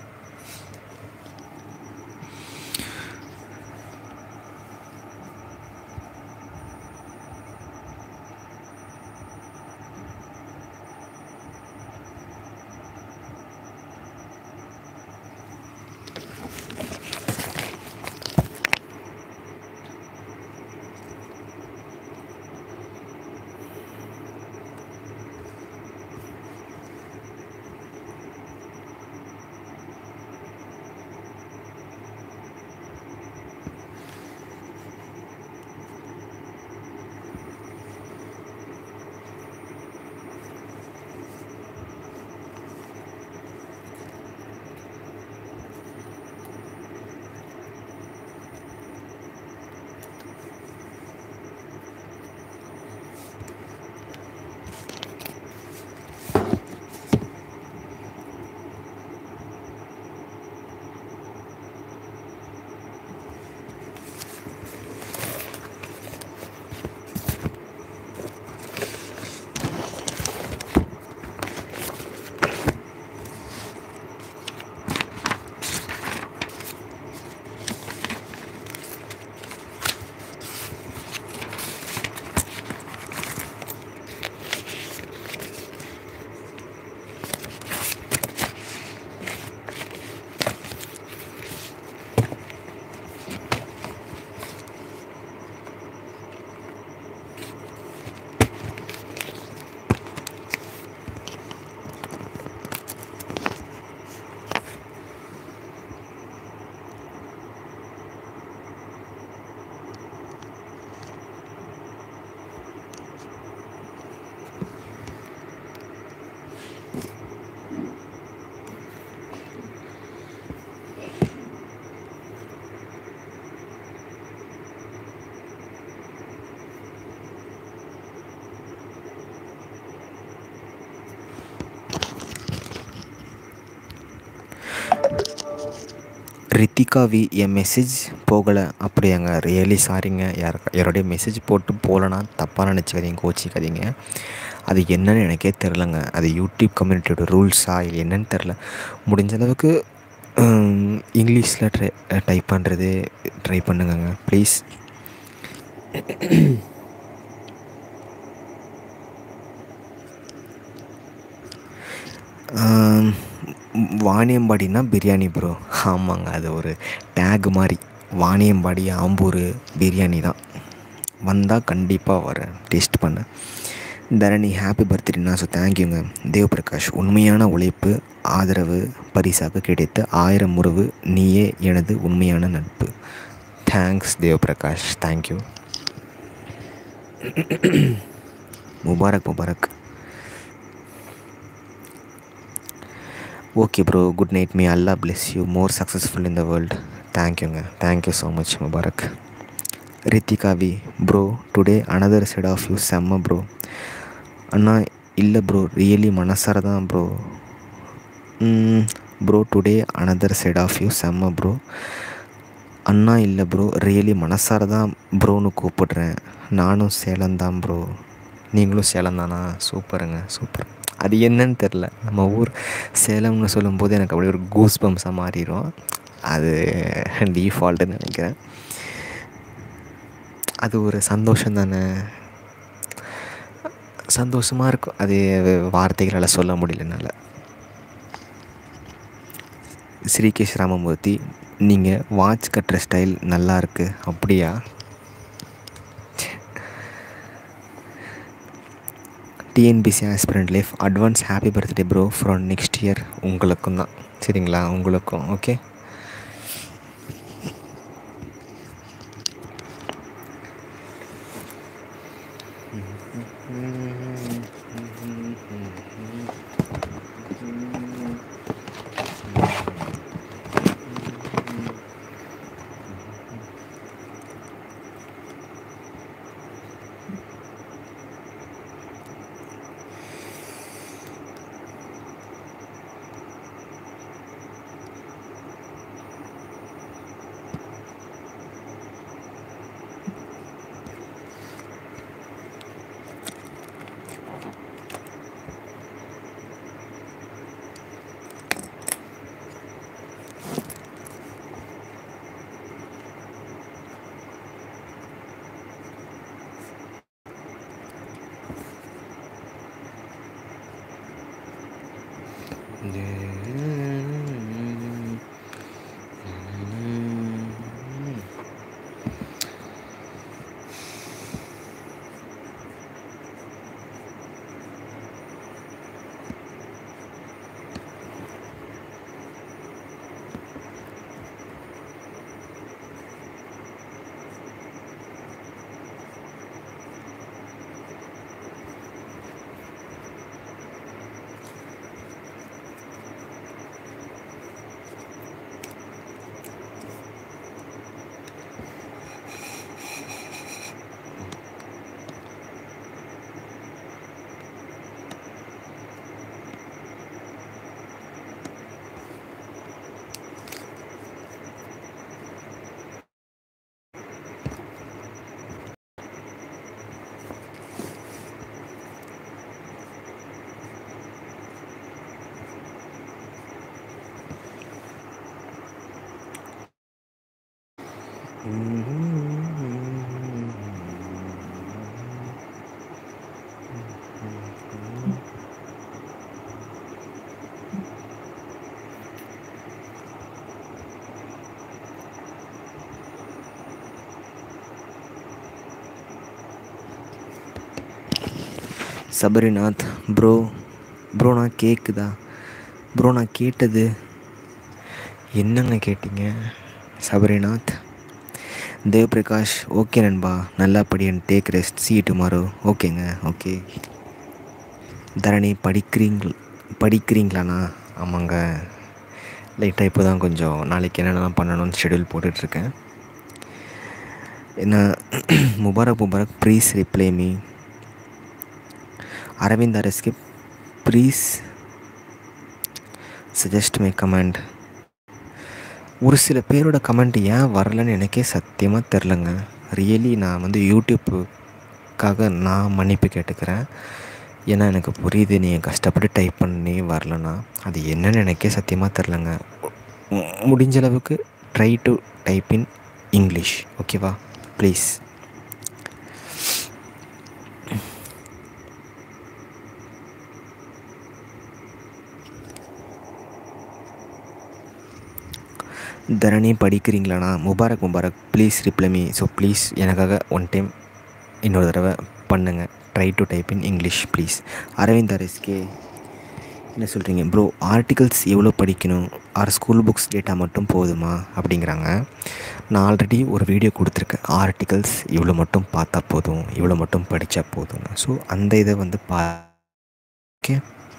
[SPEAKER 1] ரித்திகா வி என் மெசேஜ் போகலை அப்படியாங்க ரியலி சாரிங்க யார் யாரோடைய மெசேஜ் போட்டு போகலன்னா தப்பாக நினச்சிக்காதீங்க கோச்சிக்காதீங்க அது என்னன்னு எனக்கே தெரிலங்க அது யூடியூப் கம்யூனிட்டியோட ரூல்ஸா இல்லை என்னன்னு தெரில முடிஞ்ச அளவுக்கு இங்கிலீஷில் ட்ரை டைப் பண்ணுறது ட்ரை பண்ணுங்கங்க ப்ளீஸ் வாணியம்பாடினா பிரியாணி ப்ரோ ஆமாங்க அது ஒரு டேக் மாதிரி வாணியம்பாடி ஆம்பூர் பிரியாணி தான் வந்தால் கண்டிப்பாக வரேன் டேஸ்ட் பண்ண தரணி ஹாப்பி பர்த்டேண்ணா ஸோ தேங்க்யூங்க தேவபிரகாஷ் உண்மையான உழைப்பு ஆதரவு பரிசாக கிடைத்த ஆயிரம் உறவு நீயே எனது உண்மையான நட்பு thanks Devaprakash thank you Mubarak Mubarak okay bro good night me Allah bless you more successful in the world தேங்க்யூங்க thank you so much Mubarak Rithika V bro today another side of you செம்ம ப்ரோ அண்ணா இல்லை ப்ரோ ரியலி மனசார தான் bro bro today another side of you செம்ம bro அண்ணா இல்லை bro really மனசார தான் ப்ரோன்னு கூப்பிடுறேன் நானும் சேலம் தான் ப்ரோ நீங்களும் சேலம் தானா சூப்பருங்க சூப்பர் அது என்னன்னு தெரில நம்ம ஊர் சேலம்னு சொல்லும்போது எனக்கு அப்படியே ஒரு கூஸ் பம்ஸாக மாறிடும் அது டீஃபால்ட்டுன்னு நினைக்கிறேன் அது ஒரு சந்தோஷம் தானே சந்தோஷமாக இருக்கும் அது வார்த்தைகளால் சொல்ல முடியல என்னால் ஸ்ரீகேஷ் ராமமூர்த்தி நீங்கள் வாட்ச் கட்டுற ஸ்டைல் நல்லா இருக்கு அப்படியா TNPSC aspirant life advance happy birthday bro from next year உங்களுக்கும் தான் சரிங்களா உங்களுக்கும் ஓகே சபரிநாத் ப்ரோ ப்ரோ நான் கேட்குதா ப்ரோ நான் கேட்டது என்னங்க கேட்டீங்க சபரிநாத் தேவ்பிரகாஷ் ஓகே நண்பா நல்லா படி and take rest see tomorrow ஓகேங்க ஓகே தரணி படிக்கிறீங்க படிக்கிறீங்களாண்ணா ஆமாங்க லைட்டாக இப்போ தான் கொஞ்சம் நாளைக்கு என்னென்னலாம் பண்ணணும்னு ஷெடியூல் போட்டுட்ருக்கேன் என்ன Mubarak Mubarak please reply me Aravind அரஸ்க்கு ப்ளீஸ் சஜஸ்ட் மை கமெண்ட் ஒரு சில பேரோட கமெண்ட் ஏன் வரலன்னு எனக்கே சத்தியமாக தெரிலங்க ரியலி நான் வந்து யூடியூப்புக்காக நான் மன்னிப்பு கேட்டுக்கிறேன் ஏன்னா எனக்கு புரியுது நீங்கள் கஷ்டப்பட்டு டைப் பண்ணி வரலன்னா அது என்னன்னு எனக்கே சத்தியமாக தெரிலங்க மு- முடிஞ்ச அளவுக்கு try to type in English ஓகேவா ப்ளீஸ் தரணி படிக்கிறீங்களாண்ணா Mubarak Mubarak please reply me so please எனக்காக ஒன் டைம் இன்னொரு தடவை பண்ணுங்கள் try to type in English please Aravind அரஸ்கே என்ன சொல்கிறீங்க ப்ரோ ஆர்டிகல்ஸ் எவ்வளோ படிக்கணும் ஆர் ஸ்கூல் புக்ஸ் டேட்டா மட்டும் போதுமா அப்படிங்கிறாங்க நான் ஆல்ரெடி ஒரு வீடியோ கொடுத்துருக்கேன் ஆர்டிகல்ஸ் இவ்வளோ மட்டும் பார்த்தா போதும் இவ்வளோ மட்டும் படித்தா போதும் ஸோ அந்த இதை வந்து பா ஓகே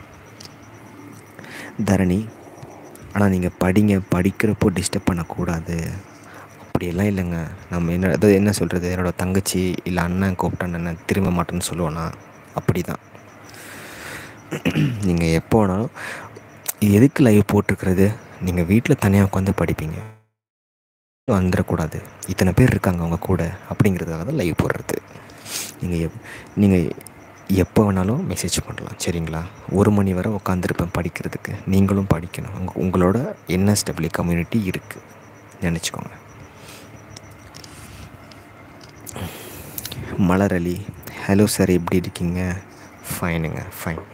[SPEAKER 1] தரணி ஆனால் நீங்கள் படிங்க படிக்கிறப்போ டிஸ்டர்ப் பண்ணக்கூடாது அப்படியெல்லாம் இல்லைங்க நம்ம என்ன அதாவது என்ன சொல்கிறது என்னோடய தங்கச்சி இல்லை அண்ணன் கூப்பிட்டான் என்ன திரும்ப மாட்டேன்னு சொல்லுவேன்னா அப்படி தான் நீங்கள் எப்போ வேணாலும் இது எதுக்கு லைவ் போட்டிருக்கிறது நீங்கள் வீட்டில் தனியாக உட்காந்து படிப்பீங்க வந்துடக்கூடாது இத்தனை பேர் இருக்காங்க அவங்க கூட அப்படிங்கிறதுக்காக தான் லைவ் போடுறது நீங்கள் எப் நீங்கள் எப்போ வேணாலும் மெசேஜ் பண்ணலாம் சரிங்களா ஒரு மணி வரை உட்காந்துருப்பேன் படிக்கிறதுக்கு நீங்களும் படிக்கணும் உங்க உங்களோட என்எஸ்டபிள்யூ கம்யூனிட்டி இருக்குது நினச்சிக்கோங்க மலர் அலி ஹலோ சார் எப்படி இருக்கீங்க ஃபைனுங்க ஃபைன்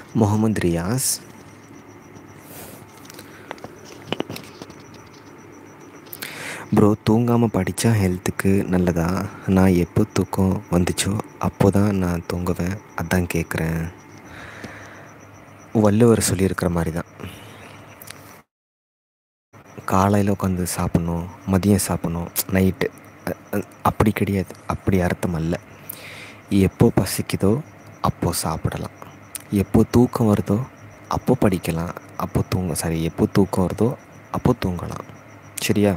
[SPEAKER 1] முகமது ரியாஸ் ப்ரோ தூங்காமல் படித்தா ஹெல்த்துக்கு நல்லதா நான் எப்போ தூக்கம் வந்துச்சோ அப்போ தான் நான் தூங்குவேன் அதான் கேட்குறேன் வள்ளுவர் சொல்லியிருக்கிற மாதிரி தான் காலையில் உட்காந்து சாப்பிட்ணும் மதியம் சாப்பிட்ணும் நைட்டு அப்படி கிடையாது அப்படி அர்த்தம் அல்ல எப்போ பசிக்குதோ அப்போ சாப்பிடலாம் எப்போ தூக்கம் வருதோ அப்போ படிக்கலாம் அப்போ தூங்க சாரி எப்போ தூக்கம் வருதோ அப்போ தூங்கலாம் சரியா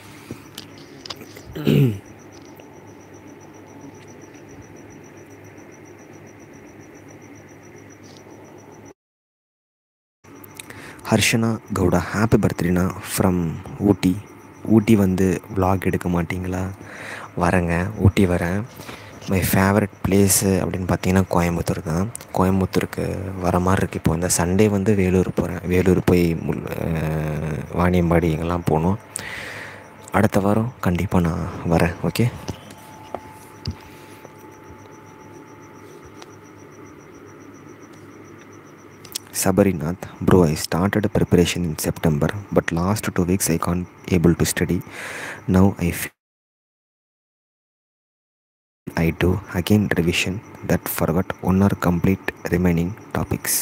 [SPEAKER 1] ஹர்ஷனா கவுடா ஹாப்பி பர்த்டேனா ஃப்ரம் ஊட்டி ஊட்டி வந்து vlog எடுக்க மாட்டிங்களா வரேங்க ஊட்டி வரேன் மை ஃபேவரட் பிளேஸு அப்படின்னு பார்த்தீங்கன்னா கோயம்புத்தூர் தான் கோயம்புத்தூருக்கு வர மாதிரி இருக்குது இப்போ இந்த சண்டே வந்து வேலூர் போகிறேன் வேலூர் போய் முல் அஹ், வாணியம்பாடி இங்கெல்லாம் போகணும் அடுத்த வாரம் கண்டிப்பாக நான் வரேன் okay Sabarinath, bro, I started preparation in September, but last two weeks I can't able to study. Now I feel I do again revision that forgot one or complete remaining topics.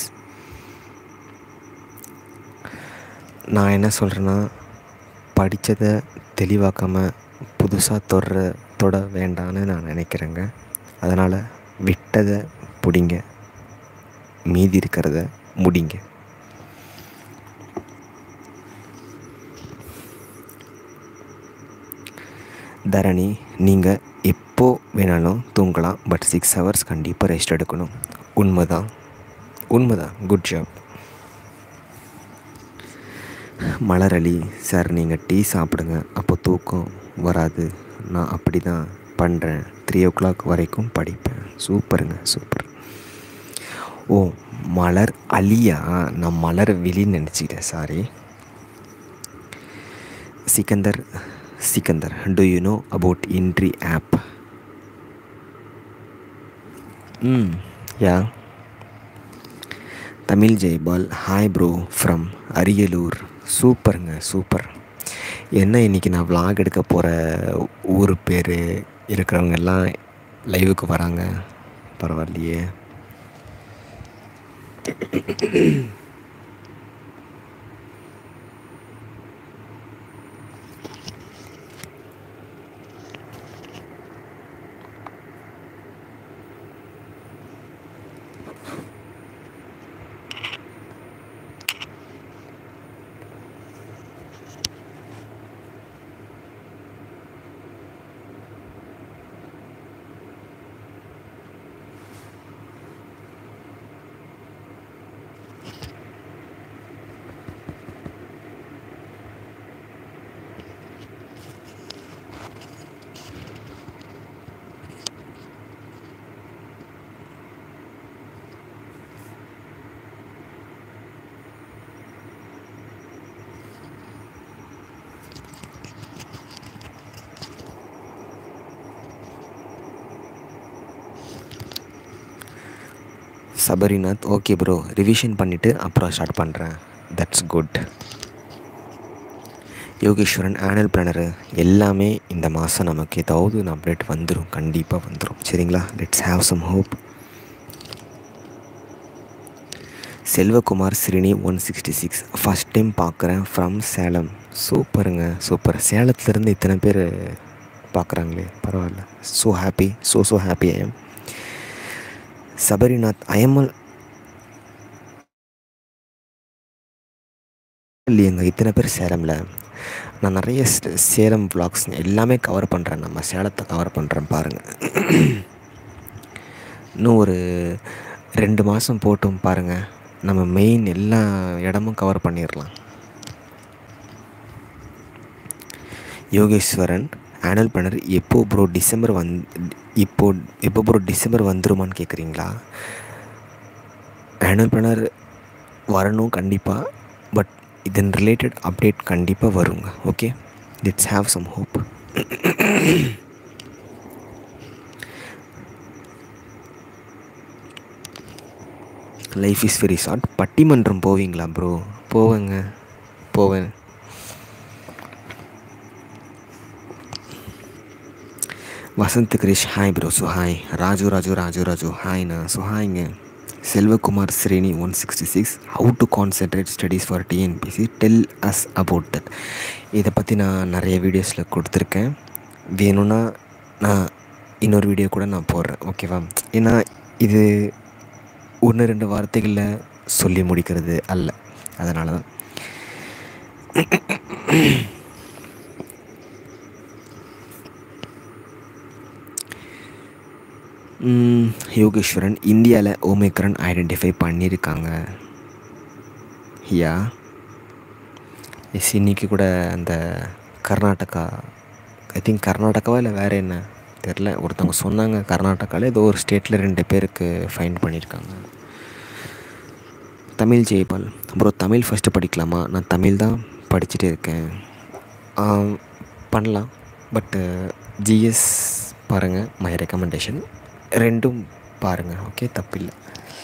[SPEAKER 1] நான் என்ன சொல்கிறேன்னா படித்ததை தெளிவாக்காமல் புதுசாக தொடர தொட வேண்டான்னு நான் நினைக்கிறேங்க அதனால் விட்டதை பிடிங்க மீதி இருக்கிறத முடிங்க தரணி நீங்கள் எப்போ வேணாலும் தூங்கலாம் பட் சிக்ஸ் ஹவர்ஸ் கண்டிப்பாக ரெஸ்ட் எடுக்கணும் உண்மைதான் உண்மைதான் குட் ஜாப் மலரளி சார் நீங்கள் டீ சாப்பிடுங்க அப்போ தூக்கம் வராது நான் அப்படி தான் பண்ணுறேன் த்ரீ ஓ கிளாக் வரைக்கும் படிப்பேன் சூப்பருங்க சூப்பர் ஓ மலர் அலியா நான் மலர் வெளின்னு நினச்சிக்கிட்டேன் sorry Sikandar Sikandar do you know about entry app hmm yeah Tamil Jeyapal hi bro from Ariyalur சூப்பருங்க சூப்பர் என்ன இன்றைக்கி நான் vlog எடுக்க போகிற ஊர் பேர் இருக்கிறவங்க எல்லாம் லைவுக்கு வராங்க பரவாயில்லையே சபரிநாத் ஓகே ப்ரோ ரிவிஷன் பண்ணிவிட்டு அப்புறம் ஸ்டார்ட் பண்ணுறேன் that's good Yogeswaran annual planner எல்லாமே இந்த மாதம் நமக்கு ஏதாவது ஒரு அப்டேட் வந்துடும் கண்டிப்பாக வந்துடும் சரிங்களா let's have some hope Selvakumar Srini one sixty six first time பார்க்குறேன் ஃப்ரம் சேலம் சூப்பருங்க சூப்பர் சேலத்துலேருந்து இத்தனை பேர் பார்க்குறாங்களே பரவாயில்ல so happy so so happy I am Sabarinath ஐஎம்எல் இல்லையங்க இத்தனை பேர் சேலமில் நான் நிறைய சே- சேலம் vlogs எல்லாமே கவர் பண்ணுறேன் நம்ம சேலத்தை கவர் பண்ணுறேன் பாருங்கள் இன்னும் ஒரு ரெண்டு மாதம் போட்டும் பாருங்கள் நம்ம மெயின் எல்லா இடமும் கவர் பண்ணிடலாம் யோகேஸ்வரன் ஆனுவல் பிளானர் எப்போ ப்ரோ டிசம்பர் வந் இப்போ எப்போ ப்ரோ டிசம்பர் வந்துருமான்னு கேட்குறீங்களா ஆனுவல் பிளானர் வரணும் கண்டிப்பாக பட் இதன் ரிலேட்டட் அப்டேட் கண்டிப்பாக வருங்க okay let's have some hope life is very short பட்டிமன்றம் போவீங்களா ப்ரோ போவேங்க போவேன் Vasanth Krish hi bro so hi Raju Raju Raju Raju ஹாய்ண்ணா ஸோ ஹாய்ங்க Selvakumar Sreni one sixty six how to concentrate studies for TNPSC tell us about that இதை பற்றி நான் நிறைய வீடியோஸில் கொடுத்துருக்கேன் வேணும்னா நான் இன்னொரு வீடியோ கூட நான் போடுறேன் ஓகேவா ஏன்னா இது ஒன்று ரெண்டு வார்த்தைகளில் சொல்லி முடிக்கிறது அல்ல அதனால தான் ம், யோகேஸ்வரன் இந்தியாவில் ஓமிக்ரான் ஐடென்டிஃபை பண்ணியிருக்காங்க யா எஸ் இன்னைக்கு கூட அந்த கர்நாடகா ஐ திங்க் கர்நாடகாவா இல்லை வேறு என்ன தெரில ஒருத்தவங்க சொன்னாங்க கர்நாடகாவில் ஏதோ ஒரு ஸ்டேட்டில் ரெண்டு பேருக்கு ஃபைன் பண்ணியிருக்காங்க தமிழ் ஜெயபால் ப்ரோ தமிழ் ஃபஸ்ட்டு படிக்கலாமா நான் தமிழ் தான் படிச்சுட்டு இருக்கேன் ஆம், பண்ணலாம் பட்டு ஜிஎஸ் பாருங்கள் மை ரெக்கமெண்டேஷன் ரெண்டும் பாருங்கள் ஓகே தப்பில்லை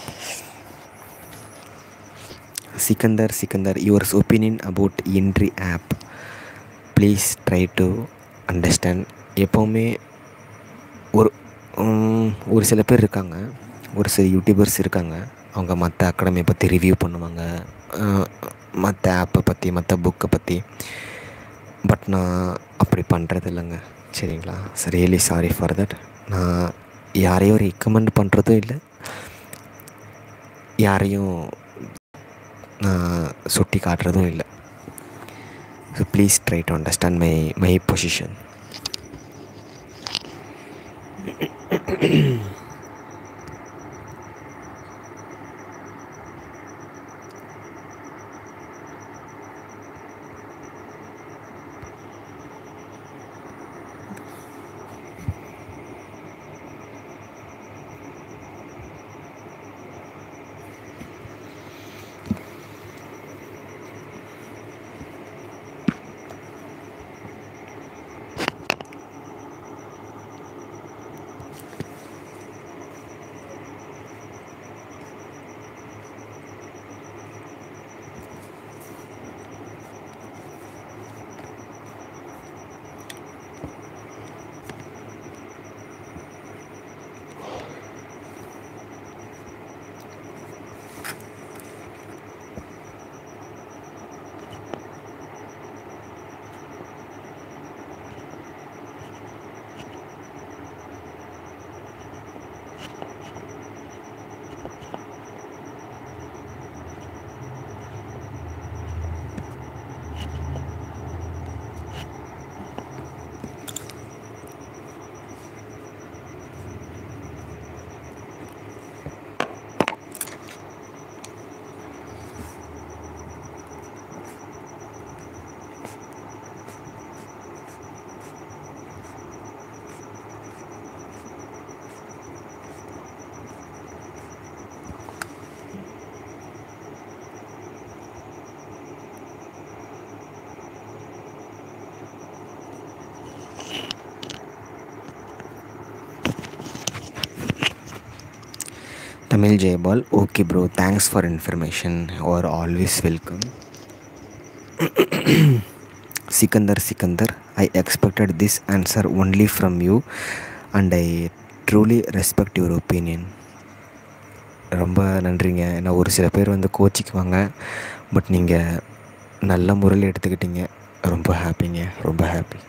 [SPEAKER 1] Sikandar Sikandar yours opinion about entry app please try to understand எப்போவுமே ஒரு உம், ஒரு சில பேர் இருக்காங்க ஒரு சில யூடியூபர்ஸ் இருக்காங்க அவங்க மற்ற அகாடமியை பற்றி ரிவ்யூ பண்ணுவாங்க மற்ற ஆப்பை பற்றி மற்ற புக்கை பற்றி பட் நான் அப்படி பண்ணுறது இல்லைங்க சரிங்களா ரியலி சாரி ஃபார் தட் நான் யாரையும் ரெக்கமெண்ட் பண்ணுறதும் இல்லை யாரையும் நான் சுட்டி காட்டுறதும் இல்லை so please try to understand my my position Tamil Jeyapal okay bro thanks for information are always welcome Sikandar Sikandar I expected this answer only from you and I truly respect your opinion ரொம்ப நன்றிங்க ஏன்னா ஒரு சில பேர் வந்து கோச்சிக்குவாங்க பட் நீங்கள் நல்ல முறையில் எடுத்துக்கிட்டீங்க ரொம்ப ஹாப்பிங்க ரொம்ப happy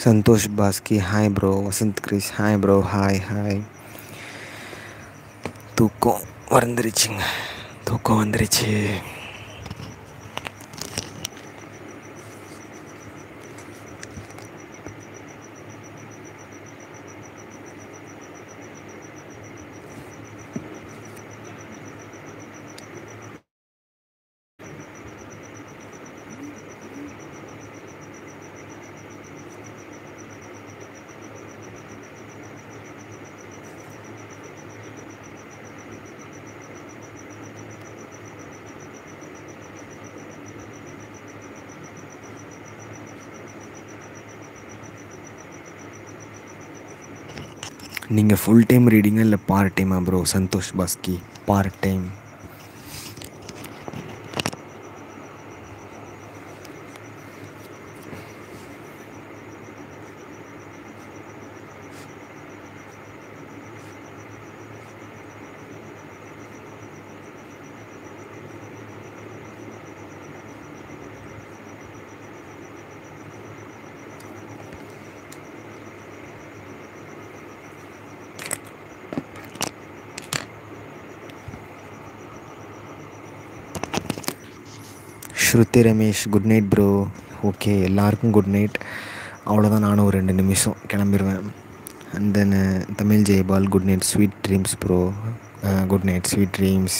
[SPEAKER 1] Santhosh Baski hi bro Vasanth Kris hi bro hi hi தூக்கம் வந்துருச்சுங்க தூக்கம் வந்துருச்சு நீங்கள் ஃபுல் டைம் ரீடிங்கா இல்லை பார்ட் டைமா bro Santhosh Baski part time Shruthi Ramesh good night bro okay எல்லாருக்கும் குட் நைட் அவ்வளோதான் நானும் ஒரு ரெண்டு நிமிஷம் கிளம்பிடுவேன் and then Tamil Jeyapal good night sweet dreams bro good night sweet dreams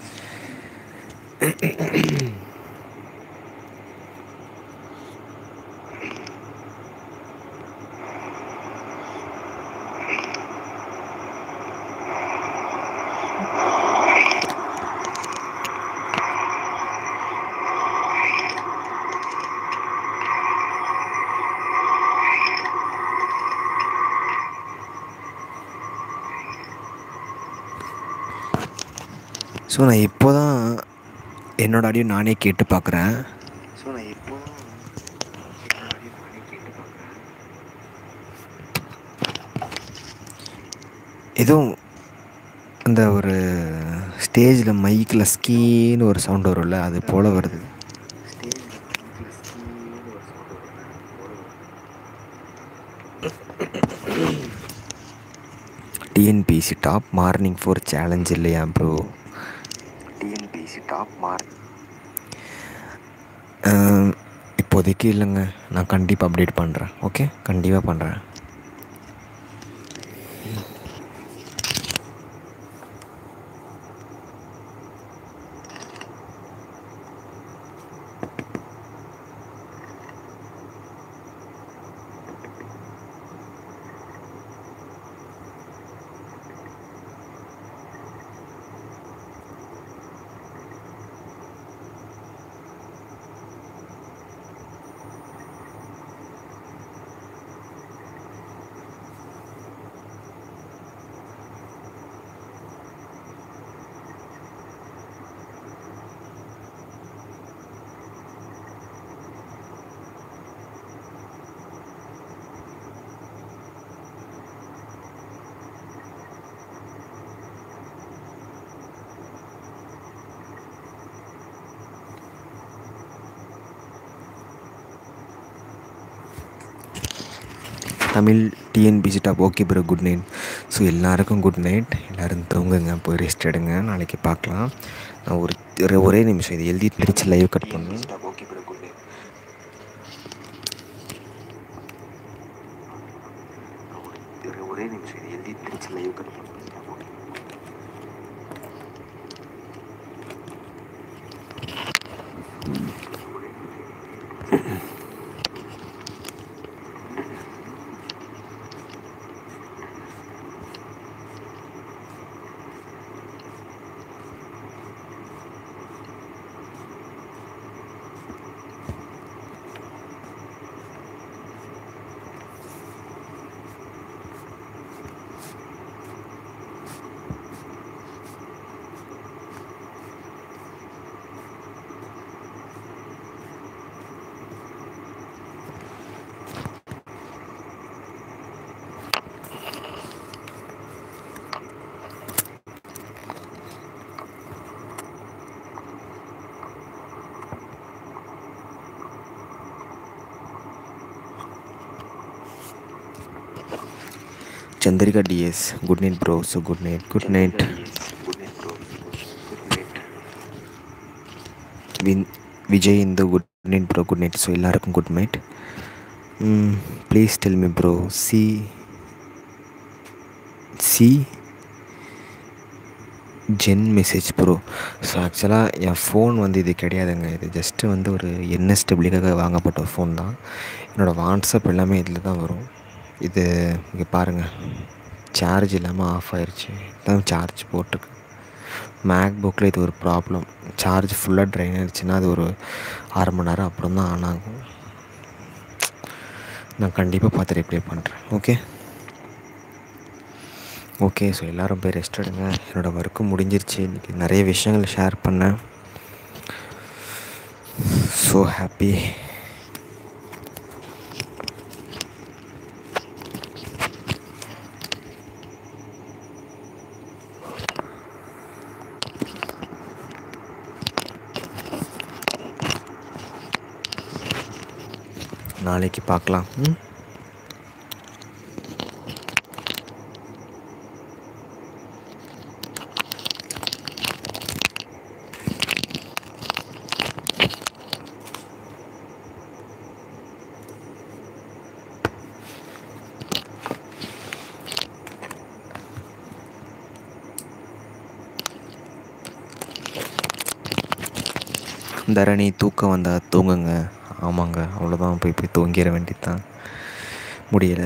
[SPEAKER 1] so நான் இப்போ தான் என்னோட ஆடியோ நானே கேட்டு பார்க்குறேன் ஸோ நான் இப்போ எதுவும் அந்த ஒரு ஸ்டேஜில் மைக்கில் ஸ்கீன்னு ஒரு சவுண்ட் வரும்ல அது போல் வருது TNPSC top morning for challenge இல்லையா ப்ரோ டிஎன்பிசி டாப் மார்க் இப்போதைக்கு இல்லைங்க நான் கண்டிப்பாக அப்டேட் பண்ணுறேன் ஓகே கண்டிப்பாக பண்ணுறேன் Tamil TNPSC top okay bro good night so எல்லாருக்கும் குட் நைட் எல்லோரும் தூங்குங்க போய் ரெஸ்ட் எடுங்க நாளைக்கு பார்க்கலாம் நான் ஒரு ஒரே நிமிஷம் இது எழுதி திருச்சி லைவ் கட் பண்ணணும் ஓகே ப்ரோ குட் நைட் ஒரே நிமிஷம் இது எழுதி திருச்சி லைவ் கட் பண்ணணும் Chandrika TS good night bro so good night good night வின் Vijay Indhu good night bro good night so எல்லாருக்கும் good night please tell me bro C C ஜென் message bro so ஆக்சுவலாக என் ஃபோன் வந்து இது கிடையாதுங்க இது ஜஸ்ட்டு வந்து ஒரு என்எஸ்டபிள்யூக்காக வாங்கப்பட்ட ஒரு ஃபோன் தான் என்னோடய வாட்ஸ்அப் எல்லாமே இதில் தான் வரும் இது இங்கே பாருங்கள் சார்ஜ் இல்லாமல் ஆஃப் ஆயிடுச்சு தான் சார்ஜ் போட்டிருக்கு மேக் புக்கில் இது ஒரு ப்ராப்ளம் சார்ஜ் ஃபுல்லாக ட்ரைன் ஆயிடுச்சுன்னா அது ஒரு அரை மணி நேரம் அப்புறம் தான் ஆன் ஆகும் நான் கண்டிப்பாக பார்த்து ரிப்ளை பண்ணுறேன் ஓகே ஓகே ஸோ எல்லோரும் போய் ரெஸ்ட் எடுங்க என்னோடய ஒர்க்கு முடிஞ்சிருச்சு இன்றைக்கி நிறைய விஷயங்கள் ஷேர் பண்ணேன் ஸோ ஹாப்பி நாளைக்கு பார்க்கலாம் ம் தரணி தூக்கம் வந்தால் தூங்குங்க ஆமாங்க அவ்வளோதான் போய் போய் தூங்கிட வேண்டியது தான் முடியல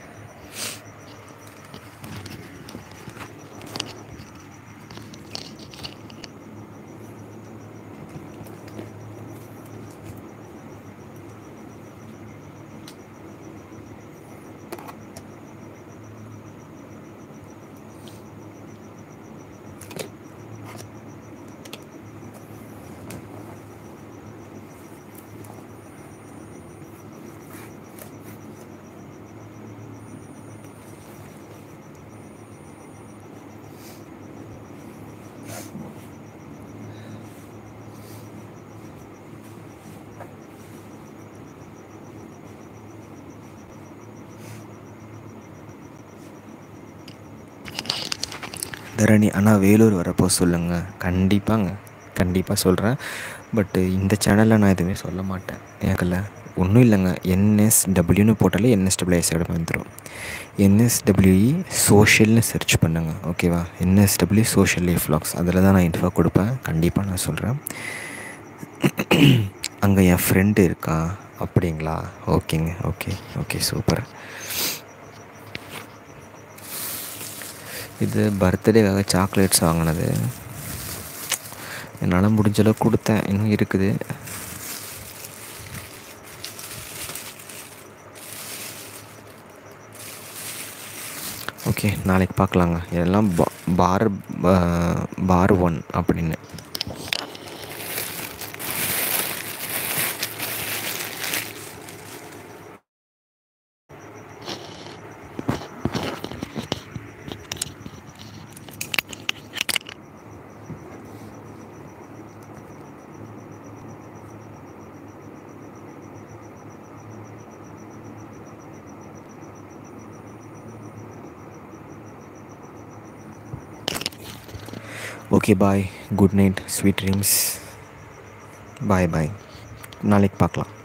[SPEAKER 1] தரணி ஆனால் வேலூர் வரப்போ சொல்லுங்கள் கண்டிப்பாங்க கண்டிப்பாக சொல்கிறேன் பட்டு இந்த சேனலில் நான் எதுவுமே சொல்ல மாட்டேன் ஏகல ஒன்றும் இல்லைங்க என்எஸ்டபிள்யூன்னு போட்டாலே என்எஸ்டபிள்யூஎஸ் இடம் வந்துடும் என்எஸ்டபிள்யூஇ சோஷியல்னு சர்ச் பண்ணுங்க ஓகேவா என்எஸ்டபிள்யூ சோஷியல் லைஃப் வ்ளாக்ஸ் அதில் தான் நான் இன்ஃபோ கொடுப்பேன் கண்டிப்பாக நான் சொல்கிறேன் அங்கே என் ஃப்ரெண்டு இருக்கா அப்படிங்களா ஓகேங்க ஓகே ஓகே சூப்பர் இது பர்த்டேக்காக சாக்லேட்ஸ் வாங்கினது என்னால் முடிஞ்ச அளவுக்கு கொடுத்தேன் இன்னும் இருக்குது ஓகே நாளைக்கு பார்க்கலாங்க இதெல்லாம் பா- பார் பா- பார் ஒன் அப்படின்னு okay bye good night sweet dreams bye bye நாளைக்கு பார்க்கலாம்